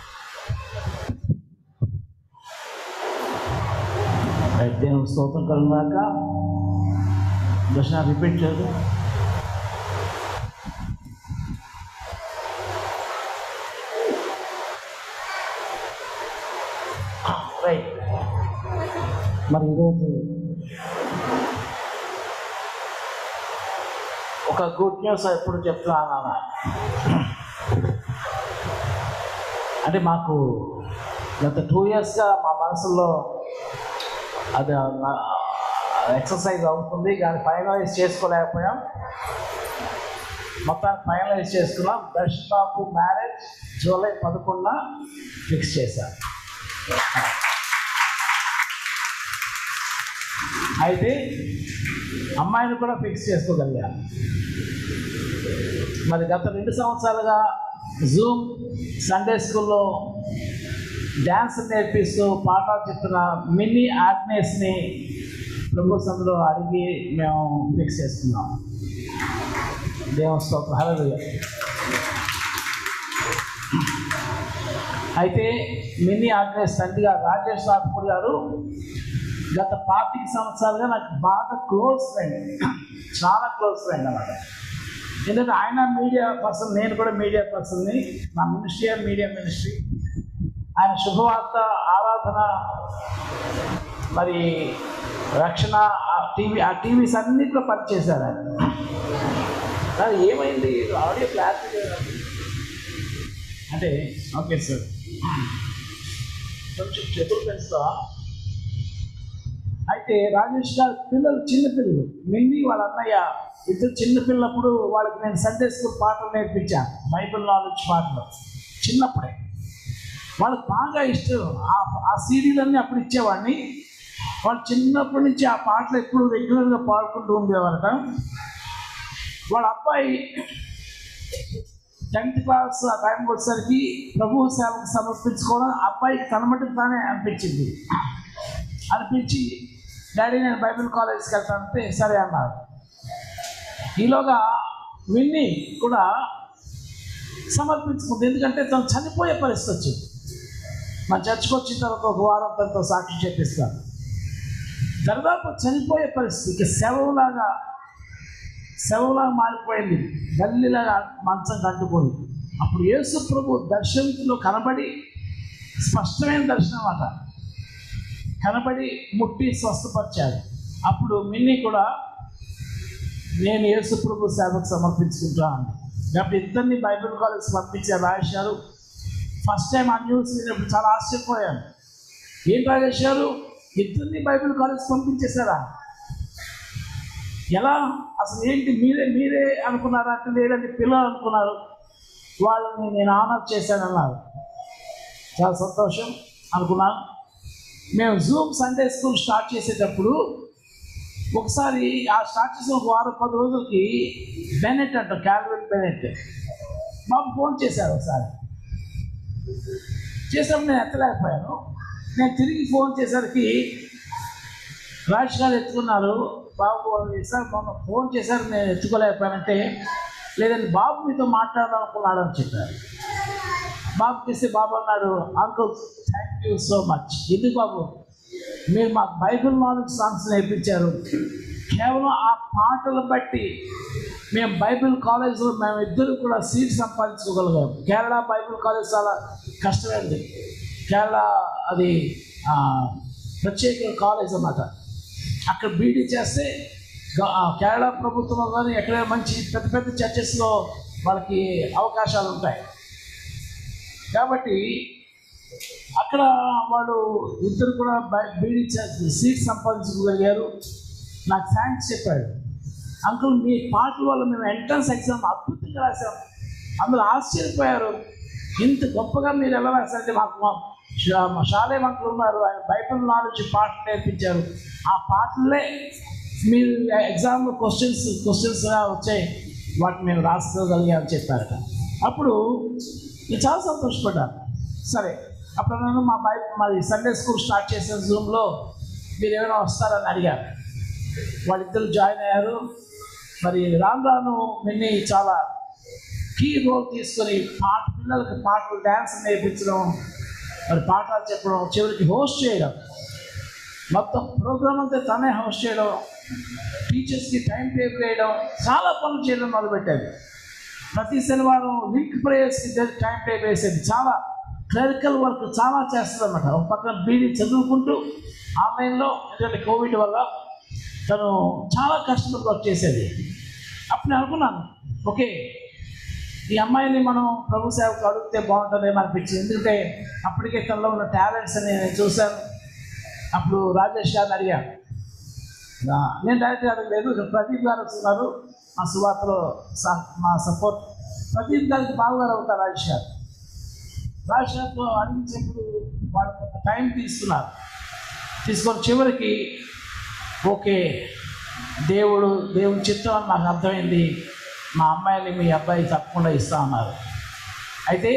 [SPEAKER 10] రైట్ దేవుని స్తోత్రం కలుగాక దర్శన రిపీట్ చేయదు రైట్ మరి ఈరోజు ఒక గుడ్ న్యూస్ ఎప్పుడు చెప్తున్నాను నాన్న. అంటే మాకు గత టూ ఇయర్స్గా మా మనసులో అది ఎక్సర్సైజ్ అవుతుంది కానీ ఫైనలైజ్ చేసుకోలేకపోయాం మొత్తానికి ఫైనలైజ్ చేసుకున్నాం దర్శన్ బాబు మ్యారేజ్ జూలై పదకొండున ఫిక్స్ చేశాం అయితే అమ్మాయిని కూడా ఫిక్స్ చేసుకోగలిగాం మరి గత రెండు సంవత్సరాలుగా జూమ్ సండే స్కూల్లో డ్యాన్స్ నేర్పిస్తూ పాఠాలు చెప్తున్న మినీ ఆగ్నేస్ని ప్రభు సందులో అడిగి మేము ఫిక్స్ చేసుకున్నాం దేవుని స్తోత్రం హల్లెలూయా అయితే మినీ ఆగ్నేస్ తండ్రిగా రాజేష్ రాథపూర్ గారు గత పాతిక సంవత్సరాలుగా నాకు బాగా క్లోజ్ ఫ్రెండ్ చాలా క్లోజ్ ఫ్రెండ్ అన్నమాట ఎందుకంటే ఆయన మీడియా పర్సన్ నేను కూడా మీడియా పర్సన్ని నా మినిస్ట్రీ మీడియా మినిస్ట్రీ ఆయన శుభవార్త ఆరాధన మరి రక్షణ ఆ టీవీ ఆ టీవీస్ అన్నింటిలో పనిచేశారు ఆయన కానీ ఏమైంది ఆడియో క్లారిటీ అంటే ఓకే సార్ కొంచెం చెతులు పెంచుతా అయితే రాజేష్ గారు పిల్లలు చిన్న పిల్లలు మిన్ని వాళ్ళ అన్నయ్య ఇద్దరు చిన్న పిల్లప్పుడు వాళ్ళకి నేను సండే స్కూల్ పాటలు నేర్పించాను బైబిల్ నాలెడ్జ్ పాటలు చిన్నప్పుడే వాళ్ళకి బాగా ఇష్టం ఆ ఆ సీడీలన్నీ అప్పుడు ఇచ్చేవాడిని వాళ్ళు చిన్నప్పటి నుంచి ఆ పాటలు ఎప్పుడు రెగ్యులర్గా పాడుకుంటూ ఉండేవారట వాళ్ళ అబ్బాయి టెన్త్ క్లాస్ ఆ టైంకి వచ్చేసరికి ప్రభు సేవకు సమర్పించుకోవడం ఆ అబ్బాయికి తన మటుకు తానే అనిపించింది అనిపించి డాడీ నేను బైబిల్ కాలేజ్కి వెళ్తానంటే సరే అన్నారు ఈలోగా విన్ని కూడా సమర్పించుకుంది ఎందుకంటే తను చనిపోయే పరిస్థితి వచ్చింది మా చర్చకు వచ్చిన తర్వాత ఒక వారం తనతో సాక్షి చెప్పిస్తాను దాదాపు చనిపోయే పరిస్థితి ఇక సెలవులాగా సెలవులాగా మారిపోయింది గల్లీలాగా మంచం కంటుకొని అప్పుడు యేసు ప్రభు దర్శనంలో కనబడి స్పష్టమైన దర్శనం అట కనబడి ముట్టి స్వస్థపరిచాడు అప్పుడు మిన్ని కూడా నేను యేసు ప్రభు సేవకు సమర్పించుకుంటాను కాబట్టి ఇద్దరిని బైబిల్ కాలేజ్ పంపించారు రాజేశారు ఫస్ట్ టైం ఆ న్యూస్ విన్నప్పుడు చాలా ఆశ్చర్యపోయాను ఏం రాజేశారు ఇద్దరిని బైబిల్ కాలేజ్ పంపించేశారా ఎలా అసలు ఏంటి మీరే మీరే అనుకున్నారా అంటే లేదంటే పిల్లలు అనుకున్నారు వాళ్ళని నేను ఆనర్ చేశానన్నారు చాలా సంతోషం అనుకున్నాను మేము జూమ్ సండే స్కూల్ స్టార్ట్ చేసేటప్పుడు ఒకసారి ఆ స్టార్ట్ చేసిన ఒక వారం పది రోజులకి బెనెట్ అంట క్యాల్విన్ బెనెట్ బాబు ఫోన్ చేశారు ఒకసారి చేసినప్పుడు నేను ఎత్తలేకపోయాను నేను తిరిగి ఫోన్ చేసరికి రాజు గారు ఎత్తుకున్నారు బాబు సార్ మొన్న ఫోన్ చేశారు నేను ఎత్తుకోలేకపోయానంటే లేదండి బాబు మీతో మాట్లాడదాం అనుకున్నాడు అని చెప్పారు బాబు చేస్తే బాబు అన్నాడు uncle thank you so much ఎందుకు బాబు మీరు మాకు బైబిల్ నాలెడ్జ్ సాంగ్స్ నేర్పించారు కేవలం ఆ పాటలు బట్టి మేము బైబిల్ కాలేజ్లో మేము ఇద్దరు కూడా సీట్ సంపాదించుకోగలిగాం కేరళ బైబిల్ కాలేజ్ చాలా కష్టమైంది కేరళ అది ఆ, ప్రత్యేక కాలేజ్ అన్నమాట అక్కడ బీడీ చేస్తే గ- ఆ కేరళ ప్రభుత్వంలో కానీ ఎక్కడైనా మంచి పెద్ద పెద్ద చర్చెస్లో వాళ్ళకి అవకాశాలు ఉంటాయి కాబట్టి అక్కడ వాళ్ళు ఇద్దరు కూడా బై- బీడీ చే- సీట్ సంపాదించుకోగలిగారు నాకు థ్యాంక్స్ చెప్పాడు అంకుల్ మీ పాటల వల్ల మేము ఎంట్రన్స్ ఎగ్జామ్ అద్భుతంగా రాసాం అందులో ఆశ్చర్యపోయారు ఇంత గొప్పగా మీరు ఎలా రాశారంటే మాకు మా షా- మా షాలే అంకుల్ ఉన్నారు ఆయన బైబిల్ నాలెడ్జ్ పాటలు నేర్పించారు ఆ పాటలే మీరు ఎగ్జామ్లో క్వశ్చన్స్ క్వశ్చన్స్ వచ్చాయి వాటిని మేము రాసుకోగలిగామని చెప్పారట అప్పుడు నేను చాలా సంతోషపడ్డాను సరే అప్పుడు నేను మా బై మాది సండే స్కూల్ స్టార్ట్ చేసిన జూమ్లో మీరు ఏమైనా వస్తారని అడిగారు వాళ్ళిద్దరు జాయిన్ అయ్యారు మరి రాను రాను మిన్ని చాలా కీ రోల్ తీసుకొని పాట పిల్లలకి పాటలు డ్యాన్స్ నేర్పించడం మరి పాఠాలు చెప్పడం చివరికి హోస్ట్ చేయడం మొత్తం ప్రోగ్రామ్ అంతా తనే హోస్ట్ చేయడం టీచర్స్కి టైం టేబుల్ వేయడం చాలా పనులు చేయడం మొదలుపెట్టారు ప్రతి శనివారం లింక్ ప్రేయర్స్కి టైం టేబుల్ వేసేది చాలా క్లరికల్ వర్క్ చాలా చేస్తుంది అనమాట ఒక పక్కన బీడీ చదువుకుంటూ ఆన్లైన్లో ఎందుకంటే కోవిడ్ వల్ల తను చాలా కష్టపడి వర్క్ చేసేది అప్పుడు నేను అనుకున్నాను ఓకే ఈ అమ్మాయిని మనం ప్రభు సేవకు అడిగితే బాగుంటుందేమో అనిపించింది ఎందుకంటే అప్పటికే తనలో ఉన్న టాలెంట్స్ అని నేను చూశాను అప్పుడు రాజేష్ గారిని అడిగాను ఆ, నేను డైరెక్ట్గా అడగలేదు ఇక్కడ ప్రదీప్ గారు వస్తున్నారు మా సువార్తలో సా- మా సపోర్ట్ ప్రదీప్ గారికి బావగారు అవుతారు రాజేష్ గారు రాజేష్ గారితో అడిగించినప్పుడు వాళ్ళు కొంత టైం తీసుకున్నారు తీసుకొని చివరికి ఓకే దేవుడు దేవుని చిత్తం అని నాకు అర్థమైంది మా అమ్మాయిని మీ అబ్బాయి తప్పకుండా ఇస్తా ఉన్నారు అయితే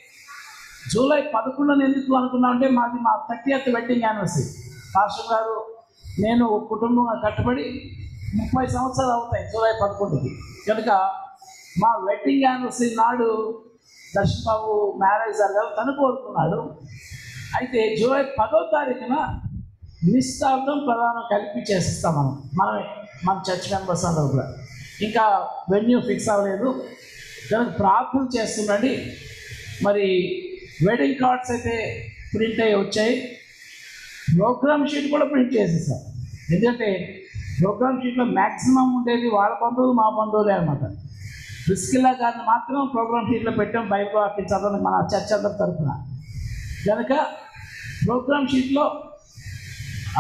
[SPEAKER 10] జూలై పదకొండున ఎందుకు అనుకున్నామంటే మాది మా థర్టీయత్ వెడ్డింగ్ యానివర్సరీ పాస్టర్ గారు నేను ఒక కుటుంబంగా కట్టుబడి ముప్పై సంవత్సరాలు అవుతాయి జూలై పదకొండుకి కనుక మా వెడ్డింగ్ యానివర్సరీ నాడు దర్శన్ బాబు మ్యారేజ్ జరగాలి తను కోరుకున్నాడు అయితే జూలై పదో తారీఖున నిశ్చార్థం ప్రధానం కలిపి చేసిస్తాం మనం మనమే మన చర్చ్ మెంబర్స్ అందరూ కూడా ఇంకా వెన్యూ ఫిక్స్ అవ్వలేదు కనుక ప్రార్థన చేస్తుండండి మరి వెడ్డింగ్ కార్డ్స్ అయితే ప్రింట్ అయ్యి వచ్చాయి ప్రోగ్రామ్ షీట్ కూడా ప్రింట్ చేసేసాం ఎందుకంటే ప్రోగ్రామ్ షీట్లో మ్యాక్సిమం ఉండేది వాళ్ళ బంధువులు మా బంధువులే అనమాట ప్రిస్కిల్లా గారిని మాత్రం ప్రోగ్రామ్ షీట్లో పెట్టాం బైబిల్ వాక్యం చదవడం మన చర్చ అందరి తరఫున కనుక ప్రోగ్రామ్ షీట్లో ఆ,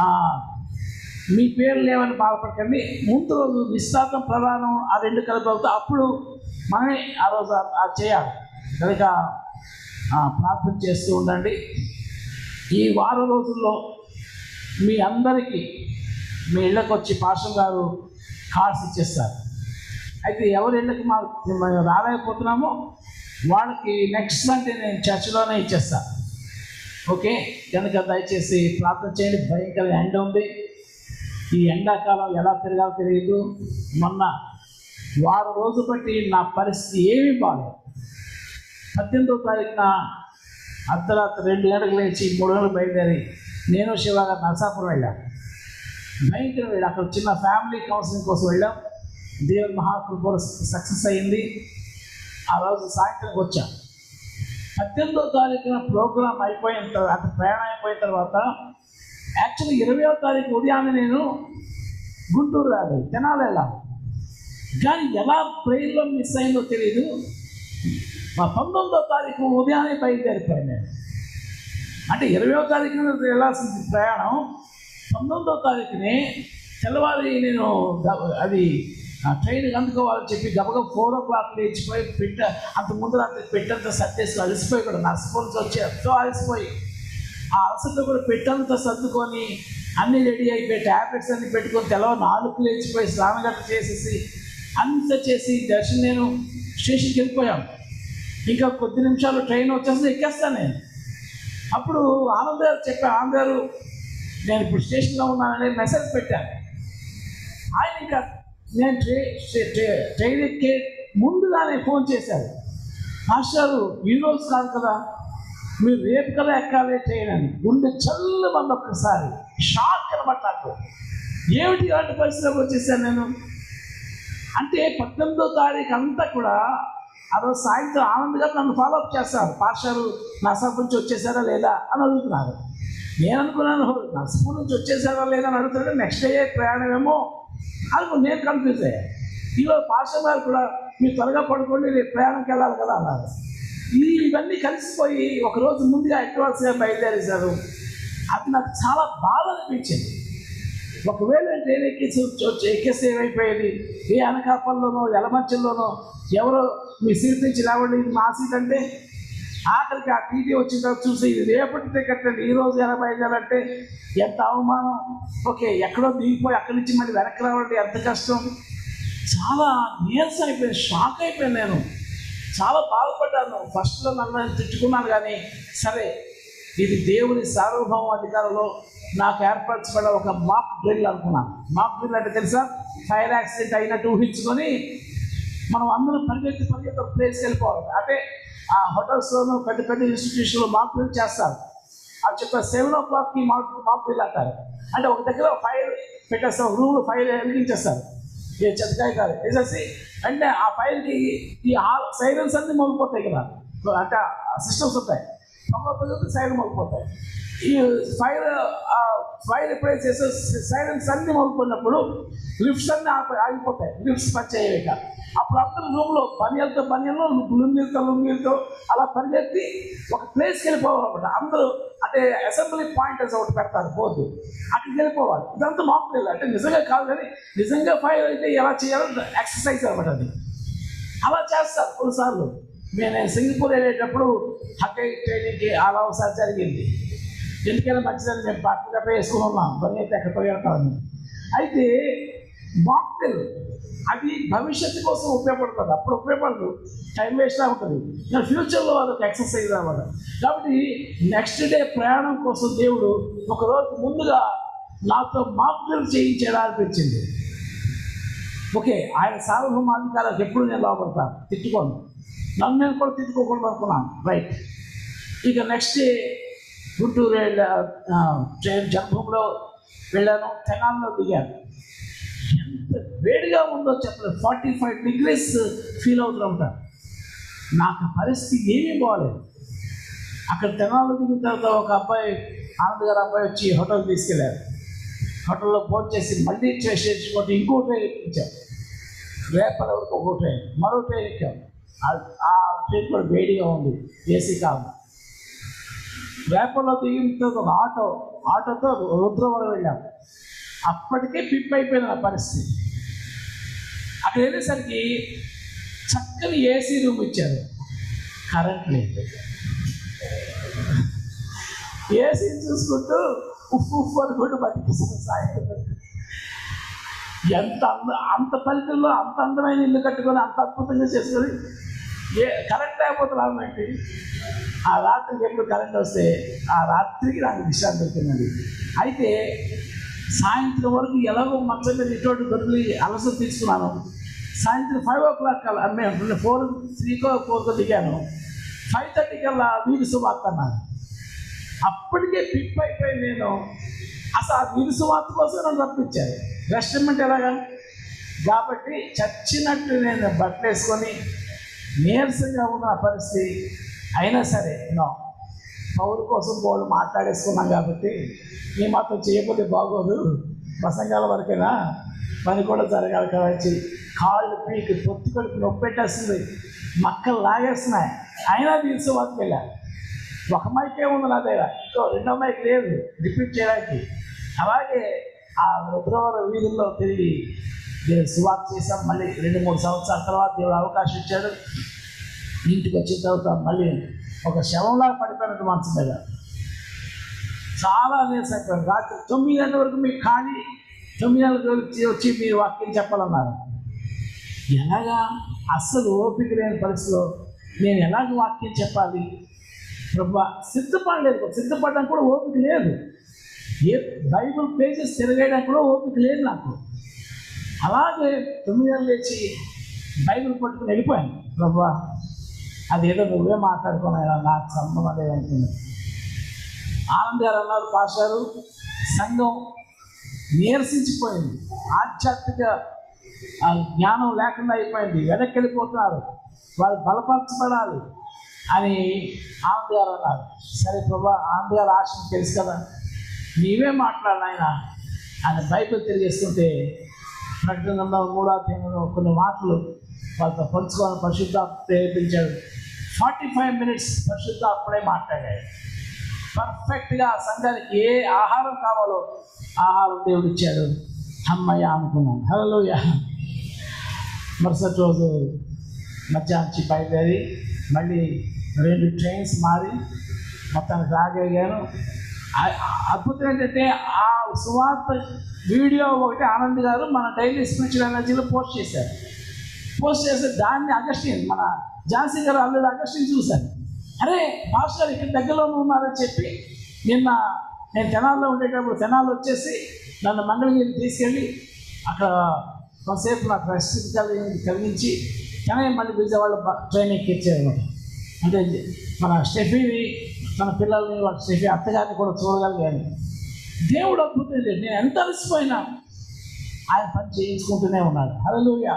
[SPEAKER 10] మీ పేరు లేవని బాధపడకండి ముందు రోజు నిశ్చార్థం ప్రధానం ఆ రెండు కలిపి అవుతా అప్పుడు మనమే ఆ రోజు ఆ- ఆ చేయాలి కనుక ఆ, ప్రార్థన చేస్తూ ఉండండి ఈ వారం రోజుల్లో మీ అందరికీ మీ ఇళ్ళకి వచ్చి పాస్టర్ గారు కార్డ్స్ ఇచ్చేస్తారు అయితే ఎవరి ఇళ్ళకి మా మేము రాలేకపోతున్నామో వాళ్ళకి నెక్స్ట్ మంత్ నేను చర్చిలోనే ఇచ్చేస్తాను ఓకే కనుక దయచేసి ప్రార్థన చేయండి భయంకర ఎండ ఉంది ఈ ఎండాకాలం ఎలా తిరగాలో తెలియదు మొన్న వారం రోజు బట్టి నా పరిస్థితి ఏమీ బాగాలేదు పద్దెనిమిదో తారీఖున అర్ధరాత్రి రెండు గంటలకు లేచి మూడు గంటలకు బయలుదేరి నేను శివ గారు నరసాపురం వెళ్ళాను భయంకరం వెళ్ళి అక్కడ చిన్న ఫ్యామిలీ కౌన్సిలింగ్ కోసం వెళ్ళాం దేవుని మహాకృప సక్సెస్ అయ్యింది ఆ రోజు సాయంత్రం వచ్చాం పద్దెనిమిదో తారీఖున ప్రోగ్రామ్ అయిపోయిన తర్వాత ప్రయాణం అయిపోయిన తర్వాత యాక్చువల్లీ ఇరవయో తారీఖు ఉదయాన్నే నేను గుంటూరు వెళ్ళాలి తెనాలి వెళ్ళాలి కానీ ఎలా ట్రైన్లో మిస్ అయిందో తెలియదు మా పంతొమ్మిదో తారీఖు ఉదయాన్నే బయలుదేరిపోయాను నేను అంటే ఇరవయో తారీఖున వెళ్ళాల్సింది ప్రయాణం పంతొమ్మిదో తారీఖుని తెల్లవారి నేను గ- అది ఆ ట్రైన్కి అందుకోవాలని చెప్పి గబగబ ఫోర్ ఓ క్లాక్ లేచిపోయి పెట్ట అంత ముందు రాత్రి పెట్టంతా సర్దేసి అలసిపోయి కూడా నర్సపోల్స్ వచ్చి ఎంతో అలసిపోయి ఆ అలసట కూడా పెట్టంతా సర్దుకొని అన్నీ రెడీ అయిపోయి ట్యాబ్లెట్స్ అన్ని పెట్టుకొని తెలవ నాలుగు లేచిపోయి స్నానగట్ట చేసేసి అంత చేసి దర్శనం నేను స్టేషన్కి వెళ్ళిపోయాం ఇంకా కొద్ది నిమిషాలు ట్రైన్ వచ్చేసి ఎక్కేస్తాను నేను అప్పుడు ఆనంద్ గారు చెప్పా ఆనంద్ గారు నేను ఇప్పుడు స్టేషన్లో ఉన్నానని మెసేజ్ పెట్టాను ఆయన ఇంకా నేను ట్రై ట్రై- ట్రైన్ ఎక్కే ముందుగానే ఫోన్ చేశారు మాస్టారు ఈరోజు కాదు కదా మీరు రేపు కదా ఎక్కాలి ట్రైన్ అని గుండె చల్లు మంది ఒక్కసారి షాక్ అనమాట నాకు ఏమిటి ఇలాంటి పరిస్థితిలోకి వచ్చేసాను నేను అంటే పద్దెనిమిదో తారీఖు అంతా కూడా ఆ రోజు సాయంత్రం ఆనంద్ గారు నన్ను ఫాలో అప్ చేస్తారు పాస్టర్ నర్సాపూర్ నుంచి వచ్చేసారా లేదా అని అడుగుతున్నారు నేను అనుకున్నాను నర్సాపూర్ నుంచి వచ్చేసారా లేదా అని అడుగుతుంటే నెక్స్ట్ డే ప్రయాణమేమో అనుకో నేను కన్ఫ్యూజ్ అయ్యాను ఈరోజు పాస్టర్ గారు కూడా మీరు త్వరగా పడుకోండి రేపు ప్రయాణంకి వెళ్ళాలి కదా అన్నారు ఈ ఇవన్నీ కలిసిపోయి ఒక రోజు ముందుగా అడ్వాన్స్గా బయలుదేరేశారు అది నాకు చాలా బాధ అనిపించింది ఒకవేళ ట్రైన్ ఎక్కేసి వచ్చి- ఎక్కేస్తే ఏమైపోయేది ఏ అనకాపల్లోనో ఎలమంచల్లోనో ఎవరో మీ సీట్ నుంచి రావండి ఇది మా సీట్ అంటే ఆఖరికి ఆ టీటీ వచ్చిన తర్వాత చూసి ఇది రేపటి టికెట్ అండి ఈ రోజు ఎలా బయలుదేరంటే ఎంత అవమానం ఓకే ఎక్కడో దిగిపోయి అక్కడి నుంచి మళ్ళీ వెనక్కి రావాలంటే ఎంత కష్టం చాలా నీరసం అయిపోయింది షాక్ అయిపోయాను నేను చాలా బాధపడ్డాను ఫస్ట్లో నన్ను తిట్టుకున్నాను కానీ సరే ఇది దేవుని సార్వభౌమ అధికారంలో నాకు ఏర్పరచబడ ఒక మాక్ డ్రిల్ అనుకున్నాను మాక్ డ్రిల్ అంటే తెలుసా ఫైర్ యాక్సిడెంట్ అయినట్టు ఊహించుకొని మనం అందరం పరిగెత్తి పరిగెత్తి ఒక ప్లేస్కి వెళ్ళిపోవాలి అంటే ఆ హోటల్స్లోనూ పెద్ద పెద్ద ఇన్స్టిట్యూషన్లో మాక్ డ్రిల్ చేస్తారు అది చెప్పారు సెవెన్ ఓ క్లాక్కి మాక్ మాక్ డ్రిల్ అంటారు అంటే ఒక దగ్గర ఫైర్ పెట్టేస్తాం రూమ్లో ఫైర్ వెలిగించేస్తారు ఏ చెత్తకాయ కాదు వేసేసి అంటే ఆ ఫైర్కి ఈ సైరన్స్ అన్ని మొగిపోతాయి కదా సో అంటే సిస్టమ్స్ ఉంటాయి మొగపోతే సైరన్ మొగిపోతాయి ఈ ఫైర్ ఫైర్ ఎప్పుడైతే చేస్తే సైరన్స్ అన్ని మొగిపోయినప్పుడు లిఫ్ట్స్ అన్ని ఆప- ఆగిపోతాయి లిఫ్ట్స్ పనిచేయవు ఇక అప్పుడు అందరూ రూమ్లో బనియలతో బనియల్లో లుంగిలతో లుంగిలతో అలా పరిగెత్తి ఒక ప్లేస్కి వెళ్ళిపోవాలన్నమాట అందరూ అంటే అసెంబ్లీ పాయింట్ అని ఒకటి పెడతారు బోర్డు అక్కడికి వెళ్ళిపోవాలి ఇదంతా మాకు తెలియదు అంటే నిజంగా కాదు కానీ నిజంగా ఫైర్ అయితే ఎలా చేయాలో ఎక్సర్సైజ్ అనమాట అది అలా చేస్తారు కొన్నిసార్లు మేము నేను సింగపూర్ వెళ్ళేటప్పుడు హక్కై ట్రైనింగ్కి అలా ఒకసారి జరిగింది ఎందుకైనా మంచిదని మేము పట్టు కట్ట వేసుకుని ఉన్నాం మరి అయితే ఎక్కడ పోయాను అయితే మాక్టెల్ అది భవిష్యత్తు కోసం ఉపయోగపడుతుంది అప్పుడు ఉపయోగపడదు టైం వేస్ట్ ఉంటుంది కానీ ఫ్యూచర్లో అదొక ఎక్సర్సైజ్ అవ్వాలి కాబట్టి నెక్స్ట్ డే ప్రయాణం కోసం దేవుడు ఒకరోజు ముందుగా నాతో మాక్టెల్ చేయించేలా అనిపించింది ఓకే ఆయన సార్వభౌమాధికారాలకు ఎప్పుడు నేను లోపడతాను తిట్టుకోను నన్ను నేను కూడా తిట్టుకోకూడదు అనుకున్నాను రైట్ ఇక నెక్స్ట్ డే గుంటూరు వెళ్ళా ఆ, ట్రైన్ జన్మభూమిలో వెళ్ళాను తెనాల్లో దిగాను ఎంత వేడిగా ఉందో చెప్పలేదు ఫార్టీ ఫైవ్ డిగ్రీస్ ఫీల్ అవుతూ ఉంటాను నాకు ఆ పరిస్థితి ఏమీ బాగలేదు అక్కడ తెనాల్లో దిగిన తర్వాత ఒక అబ్బాయి ఆనంద్ గారు అబ్బాయి వచ్చి హోటల్ తీసుకెళ్ళారు హోటల్లో ఫోన్ చేసి మళ్ళీ చేసేసుకోండి ఇంకో ట్రైన్ ఎక్కించాం రేపటి వరకు ఒక ట్రైన్ మరో ట్రైన్ ఎక్కాం ఆ- ఆ ట్రైన్ కూడా వేడిగా ఉంది ఏసీ కాదు రేపలో దిగిన తర్వాత ఒక ఆటో ఆటోతో రుద్రవరం వెళ్ళాం అప్పటికే పిప్ అయిపోయింది నా పరిస్థితి అక్కడ వెళ్ళేసరికి చక్కని ఏసీ రూమ్ ఇచ్చారు కరెంట్ లేదు ఏసీ చూసుకుంటూ ఉఫ్ ఉఫ్ అనుకుంటూ బతికిస్తుంది సాయంత్రం ఎంత అంద అంత ఫలితంలో అంత అందమైన ఇల్లు కట్టుకొని అంత అద్భుతంగా చేసుకొని ఏ కరెంట్ లేకపోతే రామండి ఆ రాత్రికి ఎప్పుడు కరెంట్ వస్తే ఆ రాత్రికి నాకు విశ్రాంతి దొరికిందండి అయితే సాయంత్రం వరకు ఎలాగో మంచం మీద ఇటువంటి దొరికి అలసట తీసుకున్నాను సాయంత్రం ఫైవ్ ఓ క్లాక్ కల్లా మేము ఫోర్ త్రీకో ఫోర్కో దిగాను ఫైవ్ థర్టీ కల్లా వీధి సువార్త అన్నారు అప్పటికే పిప్ అయిపోయి నేను అసలు ఆ వీధి సువార్త కోసం నన్ను రప్పించారు రెస్టారెంట్ ఎలాగా కాబట్టి చచ్చినట్టు నేను బట్టలు వేసుకొని నీరసంగా ఉన్న పరిస్థితి అయినా సరే నో పౌరు కోసం పౌరు మాట్లాడేసుకున్నాం కాబట్టి ఈ మాత్రం చేయకపోతే బాగోదు ప్రసంగాల వరకేనా పని కూడా జరగాలి కాబట్టి కాళ్ళు పీకి పొత్తి కడుపు నొప్పి పెట్టేస్తుంది మక్కలు లాగేస్తున్నాయి అయినా తీసు వాటికి వెళ్ళా ఒక మైకే ఉంది నా దగ్గర ఇంకో రెండో మైక్ లేదు రిపీట్ చేయడానికి అలాగే ఆ రుద్రవర వీధుల్లో తిరిగి దేవుడు సువార్త చేసాం మళ్ళీ రెండు మూడు సంవత్సరాల తర్వాత దేవుడు అవకాశం ఇచ్చాడు ఇంటికి వచ్చిన తర్వాత మళ్ళీ ఒక శవంలా పడిపోయినట్టు మంచం మీద చాలా లేస్ అయిపోయారు రాత్రి తొమ్మిది గంటల వరకు మీకు ఖాళీ తొమ్మిది గంటలకు వచ్చి వచ్చి మీరు వాక్యం చెప్పాలన్నారు ఎలాగా అస్సలు ఓపిక లేని పరిస్థితిలో నేను ఎలాగ వాక్యం చెప్పాలి ప్రభా సిద్ధపడలేదు సిద్ధపడడానికి కూడా ఓపిక లేదు ఏ బైబిల్ పేజెస్ తిరగడానికి కూడా ఓపిక లేదు నాకు అలాగే తొమ్మిది గంటలు లేచి బైబిల్ పట్టుకుని వెళ్ళిపోయాను ప్రభా అదేదో నువ్వే మాట్లాడుకున్నా నాకు సంబంధం లేదనుకున్నాను ఆనంద్ గారు అన్నారు పాస్టారు సంఘం నీరసించిపోయింది ఆధ్యాత్మిక ఆ జ్ఞానం లేకుండా అయిపోయింది వెనక్కి వెళ్ళిపోతున్నారు వాళ్ళు బలపరచబడాలి అని ఆనంద్ గారు అన్నారు సరే ప్రభా ఆనంద్ గారు ఆశను తెలుసు కదా నీవే మాట్లాడు ఆయన ఆయన బైబిల్ తిరిగేస్తుంటే ప్రకటన గ్రంథం మూడో అధ్యాయంలో కొన్ని మాటలు వాళ్ళతో పంచుకోవాలని పరిశుద్ధాత్మ ప్రేరేపించాడు ఫార్టీ ఫైవ్ మినిట్స్ పరిశుద్ధాత్మడే మాట్లాడాడు పర్ఫెక్ట్గా ఆ సంఘానికి ఏ ఆహారం కావాలో ఆహారం దేవుడు ఇచ్చాడు అమ్మయ్య అనుకున్నాను హలోయ మరుసటి రోజు మధ్యాహ్నం బయలుదేరి మళ్ళీ రెండు ట్రైన్స్ మారి మొత్తానికి రాగలిగాను ఆ- అద్భుతం ఏంటంటే ఆ సువార్త వీడియో ఒకటి ఆనంద్ గారు మన డైలీ స్పిరిచువల్ ఎనర్జీలో పోస్ట్ చేశారు పోస్ట్ చేస్తే దాన్ని అగస్టిన్ మన ఝాన్సీ గారు ఆల్రెడీ అగస్టిన్ చూశాను అరే మాస్టర్ ఇక్కడ దగ్గరలోనే ఉన్నారని చెప్పి నిన్న నేను తెనాల్లో ఉండేటప్పుడు తెనాలు వచ్చేసి నన్ను మంగళగిరి తీసుకెళ్ళి అక్కడ కొంతసేపు నాకు రెస్ట్ కలిగి కలిగించి తెనాలి మళ్ళీ విజయవాడ బ- ట్రైన్ ఎక్కించారు అంటే మన స్టెఫీని తన పిల్లల్ని వాళ్ళ స్టెఫీ అత్తగారిని కూడా చూడగలిగాను దేవుడు అద్భుతం లేదు నేను ఎంత అలసిపోయినా ఆయన పని చేయించుకుంటూనే ఉన్నాడు హల్లెలూయా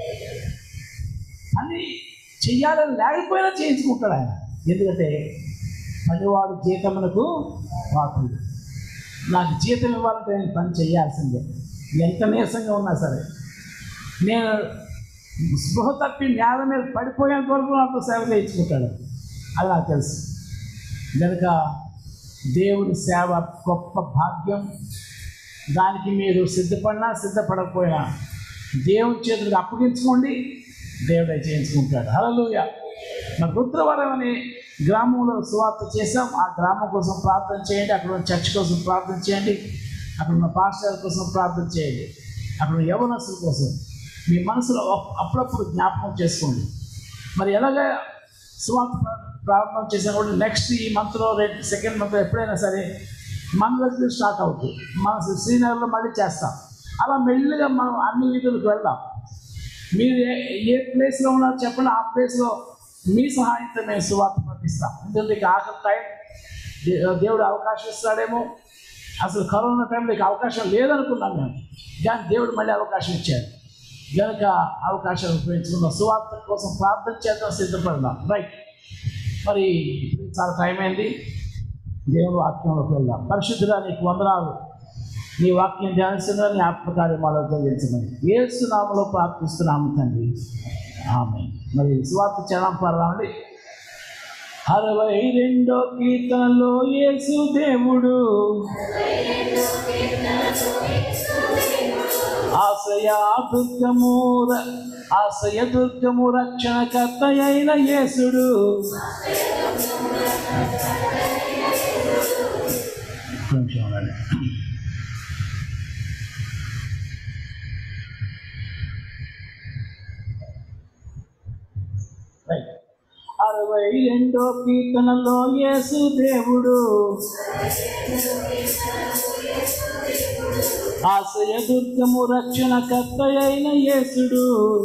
[SPEAKER 10] అని చెయ్యాలని లేకపోయినా చేయించుకుంటాడు ఆయన ఎందుకంటే పనివాడు జీతమునకు వాకుడు నాకు జీతం ఇవ్వాలంటే నేను పని చేయాల్సిందే ఎంత నీరసంగా ఉన్నా సరే నేను స్పృహ తప్పి నేల మీద పడిపోయేంత వరకు నాతో సేవ చేయించుకుంటాడు అది నాకు తెలుసు కనుక దేవుని సేవ గొప్ప భాగ్యం దానికి మీరు సిద్ధపడినా సిద్ధపడకపోయినా దేవుని చేతులకు అప్పగించుకోండి దేవుడే చేయించుకుంటాడు హలోయ మరి రుద్రవరం అనే గ్రామంలో సువార్త చేసాం ఆ గ్రామం కోసం ప్రార్థన చేయండి అక్కడ ఉన్న చర్చ్ కోసం ప్రార్థన చేయండి అక్కడ ఉన్న పాస్టర్ కోసం ప్రార్థన చేయండి అక్కడ ఉన్న యవనస్తుల కోసం మీ మనసులో అప్- అప్పుడప్పుడు జ్ఞాపకం చేసుకోండి మరి ఎలాగ సువార్త ప్రా- ప్రారంభం చేసినా కూడా నెక్స్ట్ ఈ మంత్లో రేపు సెకండ్ మంత్ ఎప్పుడైనా సరే మన దగ్గర స్టార్ట్ అవుతుంది మన శ్రీనగర్లో మళ్ళీ చేస్తాం అలా మెల్లిగా మనం అన్ని వీధులకు వెళ్దాం మీరు ఏ ఏ ప్లేస్లో ఉన్నారో చెప్పండి ఆ ప్లేస్లో మీ సహాయంతో మేము సువార్త పంపిస్తాం ఎందుకంటే ఇక ఆఖరి టైం దే- దేవుడు అవకాశం ఇస్తాడేమో అసలు కరోనా టైంలో ఇక అవకాశం లేదనుకున్నాం మేము కానీ దేవుడు మళ్ళీ అవకాశం ఇచ్చాడు కనుక అవకాశాలు ఉపయోగించుకుందాం సువార్త కోసం ప్రార్థన చేద్దాం సిద్ధపడదాం రైట్ మరి ఇప్పుడు చాలా టైం అయింది దేవుని వాక్యంలోకి వెళ్దాం పరిశుద్ధుడా నీకు వందనాలు నీ వాక్యం ధ్యానిస్తున్నా నీ ఆత్మకార్యమాలో జరిగించమని ఏసునామలో ప్రార్థిస్తున్నాము తండ్రి ఆమె మరి సువార్త చరణం పర్వాలండి అరవై రెండో కీర్తనలో యేసు దేవుడు ఆశయ దుర్గము ర- ఆశయ దుర్గము రక్షణకర్త అయిన యేసుడు కొంచెం ఉండండి. రైట్. అరవై రెండో కీర్తనలో యేసు దేవుడు ఆశయ దుర్గము రక్షణ కర్త అయిన యేసుడు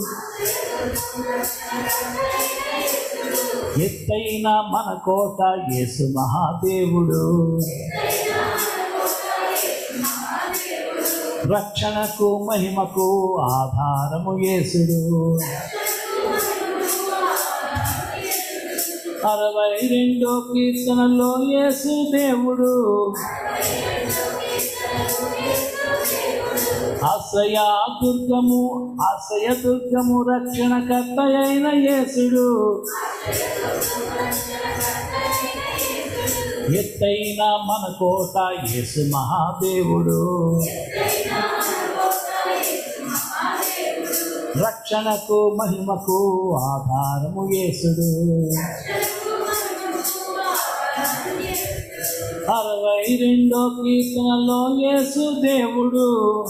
[SPEAKER 10] ఎత్తైన మన కోట యేసు మహాదేవుడు రక్షణకు మహిమకు ఆధారము యేసుడు అరవై రెండో కీర్తనలో యేసు దేవుడు ఆశ్రయ దుర్గము ఆశ్రయ దుర్గము రక్షణకర్త అయిన యేసుడు ఎత్తైన మన కోట యేసు మహాదేవుడు రక్షణకు మహిమకు ఆధారము యేసుడు అరవై రెండో కీర్తనలో యేసు దేవుడు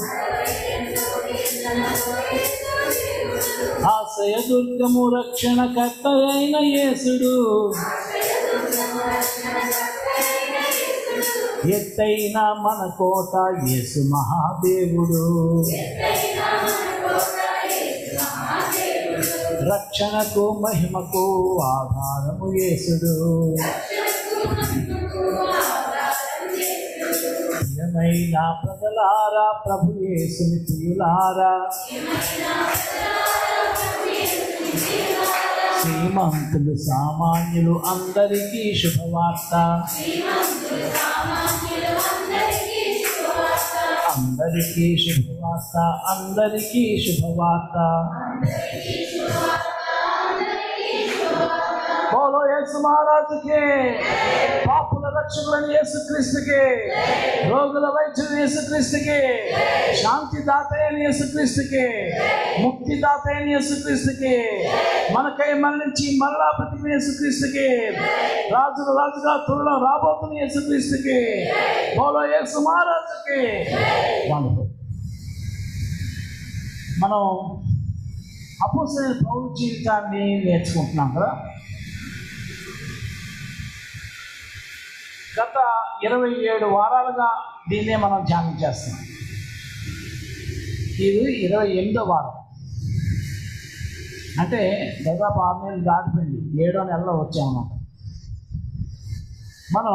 [SPEAKER 10] ఆశయ దుర్గము రక్షణ కర్త అయిన యేసుడు ఎత్తైన మన కోట యేసు మహాదేవుడు రక్షణకు మహిమకు ఆధారము యేసుడు ప్రియమైన ప్రజలారా ప్రభు యేసుని ప్రియులారా శ్రీమంతులు సామాన్యులు అందరికీ శుభవార్త అందరికీ శుభవార్త అందరికీ శుభవార్త బోలో యేసు మహారాజుకే పాపుల రక్షకులని యేసు క్రీస్తుకే రోగుల వైద్యుని యేసు క్రీస్తుకే శాంతి దాతయ్యని యేసు క్రీస్తుకే ముక్తి దాతయ్యని యేసు క్రీస్తుకే మనకై మరణించి మరలా బ్రతికిన యేసు క్రీస్తుకే రాజుల రాజుగా త్వరలో రాబోతున్న యేసు క్రీస్తుకే బోలో యేసు మహారాజుకే వండర్ఫుల్ మనం అపోసైన పౌరు జీవితాన్ని నేర్చుకుంటున్నాం కదా గత ఇరవై ఏడు వారాలుగా దీన్నే మనం ధ్యానం చేస్తున్నాం ఇది ఇరవై ఎనిమిదో వారం అంటే దాదాపు ఆరు నెలలు దాటిపోయింది ఏడో నెలలో వచ్చామన్నమాట మనం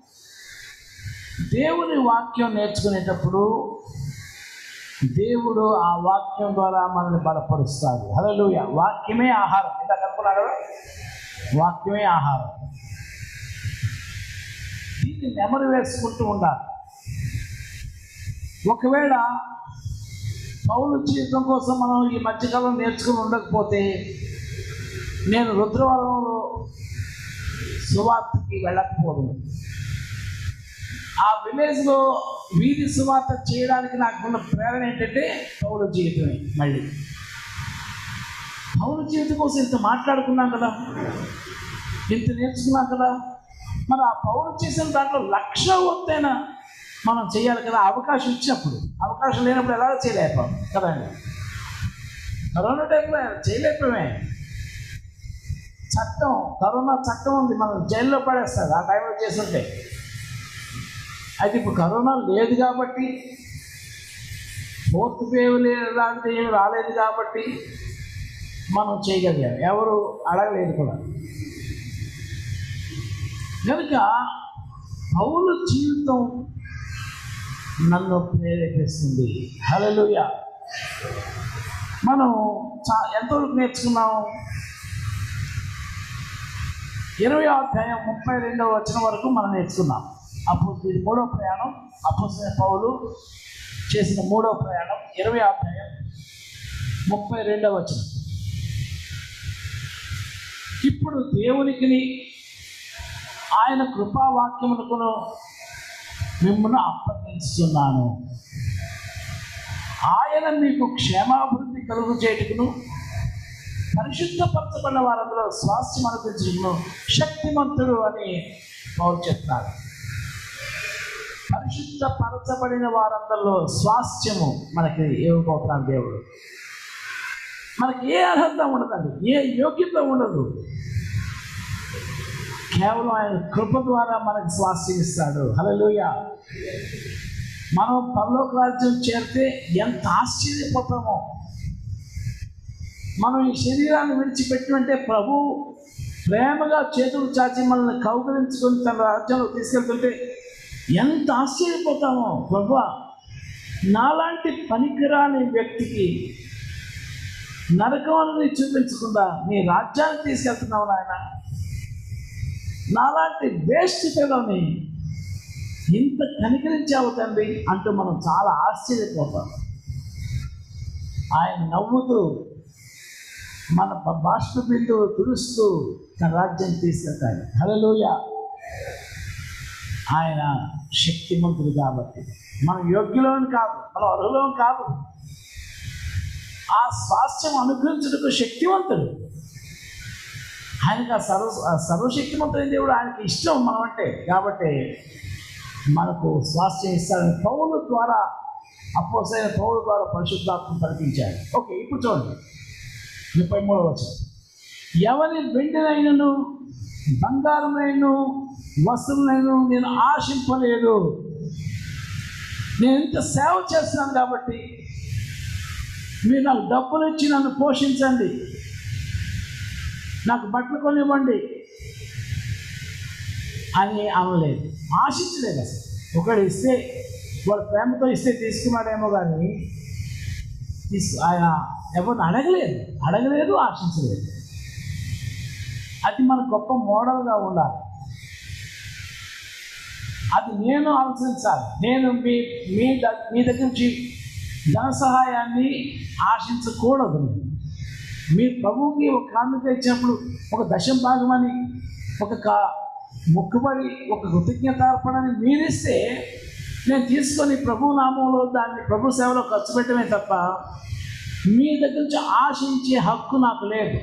[SPEAKER 10] దేవుని వాక్యం నేర్చుకునేటప్పుడు దేవుడు ఆ వాక్యం ద్వారా మనల్ని బలపరుస్తాడు హలోయ వాక్యమే ఆహారం ఇంత కనుక్కున్నా కదా వాక్యమే ఆహారం దీన్ని నెమరు వేసుకుంటూ ఉండాలి ఒకవేళ పౌలు జీవితం కోసం మనం ఈ మధ్యకాలం నేర్చుకుని ఉండకపోతే నేను రుద్రవరంలో సువార్తకి వెళ్ళకపోదు ఆ విలేజ్లో వీధి సువార్త చేయడానికి నాకున్న ప్రేరణ ఏంటంటే పౌరు జీవితమే మళ్ళీ పౌరు జీవితం కోసం ఇంత మాట్లాడుకున్నాం కదా ఇంత నేర్చుకున్నాం కదా మరి ఆ పౌరు చేసిన దాంట్లో లక్ష వంతైనా మనం చేయాలి కదా అవకాశం ఇచ్చినప్పుడు అవకాశం లేనప్పుడు ఎలా చేయలేకపోయాం కదండి కరోనా టైంలో చేయలేకపోయామే చట్టం కరోనా చట్టం ఉంది మనం జైల్లో పడేస్తారు ఆ టైంలో చేస్తుంటే అయితే ఇప్పుడు కరోనా లేదు కాబట్టి ఫోర్త్ వేవ్ లాంటిది ఏమి రాలేదు కాబట్టి మనం చేయగలిగాం ఎవరు అడగలేదు కూడా కనుక పౌలు జీవితం నన్ను ప్రేరేపిస్తుంది హలలుయ మనం చా ఎంతవరకు నేర్చుకున్నాం ఇరవై అధ్యాయం ముప్పై రెండవ వచ్చిన వరకు మనం నేర్చుకున్నాం అప్పుడు ఇది మూడో ప్రయాణం అప్పుడు పౌలు చేసిన మూడో ప్రయాణం ఇరవై అధ్యాయం ముప్పై రెండవ వచ్చిన ఇప్పుడు దేవునికి ఆయన కృపావాక్యమునకును మిమ్మల్ని అప్పగించుతున్నాను ఆయన మీకు క్షేమాభివృద్ధి కలుగు చేయటకును పరిశుద్ధపరచబడిన వారందరూ స్వాస్థ్యం అనుభవించడం శక్తిమంతుడు అని పౌరు చెప్తారు పరిశుద్ధపరచబడిన వారందరిలో స్వాస్థ్యము మనకి ఇవ్వబోతున్నాడు దేవుడు మనకి ఏ అర్హత ఉండదండి ఏ యోగ్యత ఉండదు కేవలం ఆయన కృప ద్వారా మనకి స్వాస్థ్యం ఇస్తాడు హలోయ మనం పరలోక రాజ్యం చేరితే ఎంత ఆశ్చర్యపోతామో మనం ఈ శరీరాన్ని విడిచిపెట్టినంటే ప్రభు ప్రేమగా చేతులు చాచి మనల్ని కౌగలించుకొని తన రాజ్యంలో తీసుకెళ్తుంటే ఎంత ఆశ్చర్యపోతామో ప్రభు నాలాంటి పనికిరాని వ్యక్తికి నరకం అనేది చూపించకుండా నీ రాజ్యాన్ని తీసుకెళ్తున్నావు నాయన నాలాంటి వేస్ట్ పిల్లని ఇంత కనికరించావు తండ్రి అంటూ మనం చాలా ఆశ్చర్యపోతాం ఆయన నవ్వుతూ మన బ- బాష్ప బిందువు తుడుస్తూ తన రాజ్యం తీసుకెళ్తాడు హలోయ ఆయన శక్తిమంతుడు కాబట్టి మనం యోగ్యులం కాదు మనం అర్హులం కాదు ఆ స్వాస్థ్యం అనుగ్రహించుటకు శక్తివంతుడు ఆయనకు ఆ సర్వ ఆ సర్వశక్తిమంతుడైన దేవుడు ఆయనకి ఇష్టం మనం అంటే కాబట్టి మనకు స్వాస్థ్యం ఇస్తాడని పౌలు ద్వారా అపోసైన పౌలు ద్వారా పరిశుద్ధాత్మ కల్పించాడు ఓకే ఇప్పుడు చూడండి ముప్పై మూడవ వచ్చిన ఎవరి వెండినైనను బంగారమైనను వస్తువులైనను నేను ఆశింపలేదు నేను ఇంత సేవ చేస్తున్నాను కాబట్టి మీరు నాకు డబ్బులు ఇచ్చి నన్ను పోషించండి నాకు బట్టలు కొనివ్వండి అని అనలేదు ఆశించలేదు అసలు ఒకడు ఇస్తే వాడు ప్రేమతో ఇస్తే తీసుకున్నాడేమో కానీ తీసు ఆయన ఎవరిని అడగలేదు అడగలేదు ఆశించలేదు అది మన గొప్ప మోడల్గా ఉండాలి అది నేను ఆలోచించాలి నేను మీ మీ ద- మీ దగ్గర నుంచి ధన సహాయాన్ని ఆశించకూడదు నేను మీ ప్రభువుకి ఒక కానుక ఇచ్చినప్పుడు ఒక దశం భాగమని ఒక కా మొక్కుబడి ఒక కృతజ్ఞతార్పణని మీరిస్తే నేను తీసుకొని ప్రభు నామంలో దాన్ని ప్రభు సేవలో ఖర్చు పెట్టడమే తప్ప మీ దగ్గర నుంచి ఆశించే హక్కు నాకు లేదు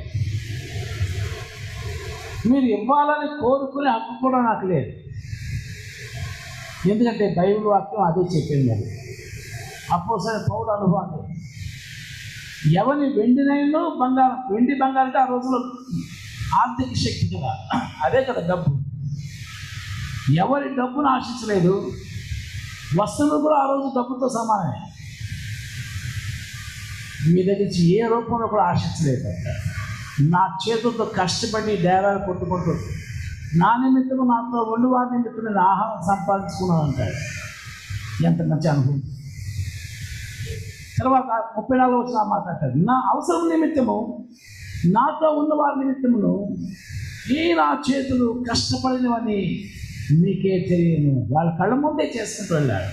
[SPEAKER 10] మీరు ఇవ్వాలని కోరుకునే హక్కు కూడా నాకు లేదు ఎందుకంటే బైబిల్ వాక్యం అదే చెప్పింది అది అపోసరి పౌరు అనుభవాన్ని ఎవరి వెండినైనా బంగారం వెండి బంగారం అంటే ఆ రోజుల్లో ఆర్థిక శక్తి కదా అదే కదా డబ్బు ఎవరి డబ్బును ఆశించలేదు వస్తువులు కూడా ఆ రోజు డబ్బుతో సమానమే మీ దగ్గర నుంచి ఏ రూపంలో కూడా ఆశించలేదు నా చేతులతో కష్టపడి డేరాలు కొట్టుకుంటూ నా నిమిత్తము నాతో వండు వారి నిమిత్తం నేను ఆహారం సంపాదించుకున్నాను అంటాడు ఎంత మంచి అనుభవం తర్వాత ముప్పై నాలుగు వచ్చిన మాట అంటాడు నా అవసరం నిమిత్తము నాతో ఉన్న వారి నిమిత్తమును ఈ నా చేతులు కష్టపడినవని మీకే తెలియను వాళ్ళ కళ్ళ ముందే చేసుకుంటూ వెళ్ళాడు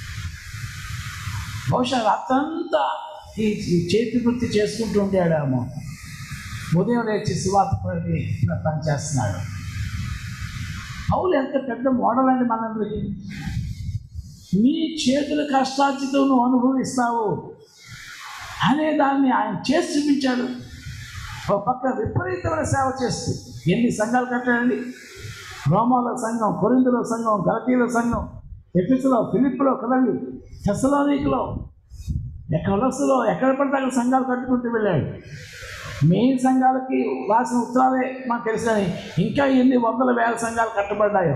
[SPEAKER 10] బహుశా రాత్రంతా ఈ ఈ చేతి వృత్తి చేసుకుంటూ ఉండేడేమో ఉదయం లేచి సువార్త పడి పని చేస్తున్నాడు పౌలు ఎంత పెద్ద మోడల్ అండి మనందరికీ నీ చేతుల కష్టార్జితం నువ్వు అనుభవిస్తావు అనే దాన్ని ఆయన చేసి చూపించాడు ఒక పక్క విపరీతమైన సేవ చేస్తూ ఎన్ని సంఘాలు కట్టాడండి రోమాలో సంఘం కొరిందులో సంఘం గలతీలో సంఘం ఎపిసులో ఫిలిప్లో కదండి తెసలోనికలో ఎక్కడలో ఎక్కడ పడితే అక్కడ సంఘాలు కట్టుకుంటూ వెళ్ళాడు మెయిన్ సంఘాలకి రాసిన ఉత్తరాలే మాకు తెలుసు కానీ ఇంకా ఎన్ని వందల వేల సంఘాలు కట్టబడ్డాయో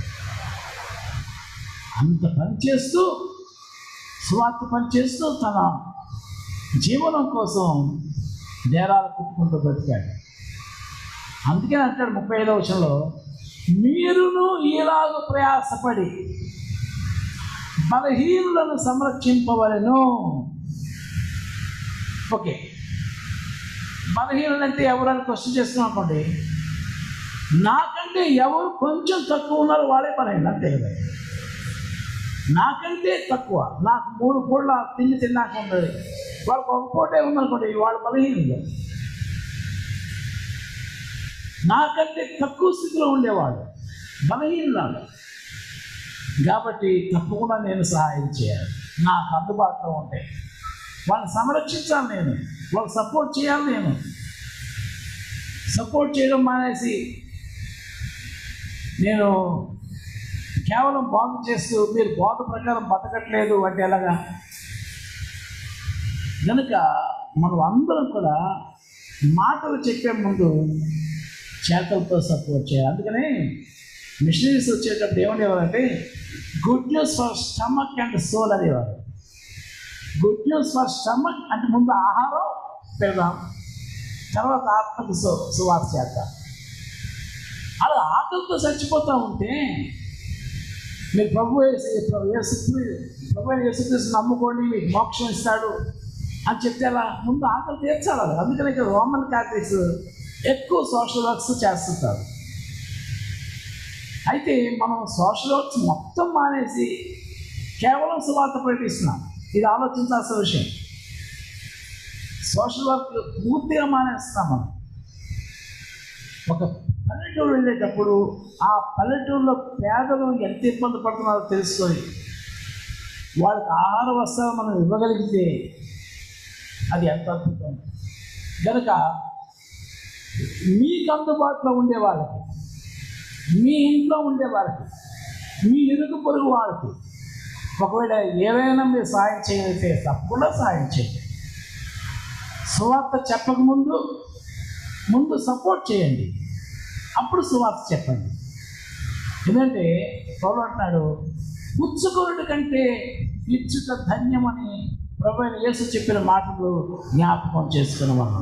[SPEAKER 10] అంత పని చేస్తూ స్వార్థ పని చేస్తూ తన జీవనం కోసం నేరాలు కుట్టుకుంటూ బతికాడు అందుకే అంటాడు ముప్పై ఐదవ వచనంలో మీరును ఇలాగ ప్రయాసపడి బలహీనులను సంరక్షింపవలను ఓకే బలహీనులు అంటే ఎవరైనా క్వశ్చన్ చేస్తున్నాం అనుకోండి నాకంటే ఎవరు కొంచెం తక్కువ ఉన్నారో వాళ్ళే బలహీన అంతే కదా నాకంటే తక్కువ నాకు మూడు పూట్ల తిండి తిన్నాక ఉన్నది వాళ్ళకి ఒక పూటే ఉందనుకోండి వాళ్ళు బలహీనులు నాకంటే తక్కువ స్థితిలో ఉండేవాడు బలహీనులాడు కాబట్టి తప్పకుండా నేను సహాయం చేయాలి నాకు అందుబాటులో ఉంటే వాళ్ళని సంరక్షించాలి నేను వాళ్ళకి సపోర్ట్ చేయాలి నేను సపోర్ట్ చేయడం మానేసి నేను కేవలం బాధ చేస్తూ మీరు బోధ ప్రకారం బతకట్లేదు అంటే ఎలాగా కనుక మనం అందరం కూడా మాటలు చెప్పే ముందు చేతలతో సపోర్ట్ చేయాలి అందుకని మిషనరీస్ వచ్చేటప్పుడు ఏమనేవారంటే good news for stomach and soul అనేవారు గుడ్ న్యూస్ ఫర్ స్టమక్ అంటే ముందు ఆహారం పెడదాం తర్వాత ఆత్మకు సు సువార్త చేద్దాం అలా ఆకలితో చచ్చిపోతూ ఉంటే మీరు ప్రభు యేసు ప్రభు యేసు ప్రభు అయిన యేసుక్రీస్తు నమ్ముకోండి మీకు మోక్షం ఇస్తాడు అని చెప్తే అలా ముందు ఆకలి తీర్చాలి అది అందుకనే ఇక్కడ రోమన్ క్యాథలిక్స్ ఎక్కువ సోషల్ వర్క్స్ చేస్తుంటారు అయితే మనం సోషల్ వర్క్స్ మొత్తం మానేసి కేవలం సువార్త ప్రకటిస్తున్నాం ఇది ఆలోచించాల్సిన విషయం సోషల్ వర్క్ పూర్తిగా మానేస్తున్నాం మనం ఒక పల్లెటూరు వెళ్ళేటప్పుడు ఆ పల్లెటూరులో పేదలు ఎంత ఇబ్బంది పడుతున్నారో తెలుసుకొని వాళ్ళకి ఆహార వస్త్రాలు మనం ఇవ్వగలిగితే అది ఎంత అద్భుతం కనుక మీకు అందుబాటులో ఉండే వాళ్ళకి మీ ఇంట్లో ఉండే వాళ్ళకి మీ ఇరుగు పొరుగు వారికి ఒకవేళ ఏవైనా మీరు సాయం చేయగలిగితే తప్పకుండా సాయం చేయండి సువార్త చెప్పకముందు ముందు సపోర్ట్ చేయండి అప్పుడు సువార్త చెప్పండి ఎందుకంటే పౌలు అంటున్నాడు పుచ్చుకొనుడి కంటే ఇచ్చుట ధన్యమని ప్రభు అయిన యేసు చెప్పిన మాటలు జ్ఞాపకం చేసుకున్న మనం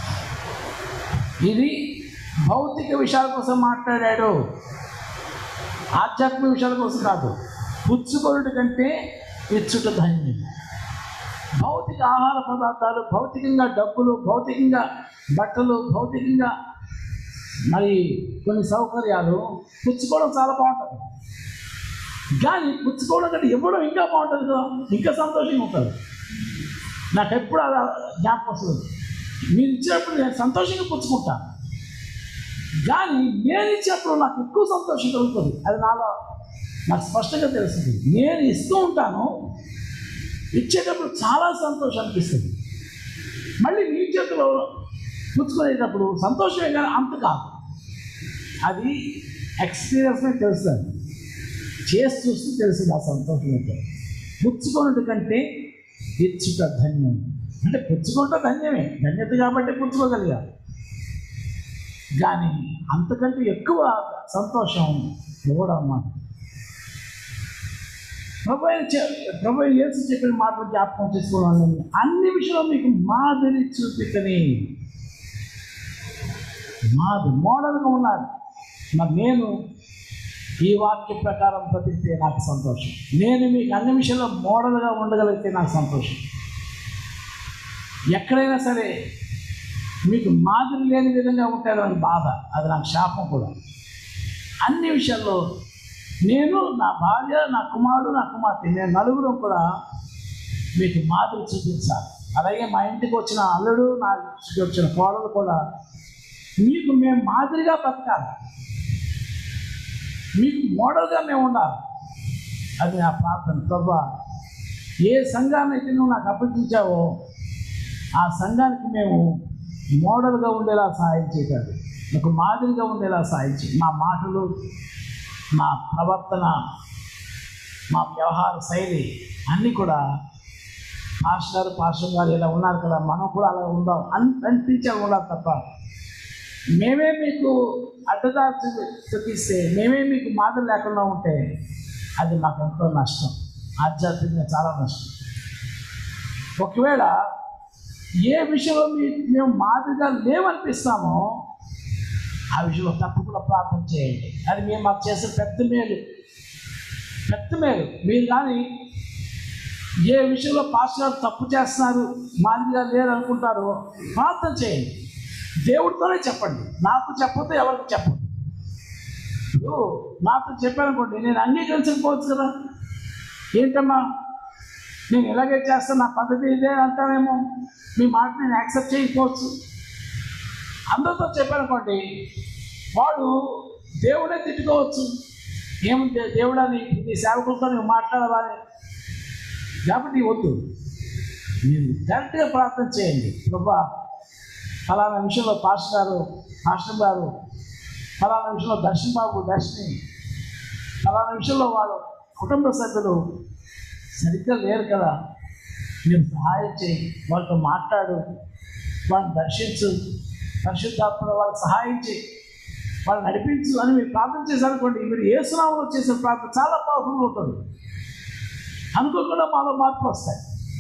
[SPEAKER 10] ఇది భౌతిక విషయాల కోసం మాట్లాడాడు ఆధ్యాత్మిక విషయాల కోసం కాదు పుచ్చుకొనుడి కంటే ఇచ్చుట ధన్యం భౌతిక ఆహార పదార్థాలు భౌతికంగా డబ్బులు భౌతికంగా బట్టలు భౌతికంగా మరి కొన్ని సౌకర్యాలు పుచ్చుకోవడం చాలా బాగుంటుంది కానీ పుచ్చుకోవడం కంటే ఇవ్వడం ఇంకా బాగుంటుంది కదా ఇంకా సంతోషంగా ఉంటుంది నాకు ఎప్పుడు అలా జ్ఞాపకం వస్తుంది మీరు ఇచ్చినప్పుడు నేను సంతోషంగా పుచ్చుకుంటాను కానీ నేను ఇచ్చినప్పుడు నాకు ఎక్కువ సంతోషం కలుగుతుంది అది నాలో నాకు స్పష్టంగా తెలుస్తుంది నేను ఇస్తూ ఉంటాను ఇచ్చేటప్పుడు చాలా సంతోషం అనిపిస్తుంది మళ్ళీ మీ చేతిలో పుచ్చుకునేటప్పుడు సంతోషమే కానీ అంత కాదు అది ఎక్స్పీరియన్స్నే తెలుస్తుంది చేసి చూస్తూ తెలుస్తుంది ఆ సంతోషం ఏంటో పుచ్చుకున్నట్టు కంటే ఇచ్చుట ధన్యం అంటే పుచ్చుకుంటే ధన్యమే ధన్యత కాబట్టి పుచ్చుకోగలిగా కానీ అంతకంటే ఎక్కువ సంతోషం ఇవ్వడం అన్నమాట ప్రభు అయిన చె- ప్రభు అయిన యేసు చెప్పిన మాటలు జ్ఞాపకం చేసుకోవాలని అన్ని విషయంలో మీకు మాదిరి చూపితని మాది మోడల్గా ఉన్నాడు మరి నేను ఈ వాక్య ప్రకారం బ్రతికితే నాకు సంతోషం నేను మీకు అన్ని విషయంలో మోడల్గా ఉండగలిగితే నాకు సంతోషం ఎక్కడైనా సరే మీకు మాదిరి లేని విధంగా ఉంటే అది నాకు బాధ అది నాకు శాపం కూడా అన్ని విషయాల్లో నేను నా భార్య నా కుమారుడు నా కుమార్తె నేను నలుగురు కూడా మీకు మాదిరి చూపించాలి అలాగే మా ఇంటికి వచ్చిన అల్లుడు నా ఇంటికి వచ్చిన కోడలు కూడా మీకు మేము మాదిరిగా బతకాలి మీకు మోడల్గా మేము ఉండాలి అది నా ప్రార్థన ప్రభా ఏ సంఘాన్ని అయితే నువ్వు నాకు అప్పగించావో ఆ సంఘానికి మేము మోడల్గా ఉండేలా సహాయం చేయగలరు ఒక మాదిరిగా ఉండేలా సహాయం చేయి మా మాటలు మా ప్రవర్తన మా వ్యవహార శైలి అన్నీ కూడా పాస్టర్ గారు పాస్టర్ గారు ఇలా ఉన్నారు కదా మనం కూడా అలా ఉందాం అని అనిపించే ఉండాలి తప్ప మేమే మీకు అడ్డదారి చూపి- చూపిస్తే మేమే మీకు మాదిరి లేకుండా ఉంటే అది మాకు ఎంతో నష్టం ఆధ్యాత్మికంగా చాలా నష్టం ఒకవేళ ఏ విషయంలో మీ మేము మాదిరిగా లేవనిపిస్తామో ఆ విషయంలో తప్పకుండా ప్రార్థన చేయండి అది మేము మాకు చేసే పెద్ద మేలు పెద్ద మేలు మీరు కానీ ఏ విషయంలో పాస్టర్ గారు తప్పు చేస్తున్నారు మాదిరిగా లేరు అనుకుంటారో ప్రార్థన చేయండి దేవుడితోనే చెప్పండి నాకు చెప్పొద్దు ఎవరికి చెప్పదు ఇప్పుడు నాతో చెప్పానుకోండి నేను అంగీకరించకపోవచ్చు కదా ఏంటమ్మా నేను ఇలాగే చేస్తాను నా పద్ధతి ఇదే అంటానేమో మీ మాట నేను యాక్సెప్ట్ చేయకపోవచ్చు అందరితో చెప్పానుకోండి వాడు దేవుడే తిట్టుకోవచ్చు ఏమి దే- దేవుడా నీ నీ సేవకులతో నువ్వు మాట్లాడాలని కాబట్టి వద్దు మీరు డైరెక్ట్గా ప్రార్థన చేయండి ప్రభా ఫలానా విషయంలో పాస్టర్ గారు పాస్టర్ గారు ఫలానా విషయంలో దర్శన్ బాబు దర్శిని ఫలానా విషయంలో వాళ్ళు కుటుంబ సభ్యులు సరిగ్గా లేరు కదా మీరు సహాయం చేయి వాళ్ళతో మాట్లాడు వాళ్ళని దర్శించు పరిశుద్ధాత్మలో వాళ్ళకి సహాయం చేయి వాళ్ళని నడిపించు అని మీరు ప్రార్థన చేశారనుకోండి మీరు ఏ సునామంలో చేసే ప్రార్థన చాలా పవర్ఫుల్గా ఉంటుంది అనుకోకుండా మాలో మార్పులు వస్తాయి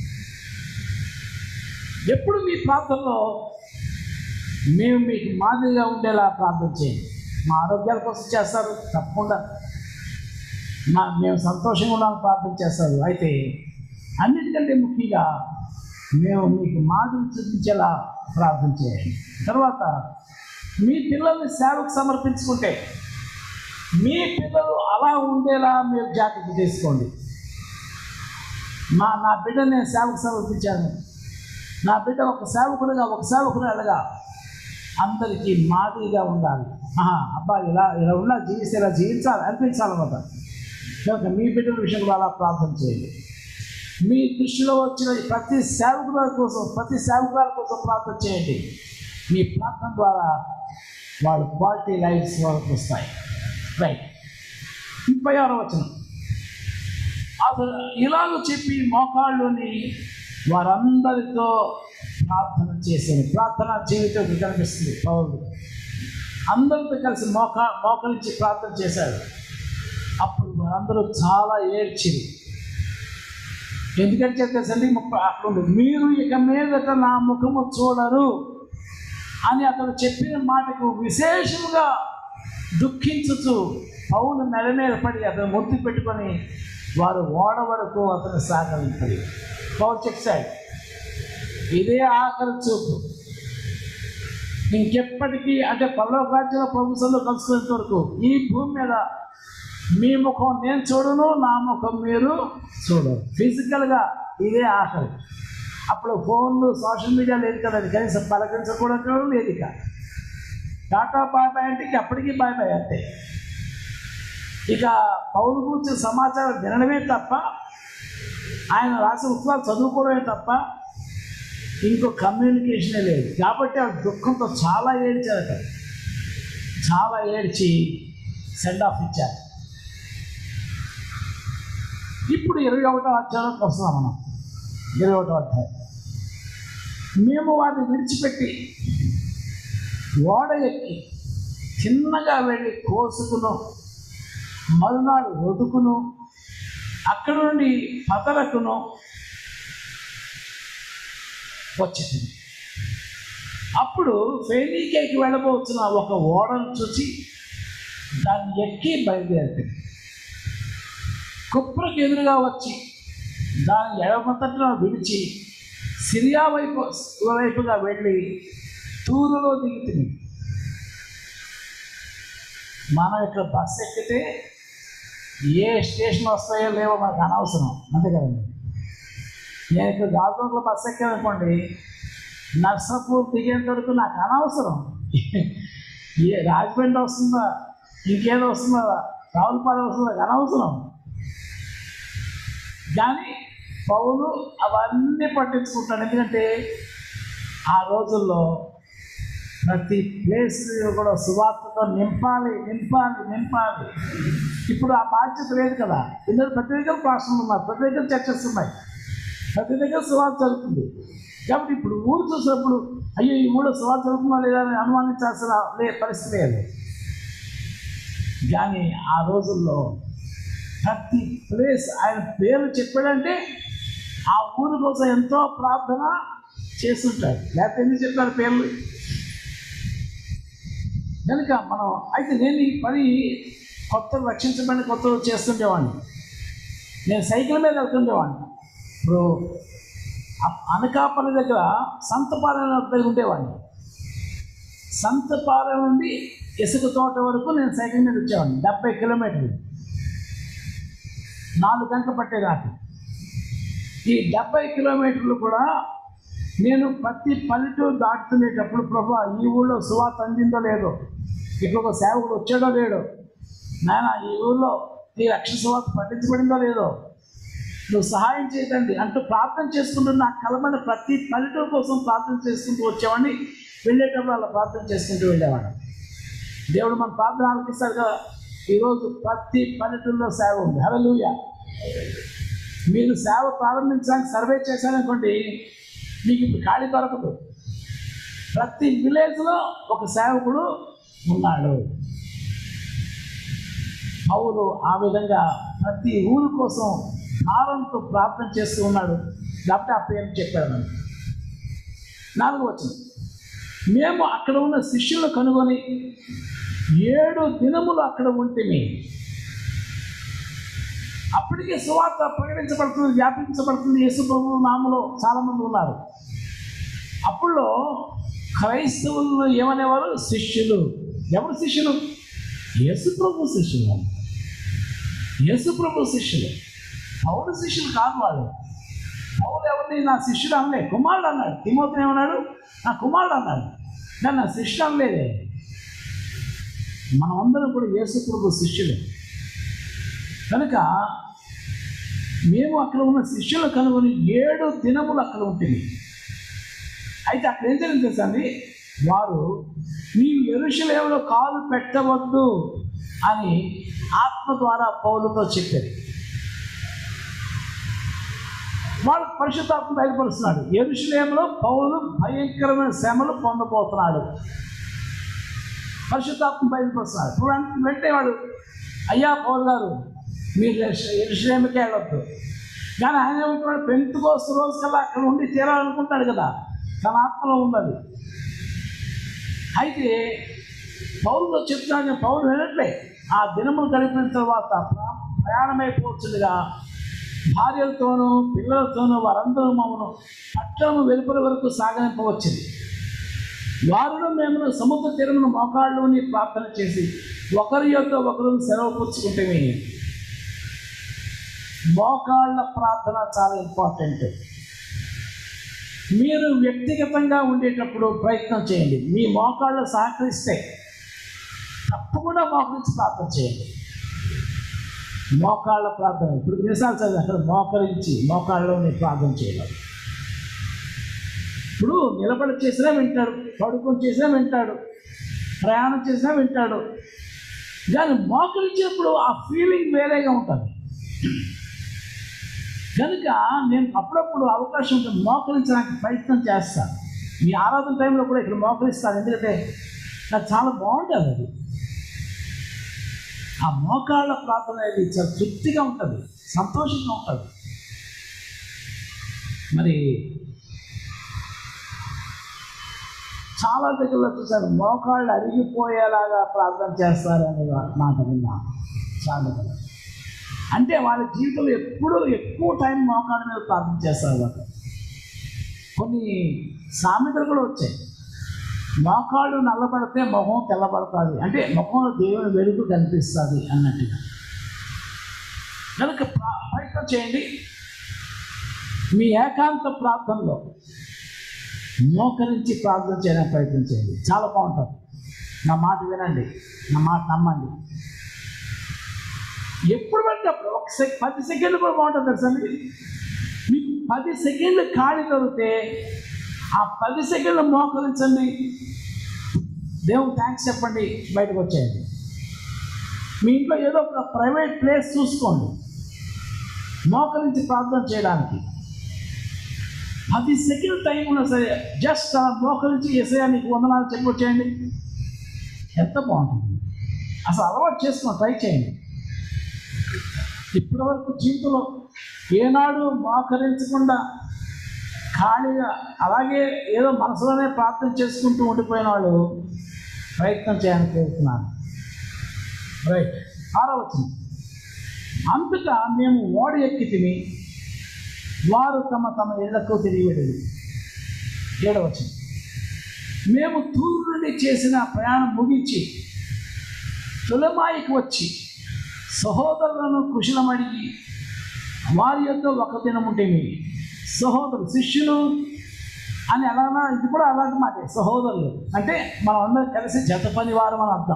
[SPEAKER 10] ఎప్పుడు మీ ప్రార్థనలో మేము మీకు మాదిరిగా ఉండేలా ప్రార్థన చేయండి మా ఆరోగ్యాల కోసం చేస్తారు తప్పకుండా మా మేము సంతోషంగా ఉండాలని ప్రార్థన చేస్తారు అయితే అన్నిటికంటే ముఖ్యంగా మేము మీకు మాదిరి చూపించేలా ప్రార్థన చేయండి తర్వాత మీ పిల్లల్ని సేవకు సమర్పించుకుంటే మీ పిల్లలు అలా ఉండేలా మీరు జాగ్రత్త తీసుకోండి మా నా బిడ్డ నేను సేవకు సమర్పించాను నా బిడ్డ ఒక సేవకుడిగా ఒక సేవకురాలుగా అందరికీ మాదిరిగా ఉండాలి ఆహా అబ్బా ఇలా ఇలా ఉండాలి జీవిస్తే ఇలా జీవించాలి అనిపించాలన్నమాట కనుక మీ బిడ్డల విషయంలో అలా ప్రార్థన చేయండి మీ దృష్టిలో వచ్చిన ప్రతి సేవకుల కోసం ప్రతి సేవకురాల కోసం ప్రార్థన చేయండి మీ ప్రార్థన ద్వారా వాళ్ళ క్వాలిటీ లైఫ్స్ వాళ్ళకి వస్తాయి రైట్ ముప్పై ఆరో వచనం అసలు ఇలాగ చెప్పి మోకాళ్ళుని వారందరితో ప్రార్థన చేశాను ప్రార్థన జీవితం కనిపిస్తుంది పౌరుడు అందరితో కలిసి మోకా మోకరించి ప్రార్థన చేశాడు అప్పుడు వారందరూ చాలా ఏడ్చింది ఎందుకంటే చెప్పేసండి ముప్పై అక్కడ ఉంది మీరు ఇక మీదట నా ముఖము చూడరు అని అతను చెప్పిన మాటకు విశేషముగా దుఃఖించుతూ పౌలు మెడ మీద పడి అతను ముద్దు పెట్టుకొని వారు ఓడ వరకు అతను సాగలింపడి పౌలు చెప్పాడు ఇదే ఆఖరి చూపు ఇంకెప్పటికీ అంటే పల్లవ రాజ్యంలో ప్రభుత్వంలో కలుసుకునేంత వరకు ఈ భూమి మీద మీ ముఖం నేను చూడను నా ముఖం మీరు చూడరు ఫిజికల్గా ఇదే ఆఖరి అప్పుడు ఫోన్లు సోషల్ మీడియా లేదు కదండి కనీసం పలకరించకూడదు లేదు ఇక టాటా బాయ్ బాయ్ అంటే ఇక అప్పటికీ బాయ్ బాయ్ అంతే ఇక పౌరు గురించి సమాచారం వినడమే తప్ప ఆయన రాసిన ఉత్తరాలు చదువుకోవడమే తప్ప ఇంకో కమ్యూనికేషనే లేదు కాబట్టి ఆ దుఃఖంతో చాలా ఏడ్చారట చాలా ఏడ్చి సెండ్ ఆఫ్ ఇచ్చారు ఇప్పుడు ఇరవై ఒకటో అధ్యాయంలోకి వస్తున్నాం మనం ఇరవై ఒకటో అధ్యాయం మేము వారిని విడిచిపెట్టి ఓడ ఎక్కి చిన్నగా వెళ్ళి కోసుకును మరునాడు వదుకును అక్కడ నుండి పతరకును వచ్చింది అప్పుడు ఫెనీకేకి వెళ్ళబోతున్న ఒక ఓడను చూసి దాన్ని ఎక్కి బయలుదేరింది కుప్రకు ఎదురుగా వచ్చి దాని ఎడమతట్టున విడిచి సిరియా వైపు వైపుగా వెళ్ళి తూరులో దిగుతుంది మనం ఇక్కడ బస్సు ఎక్కితే ఏ స్టేషన్ వస్తాయో లేవో మనకు అనవసరం అంతే కదండి నేను ఇక్కడ గాజువాకలో బస్సు ఎక్కాను అనుకోండి నర్సాపూర్ దిగేంత వరకు నాకు అనవసరం ఏ రాజమండ్రి వస్తుందా ఇంకేదో వస్తుందా రావులపాలెం వస్తుందా నాకు అనవసరం కానీ పౌలు అవన్నీ పట్టించుకుంటాడు ఎందుకంటే ఆ రోజుల్లో ప్రతి ప్లేస్ కూడా సువార్తతో నింపాలి నింపాలి నింపాలి ఇప్పుడు ఆ బాధ్యత లేదు కదా ఇందులో ప్రతి దగ్గర ప్రాసనలు ఉన్నాయి ప్రతి దగ్గర చర్చస్ ఉన్నాయి ప్రతి దగ్గర సువార్త జరుగుతుంది కాబట్టి ఇప్పుడు ఊరు చూసినప్పుడు అయ్యో ఈ ఊళ్ళో సువార్త జరుగుతుందా లేదా అని అనుమానించాల్సిన లే పరిస్థితి లేదు కానీ ఆ రోజుల్లో ప్రతి ప్లేస్ ఆయన పేరు చెప్పాడంటే ఆ ఊరి కోసం ఎంతో ప్రార్థన చేస్తుంటాడు లేకపోతే ఎందుకు చెప్పారు పేర్లు కనుక మనం అయితే నేను ఈ పని కొత్త రక్షించబడిన కొత్త చేస్తుండేవాడిని నేను సైకిల్ మీద వెళ్తుండేవాడిని ఇప్పుడు అ- అనకాపల్లి దగ్గర సంతపాలెం దగ్గర ఉండేవాడిని సంతపాలెం నుండి ఇసుక తోట వరకు నేను సైకిల్ మీద వచ్చేవాడిని డెబ్బై కిలోమీటర్లు నాలుగు గంటలు పట్టేది నాకు ఈ డెబ్బై కిలోమీటర్లు కూడా నేను ప్రతి పల్లెటూరు దాటుతుండేటప్పుడు ప్రభా ఈ ఊళ్ళో సువార్త అందిందో లేదో ఇక్కడ ఒక సేవకుడు వచ్చాడో లేడో నాయన ఈ ఊళ్ళో నీ రక్షణ సువార్త పట్టించబడిందో లేదో నువ్వు సహాయం చేయదండి అంటూ ప్రార్థన చేసుకుంటూ నాకు కలమైన ప్రతి పల్లెటూరు కోసం ప్రార్థన చేసుకుంటూ వచ్చేవాడిని వెళ్ళేటప్పుడు అలా ప్రార్థన చేసుకుంటూ వెళ్ళేవాడు దేవుడు మన ప్రార్థన ఆలకిస్తాడు కదా ఈరోజు ప్రతి పల్లెటూరులో సేవ ఉంది హలోయ మీరు సేవ ప్రారంభించడానికి సర్వే చేశారనుకోండి మీకు ఇప్పుడు ఖాళీ దొరకదు ప్రతి విలేజ్లో ఒక సేవకుడు ఉన్నాడు పౌలు ఆ విధంగా ప్రతి ఊరు కోసం భారంతో ప్రార్థన చేస్తూ ఉన్నాడు లేకపోతే ఆ పేరు చెప్పాడు మనకి. నాలుగు వచ్చింది మేము అక్కడ ఉన్న శిష్యులను కనుగొని ఏడు దినములు అక్కడ ఉంటిమి అప్పటికే సువార్త ప్రకటించబడుతుంది వ్యాపించబడుతుంది యేసు ప్రభు నామలో చాలామంది ఉన్నారు అప్పుడులో క్రైస్తవులు ఏమనేవారు శిష్యులు ఎవరు శిష్యులు యేసు ప్రభు శిష్యులు యేసు ప్రభు శిష్యులు పౌరు శిష్యులు కాదు వాళ్ళు పౌరు ఎవరిని నా శిష్యుడు అనలే కుమారుడు అన్నాడు తిమోతిని ఏమన్నాడు నా కుమారుడు అన్నాడు నేను నా శిష్యుడు అనలేదే మనమందరం కూడా యేసు ప్రభు శిష్యులు కనుక మేము అక్కడ ఉన్న శిష్యులు కనుగొని ఏడు దినములు అక్కడ ఉంటుంది అయితే అక్కడ ఏం జరిగింది తెలుసా అండి వారు నీవు ఎరుషలేములో కాలు పెట్టవద్దు అని ఆ ఆత్మ ద్వారా పౌలతో చెప్పారు వాళ్ళు పరిశుద్ధాత్మ బయలుపరుస్తున్నాడు ఎరుషులేములో పౌలు భయంకరమైన శ్రమలు పొందబోతున్నాడు పరిశుద్ధాత్మ బయలుపరుస్తున్నాడు ఇప్పుడు వెంట- వెంటనే వాడు అయ్యా పౌలు గారు మీరు ఎరుషులేమికి వెళ్ళొద్దు కానీ ఆయన ఏమంటున్నాడు పెంతుకోస్తు రోజు కల్లా అక్కడ ఉండి తీరాలనుకుంటాడు కదా తన ఆత్మలో ఉన్నది అయితే పౌరుతో చెప్తాను పౌరు వినట్లే ఆ దినములు గడిపిన తర్వాత ప్ర- ప్రయాణమైపోతుండగా భార్యలతోనూ పిల్లలతోనూ వారందరూ మమ్మను పట్టణము వెలుపల వరకు సాగనింపవచ్చింది వారును మేము సముద్ర తీరమును మోకాళ్ళలోని ప్రార్థన చేసి ఒకరి యొక్క ఒకరు సెలవు పుచ్చుకుంటే మోకాళ్ళ ప్రార్థన చాలా ఇంపార్టెంట్ మీరు వ్యక్తిగతంగా ఉండేటప్పుడు ప్రయత్నం చేయండి మీ మోకాళ్ళు సహకరిస్తే తప్పకుండా మోకరించి ప్రార్థన చేయండి మోకాళ్ళ ప్రార్థన ఇప్పుడు నిమిషాలు చదివి అక్కడ మోకరించి మోకాళ్ళలోని ప్రార్థన చేయడం ఇప్పుడు నిలబడి చేసినా వింటాడు పడుకొని చేసినా వింటాడు ప్రయాణం చేసినా వింటాడు కానీ మోకరించినప్పుడు ఆ ఫీలింగ్ వేరేగా ఉంటుంది కనుక నేను అప్పుడప్పుడు అవకాశం ఉంటే మోకరించడానికి ప్రయత్నం చేస్తాను మీ ఆరాధన టైంలో కూడా ఇక్కడ మోకరిస్తాను ఎందుకంటే నాకు చాలా బాగుంటుంది అది ఆ మోకాళ్ళ ప్రార్థన అనేది చాలా తృప్తిగా ఉంటుంది సంతోషంగా ఉంటుంది మరి చాలా దగ్గరలో చూసారు మోకాళ్ళు అరిగిపోయేలాగా ప్రార్థన చేస్తారు అనే మాట విన్నా చాలా దగ్గర అంటే వాళ్ళ జీవితంలో ఎప్పుడూ ఎక్కువ టైం మోకాళ్ళ మీద ప్రార్థన చేస్తారు వాళ్ళు కొన్ని సామెతలు కూడా వచ్చాయి మోకాళ్ళు నల్లబడితే మొహం తెల్లబడుతుంది అంటే ముఖంలో దేవుని వెలుగు కనిపిస్తుంది అన్నట్టుగా కనుక ప్రా- ప్రయత్నం చేయండి మీ ఏకాంత ప్రార్థనలో మోకరించి ప్రార్థన చేయడానికి ప్రయత్నం చేయండి చాలా బాగుంటుంది నా మాట వినండి నా మాట నమ్మండి ఎప్పుడు పడితే అప్పుడు ఒక సెక్ పది సెకండ్లు కూడా బాగుంటుంది తెలుసా అండి మీకు పది సెకండ్లు ఖాళీ దొరికితే ఆ పది సెకండ్లు మోకరించండి దేవుడు థ్యాంక్స్ చెప్పండి బయటకు వచ్చేయండి మీ ఇంట్లో ఏదో ఒక ప్రైవేట్ ప్లేస్ చూసుకోండి మోకరించి ప్రార్థన చేయడానికి పది సెకండ్ టైం ఉన్నా సరే జస్ట్ అలా మోకరించి ఎసయా నీకు వందనాలు చెప్పొచ్చేయండి ఎంత బాగుంటుంది అసలు అలవాటు చేసుకుని ట్రై చేయండి ఇప్పటి వరకు జీవితంలో ఏనాడు మోకరించకుండా ఖాళీగా అలాగే ఏదో మనసులోనే ప్రార్థన చేసుకుంటూ ఉండిపోయిన వాళ్ళు ప్రయత్నం చేయాలని కోరుతున్నాను రైట్ ఆరో వచ్చింది అంతటా మేము ఓడ ఎక్కి తిని వారు తమ తమ ఇళ్లకు తిరిగి వెళ్ళి ఏడవచ్చు మేము తూరు నుండి చేసిన ప్రయాణం ముగించి తులమాయికి వచ్చి సహోదరులను కుశలమడిగి వారి యొక్క ఒక దినముంటేమి సహోదరు శిష్యులు అని ఎలానా ఇది కూడా అలాంటి మాట సహోదరులు అంటే మనం అందరం కలిసి జత పని వారం అని అర్థం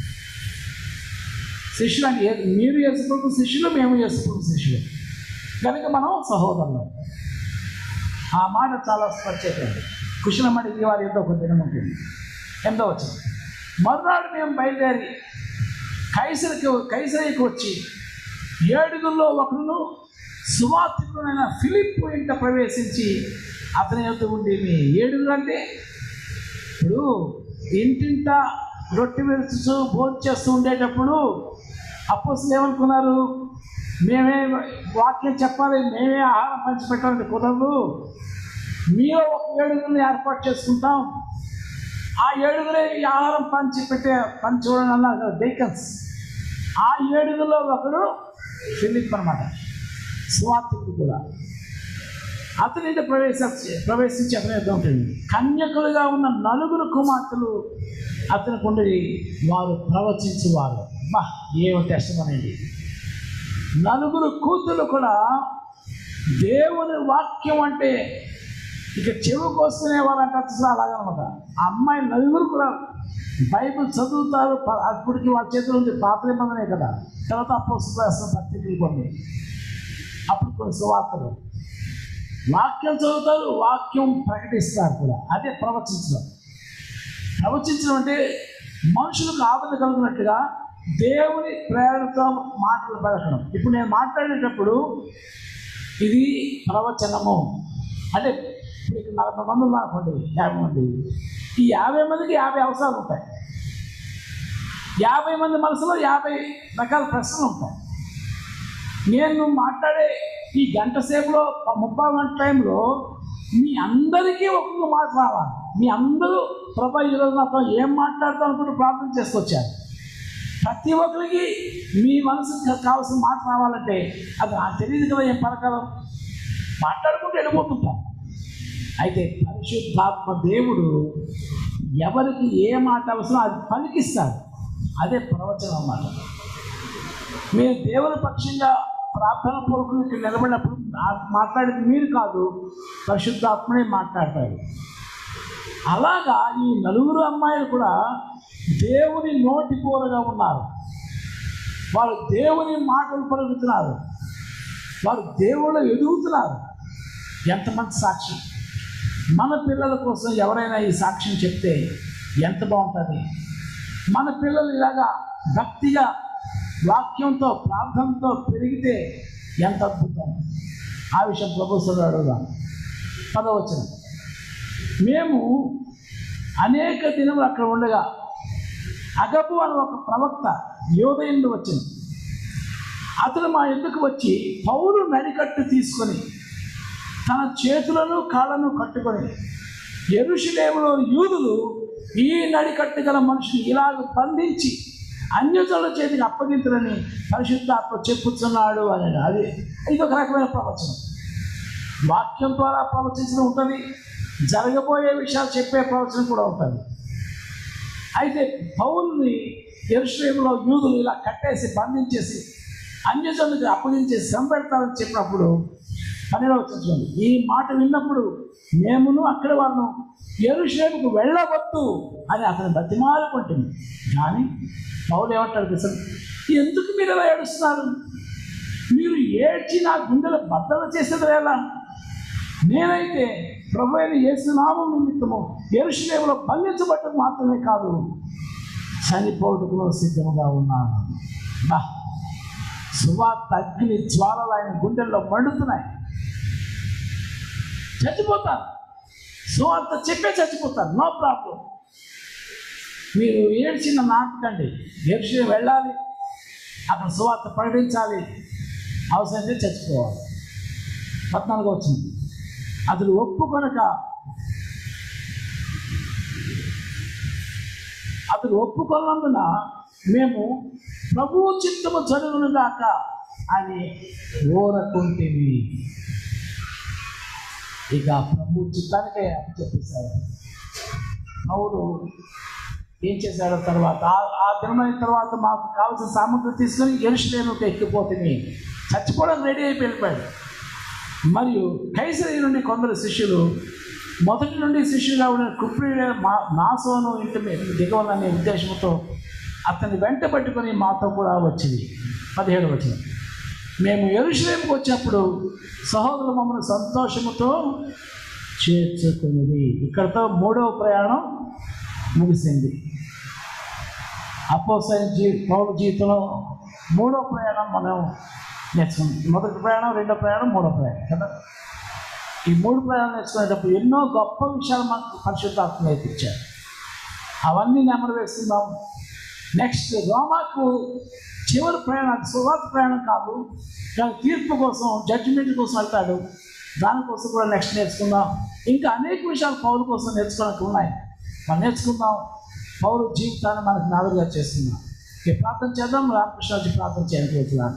[SPEAKER 10] శిష్యులు అంటే ఏ- మీరు చేసుకుంటూ శిష్యులు మేము చేసుకుంటూ శిష్యులు కనుక మనం సహోదరులు ఆ మాట చాలా ప్రత్యేకమైంది కుశలమడిగి వారి యొక్క ఒక దినం ఉంటుంది ఎంతో వచ్చింది మరునాడు మేము బయలుదేరి కైసరికి కైసరికి వచ్చి ఏడుగుల్లో ఒకడును సువార్థికుడైన ఫిలిప్ ఇంట ప్రవేశించి అతని యొక్క ఉండి ఏడుగురు అంటే ఇప్పుడు ఇంటింట రొట్టె విరుచు భోజనం చేస్తూ ఉండేటప్పుడు అప్పసులు ఏమనుకున్నారు మేమే వాక్యం చెప్పాలి మేమే ఆహారం పంచిపెట్టాలని కుదరదు మీరు ఒక ఏడుగురిని ఏర్పాటు చేసుకుంటాం ఆ ఏడుగురే ఈ ఆహారం పంచి పెట్టే పని చూడండి అన్నారు డేకన్స్ ఆ ఏడుగులో ఒకడు ఫిలిప్ అనమాట సువార్తికుడు కూడా అతని ఇంటి ప్రవేశ ప్రవేశించి అతని యొద్ద ఉంటుంది కన్యకులుగా ఉన్న నలుగురు కుమార్తెలు అతనికి ఉండేది వారు ప్రవచించువారు బా ఏమో టెస్టమనండి నలుగురు కూతురు కూడా దేవుని వాక్యం అంటే ఇక చెవు కోసుకునే వాళ్ళంటే అసలు అలాగనమాట ఆ అమ్మాయి నలుగురు కూడా బైబిల్ చదువుతారు ప- అప్పటికి వాళ్ళ చేతిలో ఉంది పాత నిబంధనే కదా తర్వాత అపోస్తుల పత్రికలు కొన్ని అప్పుడు కొన్ని సువార్తలు వాక్యం చదువుతారు వాక్యం ప్రకటిస్తారు కూడా అదే ప్రవచించడం ప్రవచించడం అంటే మనుషులకు ఆదరణ కలిగినట్టుగా దేవుని ప్రేరణతో మాటలు పలకడం ఇప్పుడు నేను మాట్లాడేటప్పుడు ఇది ప్రవచనము అంటే ఇప్పుడు ఇక్కడ నలభై మంది ఉన్నారనుకోండి యాభై మంది ఈ యాభై మందికి యాభై అవసరాలు ఉంటాయి యాభై మంది మనసులో యాభై రకాల ప్రశ్నలు ఉంటాయి నేను మాట్లాడే ఈ గంట సేపులో ముప్పై గంట టైంలో మీ అందరికీ ఒక్కొక్క మాట రావాలి మీ అందరూ ప్రభా ఈరోజు నాతో ఏం మాట్లాడతాం అనుకుంటూ ప్రార్థన చేసుకొచ్చారు ప్రతి ఒక్కరికి మీ మనసుకు కావాల్సిన మాట రావాలంటే అది నాకు తెలియదు కదా ఏం పలకాలం మాట్లాడుకుంటూ వెళ్ళిపోతుంటాం అయితే పరిశుద్ధాత్మ దేవుడు ఎవరికి ఏ మాట అవసరం అది పలికిస్తాడు అదే ప్రవచనం అన్నమాట మీరు దేవుని పక్షంగా ప్రార్థన పూర్వకం ఇక్కడ నిలబడినప్పుడు నా- మాట్లాడేది మీరు కాదు పరిశుద్ధాత్మనే మాట్లాడతాడు అలాగా ఈ నలుగురు అమ్మాయిలు కూడా దేవుని నోటి కూరగా ఉన్నారు వారు దేవుని మాటలు పలుకుతున్నారు వారు దేవుళ్ళు ఎదుగుతున్నారు ఎంతమంది సాక్షి మన పిల్లల కోసం ఎవరైనా ఈ సాక్ష్యం చెప్తే ఎంత బాగుంటుంది మన పిల్లలు ఇలాగా భక్తిగా వాక్యంతో ప్రార్థనతో పెరిగితే ఎంత అద్భుతం ఆ విషయం ప్రభుత్వం అడుగుదాం పదవచనం మేము అనేక దినములు అక్కడ ఉండగా అగపు అని ఒక ప్రవక్త యోదయంలో వచ్చింది అతను మా ఎందుకు వచ్చి పౌరు నడికట్టు తీసుకొని తన చేతులను కాళ్ళను కట్టుకొని ఎరుషులేములో యూదులు ఈ నడికట్టు గల మనుషుని ఇలాగ బంధించి అన్యజనుల చేతికి అప్పగింతులని పరిశుద్ధాత్మ చెప్పుతున్నాడు అని అది ఇది ఒక రకమైన ప్రవచనం వాక్యం ద్వారా ప్రవచించడం ఉంటుంది జరగబోయే విషయాలు చెప్పే ప్రవచనం కూడా ఉంటుంది అయితే పౌరుని ఎరుశ్లేములో యూదులు ఇలా కట్టేసి బంధించేసి అన్యజనులకు అప్పగించేసి సంపెడతారని చెప్పినప్పుడు పనిలో వచ్చింది ఈ మాట విన్నప్పుడు మేమును అక్కడ వాళ్ళను ఎరుషేముకు వెళ్ళవద్దు అని అతను బతిమాలుకుంటుంది కానీ పౌలు ఏమంటాడు తెలుసా ఎందుకు మీరు ఇలా ఏడుస్తున్నారు మీరు ఏడ్చి నా గుండెలు బద్దలు చేసేది ఎలా నేనైతే ప్రభు అయిన యేసునామం నిమిత్తము ఎరుషులేములో బంధించబట్టం మాత్రమే కాదు చనిపోవటంలో సిద్ధంగా ఉన్నాను బా సువార్త అగ్ని జ్వాలలు ఆయన గుండెల్లో మండుతున్నాయి చచ్చిపోతారు సువార్త చెప్పే చచ్చిపోతారు నో ప్రాబ్లం మీరు ఏడ్చిన నాటకండి ఎరుషులేం వెళ్ళాలి అక్కడ సువార్త ప్రకటించాలి అవసరమైతే చచ్చిపోవాలి పద్నాలుగు వచ్చింది అతడు ఒప్పుకొనక అతడు ఒప్పుకొన్నందున మేము ప్రభువు చిత్తము జరుగును గాక అని ఓరకుంటేవి ఇక ప్రభు చిత్తానికే అని చెప్పేశారు పౌరు ఏం చేశాడో తర్వాత ఆ- ఆ దినమైన తర్వాత మాకు కావాల్సిన సామగ్రి తీసుకొని ఎరుషులేముకు ఎక్కిపోతుంది చచ్చిపోవడానికి రెడీ అయిపోయి వెళ్ళిపోయాడు మరియు కైసరి నుండి కొందరు శిష్యులు మొదటి నుండి శిష్యుగా ఉన్న కుప్రీడ మా నాసోను ఇంటి మీద దిగవాలనే ఉద్దేశంతో అతన్ని వెంట పట్టుకొని మాతో కూడా వచ్చింది పదిహేడు వచ్చింది మేము ఎరుషులేముకు వచ్చినప్పుడు సహోదరులు మమ్మల్ని సంతోషముతో చేర్చుకున్నది ఇక్కడతో మూడవ ప్రయాణం ముగిసింది అపోసైన జీ పౌరు జీవితంలో మూడో ప్రయాణం మనం నేర్చుకున్నాం మొదటి ప్రయాణం రెండో ప్రయాణం మూడో ప్రయాణం కదా ఈ మూడు ప్రయాణం నేర్చుకునేటప్పుడు ఎన్నో గొప్ప విషయాలు మనకు పరిశుద్ధాత్మ నేర్పించారు అవన్నీ నెమరు వేస్తున్నాం నెక్స్ట్ రోమాకు చివరి ప్రయాణం అది సువార్త ప్రయాణం కాదు కానీ తీర్పు కోసం జడ్జిమెంట్ కోసం వెళ్తాడు దానికోసం కూడా నెక్స్ట్ నేర్చుకుందాం ఇంకా అనేక విషయాలు పౌరు కోసం నేర్చుకోవడానికి ఉన్నాయి మనం నేర్చుకుందాం పౌరు జీవితాన్ని మనకు నాలుగుగా చేస్తున్నాం ఇక ప్రార్థన చేద్దాం రామకృష్ణ వచ్చి ప్రార్థన చేయడానికి వెళ్తున్నాను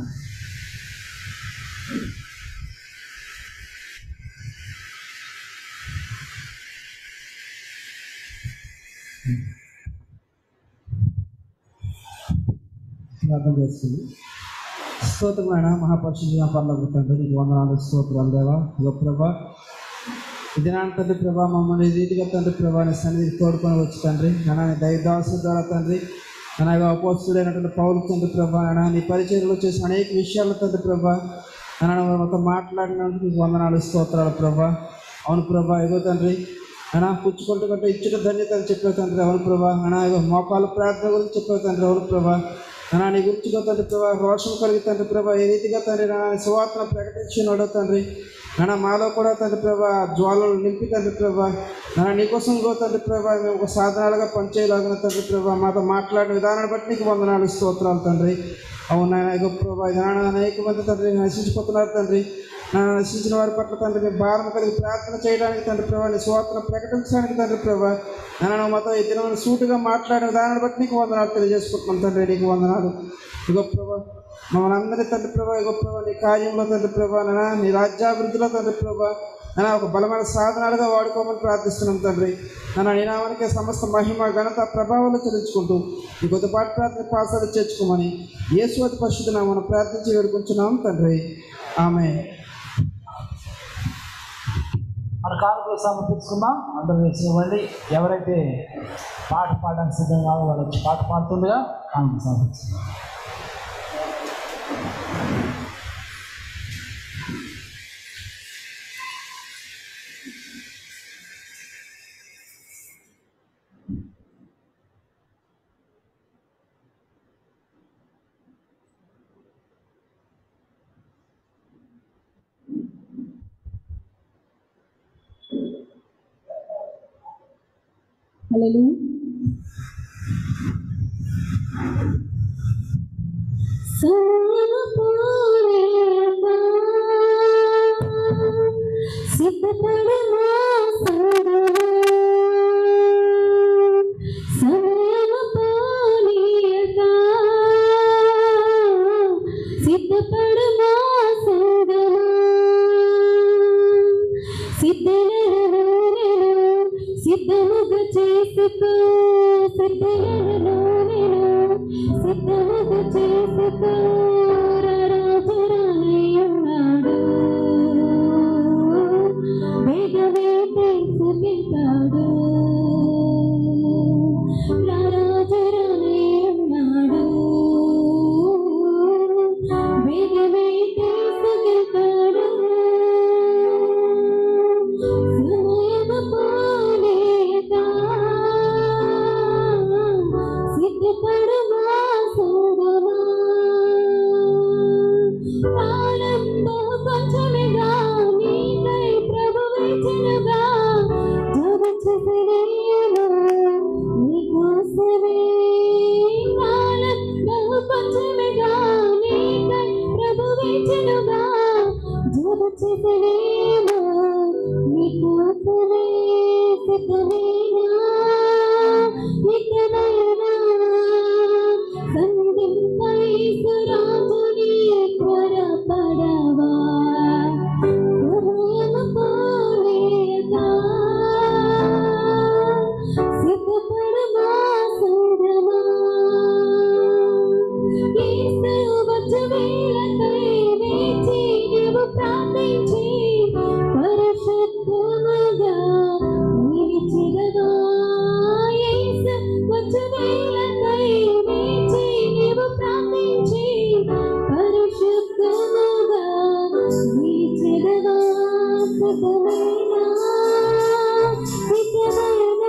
[SPEAKER 7] ప్రార్థన చేస్తుంది స్తోత్రమైన మహాపరిశుద్ధ పర్లకు తండ్రి నీకు వందనాలు స్తోత్రాలు దేవా ఇగో ప్రభా దినాన్ని తండ్రి ప్రభా మమ్మల్ని ఈ రీతిగా తండ్రి ప్రభా నీ సన్నిధికి తోడుకొని వచ్చి తండ్రి నాన్న నీ దైవదాసు ద్వారా తండ్రి నాన్న అపోస్తుడైనటువంటి పౌరు తండ్రి ప్రభా నాన్న నీ పరిచయంలో చేసిన అనేక విషయాలు తండ్రి ప్రభా నాన్న మాతో మాట్లాడినందుకు నీకు వందనాలు స్తోత్రాలు ప్రభా అవును ప్రభా ఇగో తండ్రి అనా పుచ్చుకుంటూ కంటే ఇచ్చిన ధన్యత అని చెప్పే తండ్రి అవును ప్రభా అనా ఇగో మోకాలు ప్రార్థన గురించి చెప్పే తండ్రి అవును ప్రభా నా నీ గురించి తండ్రి ప్రభా రోషం కలిగి తండ్రి ప్రభా ఏ రీతిగా తండ్రి నా సువార్తను ప్రకటించినాడో తండ్రి నాన్న మాలో కూడా తండ్రి ప్రభా జ్వాలలు నింపి తండ్రి ప్రభా నాన్న నీకోసం గో తండ్రి ప్రభా మేము ఒక సాధనాలుగా పనిచేయలాగిన తండ్రి ప్రభా మాతో మాట్లాడిన విధానాన్ని బట్టి నీకు వందనాలు స్తోత్రాలు తండ్రి అవును నాయన గొప్ప ప్రభా నాన్న అనేక మంది తండ్రి నశించిపోతున్నారు తండ్రి నా నశించిన వారి పట్ల తండ్రి మీ భారం కలిగి ప్రార్థన చేయడానికి తండ్రి ప్రభా నీ స్వార్థను ప్రకటించడానికి తండ్రి ప్రభా నన్ను మాతో ఈ దినం సూటుగా మాట్లాడిన దానిని బట్టి నీకు వందనాలు తెలియజేసుకుంటున్నాం తండ్రి నీకు వందనాలు ఇగో ప్రభా మమ్మల్ని అందరి తండ్రి ప్రభా ఇగో ప్రభా నీ కార్యంలో తండ్రి ప్రభా నాన్న నీ రాజ్యాభివృద్ధిలో తండ్రి ప్రభా నాన్న ఒక బలమైన సాధనాలుగా వాడుకోమని ప్రార్థిస్తున్నాం తండ్రి నన్ను నీ నామానికి సమస్త మహిమ ఘనత ప్రభావాలు తెలుసుకుంటూ ఈ కొద్దిపాటి ప్రార్థన పాసాలు చేర్చుకోమని యేసువతి పరిశుద్ధ మనం ప్రార్థించి వేడుకుంటున్నాం తండ్రి ఆమె
[SPEAKER 10] మన కానుకలు సమర్పించుకుందాం అందరూ వేసి ఇవ్వండి ఎవరైతే పాట పాడడానికి సిద్ధంగా ఉన్నారో వాళ్ళు వచ్చి పాట పాడుతుండగా కానుకలు సమర్పించుకుందాం
[SPEAKER 8] హల్లెలూయా సమయమపోలేదా సిద్ధపడమా సదా సమయమపోలేదా సిద్ధపడమా సదా సిద్ధలను సిద్ధముగా చేసుకో సిద్ధలను సిద్ధముగా చేసుకో రాజరాయున్నాడు వేగమే తీసుకెళ్తాడు రాజరాయున్నాడు వేగమే తీసుకెళ్తాడు సమయమపోలేదా సిద్ధపడమా సోదరా ప్రారంభ కొంచెమిగా నీకై ప్రభువించినగా జగచ్చసరేను నీకోసమే ప్రారంభ కొంచెమిగా నీకై ప్రభువించినగా జగచ్చసరేను నీకోసమే సిద్ధమేనా నిత్యనయనా సంధింపై సురాజుని త్వరపడవా సమయమపోలేదా సిద్ధపడమా సోదమా యేసు వచ్చు వేళకై వేచి నీవు ప్రార్థించి పరిశుద్ధముగా నిలిచినగా యేసు వచ్చు వేళకై వేచి నీవు ప్రార్థించి పరిశుద్ధముగా నిలిచినగా సిద్ధమైనా సిద్ధమైనా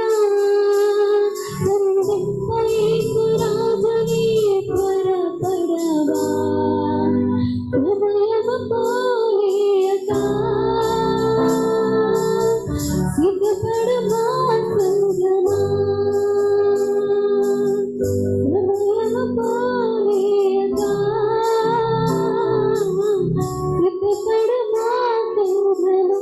[SPEAKER 8] సంధింపై సురాజుని త్వరపడవా సమయమపోలేదా సిద్ధపడమా సంగమా సమయమపోలేదా సిద్ధపడమా సంగమా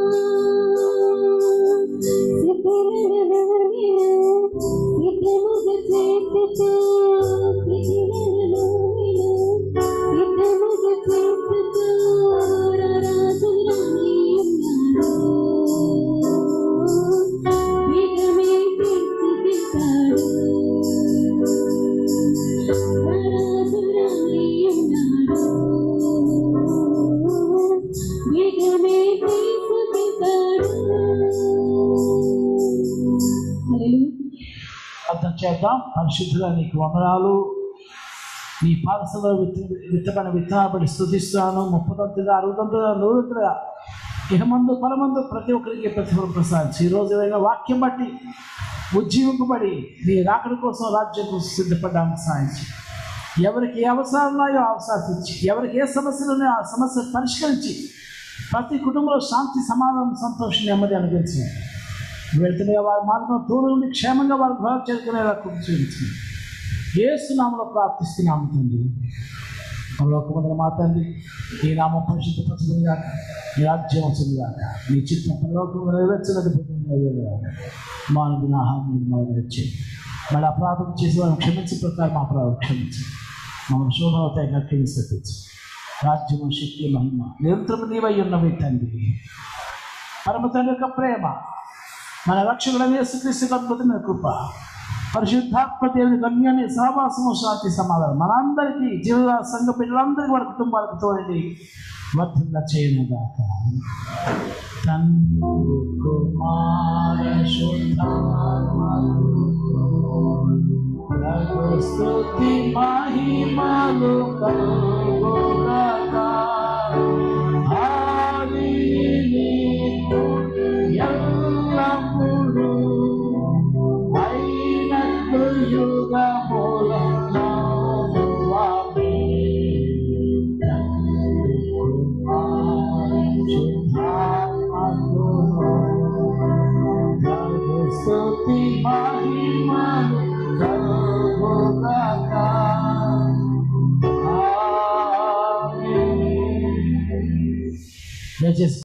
[SPEAKER 8] సిద్ధముగా చేతుతో సిద్ధముగా సిద్ధముగా చేతుతో రాజు రాణి ఉన్నాడు వేగమే తీసుకెళ్తాడు రాజు రాణి ఉన్నాడు వేగమే తీసుకెళ్తాడు హల్లెలూయా
[SPEAKER 10] అర్థం చేద్దాం పరిశుద్ధుగా నీకు వందనాలు నీ పాలసలో విత్త విత్తబడిన విత్తనాలు బట్టి స్థుతిస్తున్నాను ముప్పదంతుగా అరవదంతుగా నూరంతుగా ఇహమందు పరమందు ప్రతి ఒక్కరికి ప్రతిఫలం ప్రసాదించి ఈరోజు ఏదైనా వాక్యం బట్టి ఉజ్జీవింపబడి నీ రాకడ కోసం రాజ్యం కోసం సిద్ధపడడానికి సాధించి ఎవరికి ఏ అవసరాలు ఉన్నాయో ఆ అవసరాలు తీర్చి ఎవరికి ఏ సమస్యలు ఉన్నాయో ఆ సమస్యలు పరిష్కరించి ప్రతి కుటుంబంలో శాంతి సమాధానం సంతోషం నెమ్మది అనుగ్రహించి వెళ్తుండగా వారి మార్గం తోడు నుండి క్షేమంగా వారి గృహ చేరుకునేలా చూపించింది ఏసునామలో ప్రార్థిస్తున్నాము తండ్రి పరలోకమందుల మా తండ్రి ఈ నామం పరిశుద్ధపరచదు గాక ఈ రాజ్యం వచ్చింది గాక నీ చిత్తం పరలోకం నెరవేర్చినది నెరవేరుగాక మానవ ఆహారం నెరవేర్చి మళ్ళీ అపరాధం చేసి వాళ్ళని క్షమించే ప్రకారం మా అపరాధం క్షమించి మమ్మల్ని శోభవతాయిగా క్షమించి రాజ్యము శక్తి మహిమ నిరంతరం నీవై ఉన్నవి తండ్రి పరమ తండ్రి యొక్క ప్రేమ మన రక్షకుడైన యేసుక్రీస్తు అద్భుతమైన కృప పరిశుద్ధాత్మ దేవుని గమ్యాన్ని సహవాసము శాంతి సమాధానం మనందరికీ జీవ సంఘ పిల్లలందరికీ వారి కుటుంబాలకు తోడండి వర్ధిల్ల చేయనుగాక తండ్రి కుమార శుద్ధాత్మకు స్తుతి మహిమలు కలుగుగాక ఆదిని ఎల్లప్పుడూ అయినట్లు యుగముల నామమువామి. తండ్రి కుమార శుద్ధాత్మకును కలుగు స్తుతి మహిమలు కలుగుగాక. ఆమేన్. దయచేసి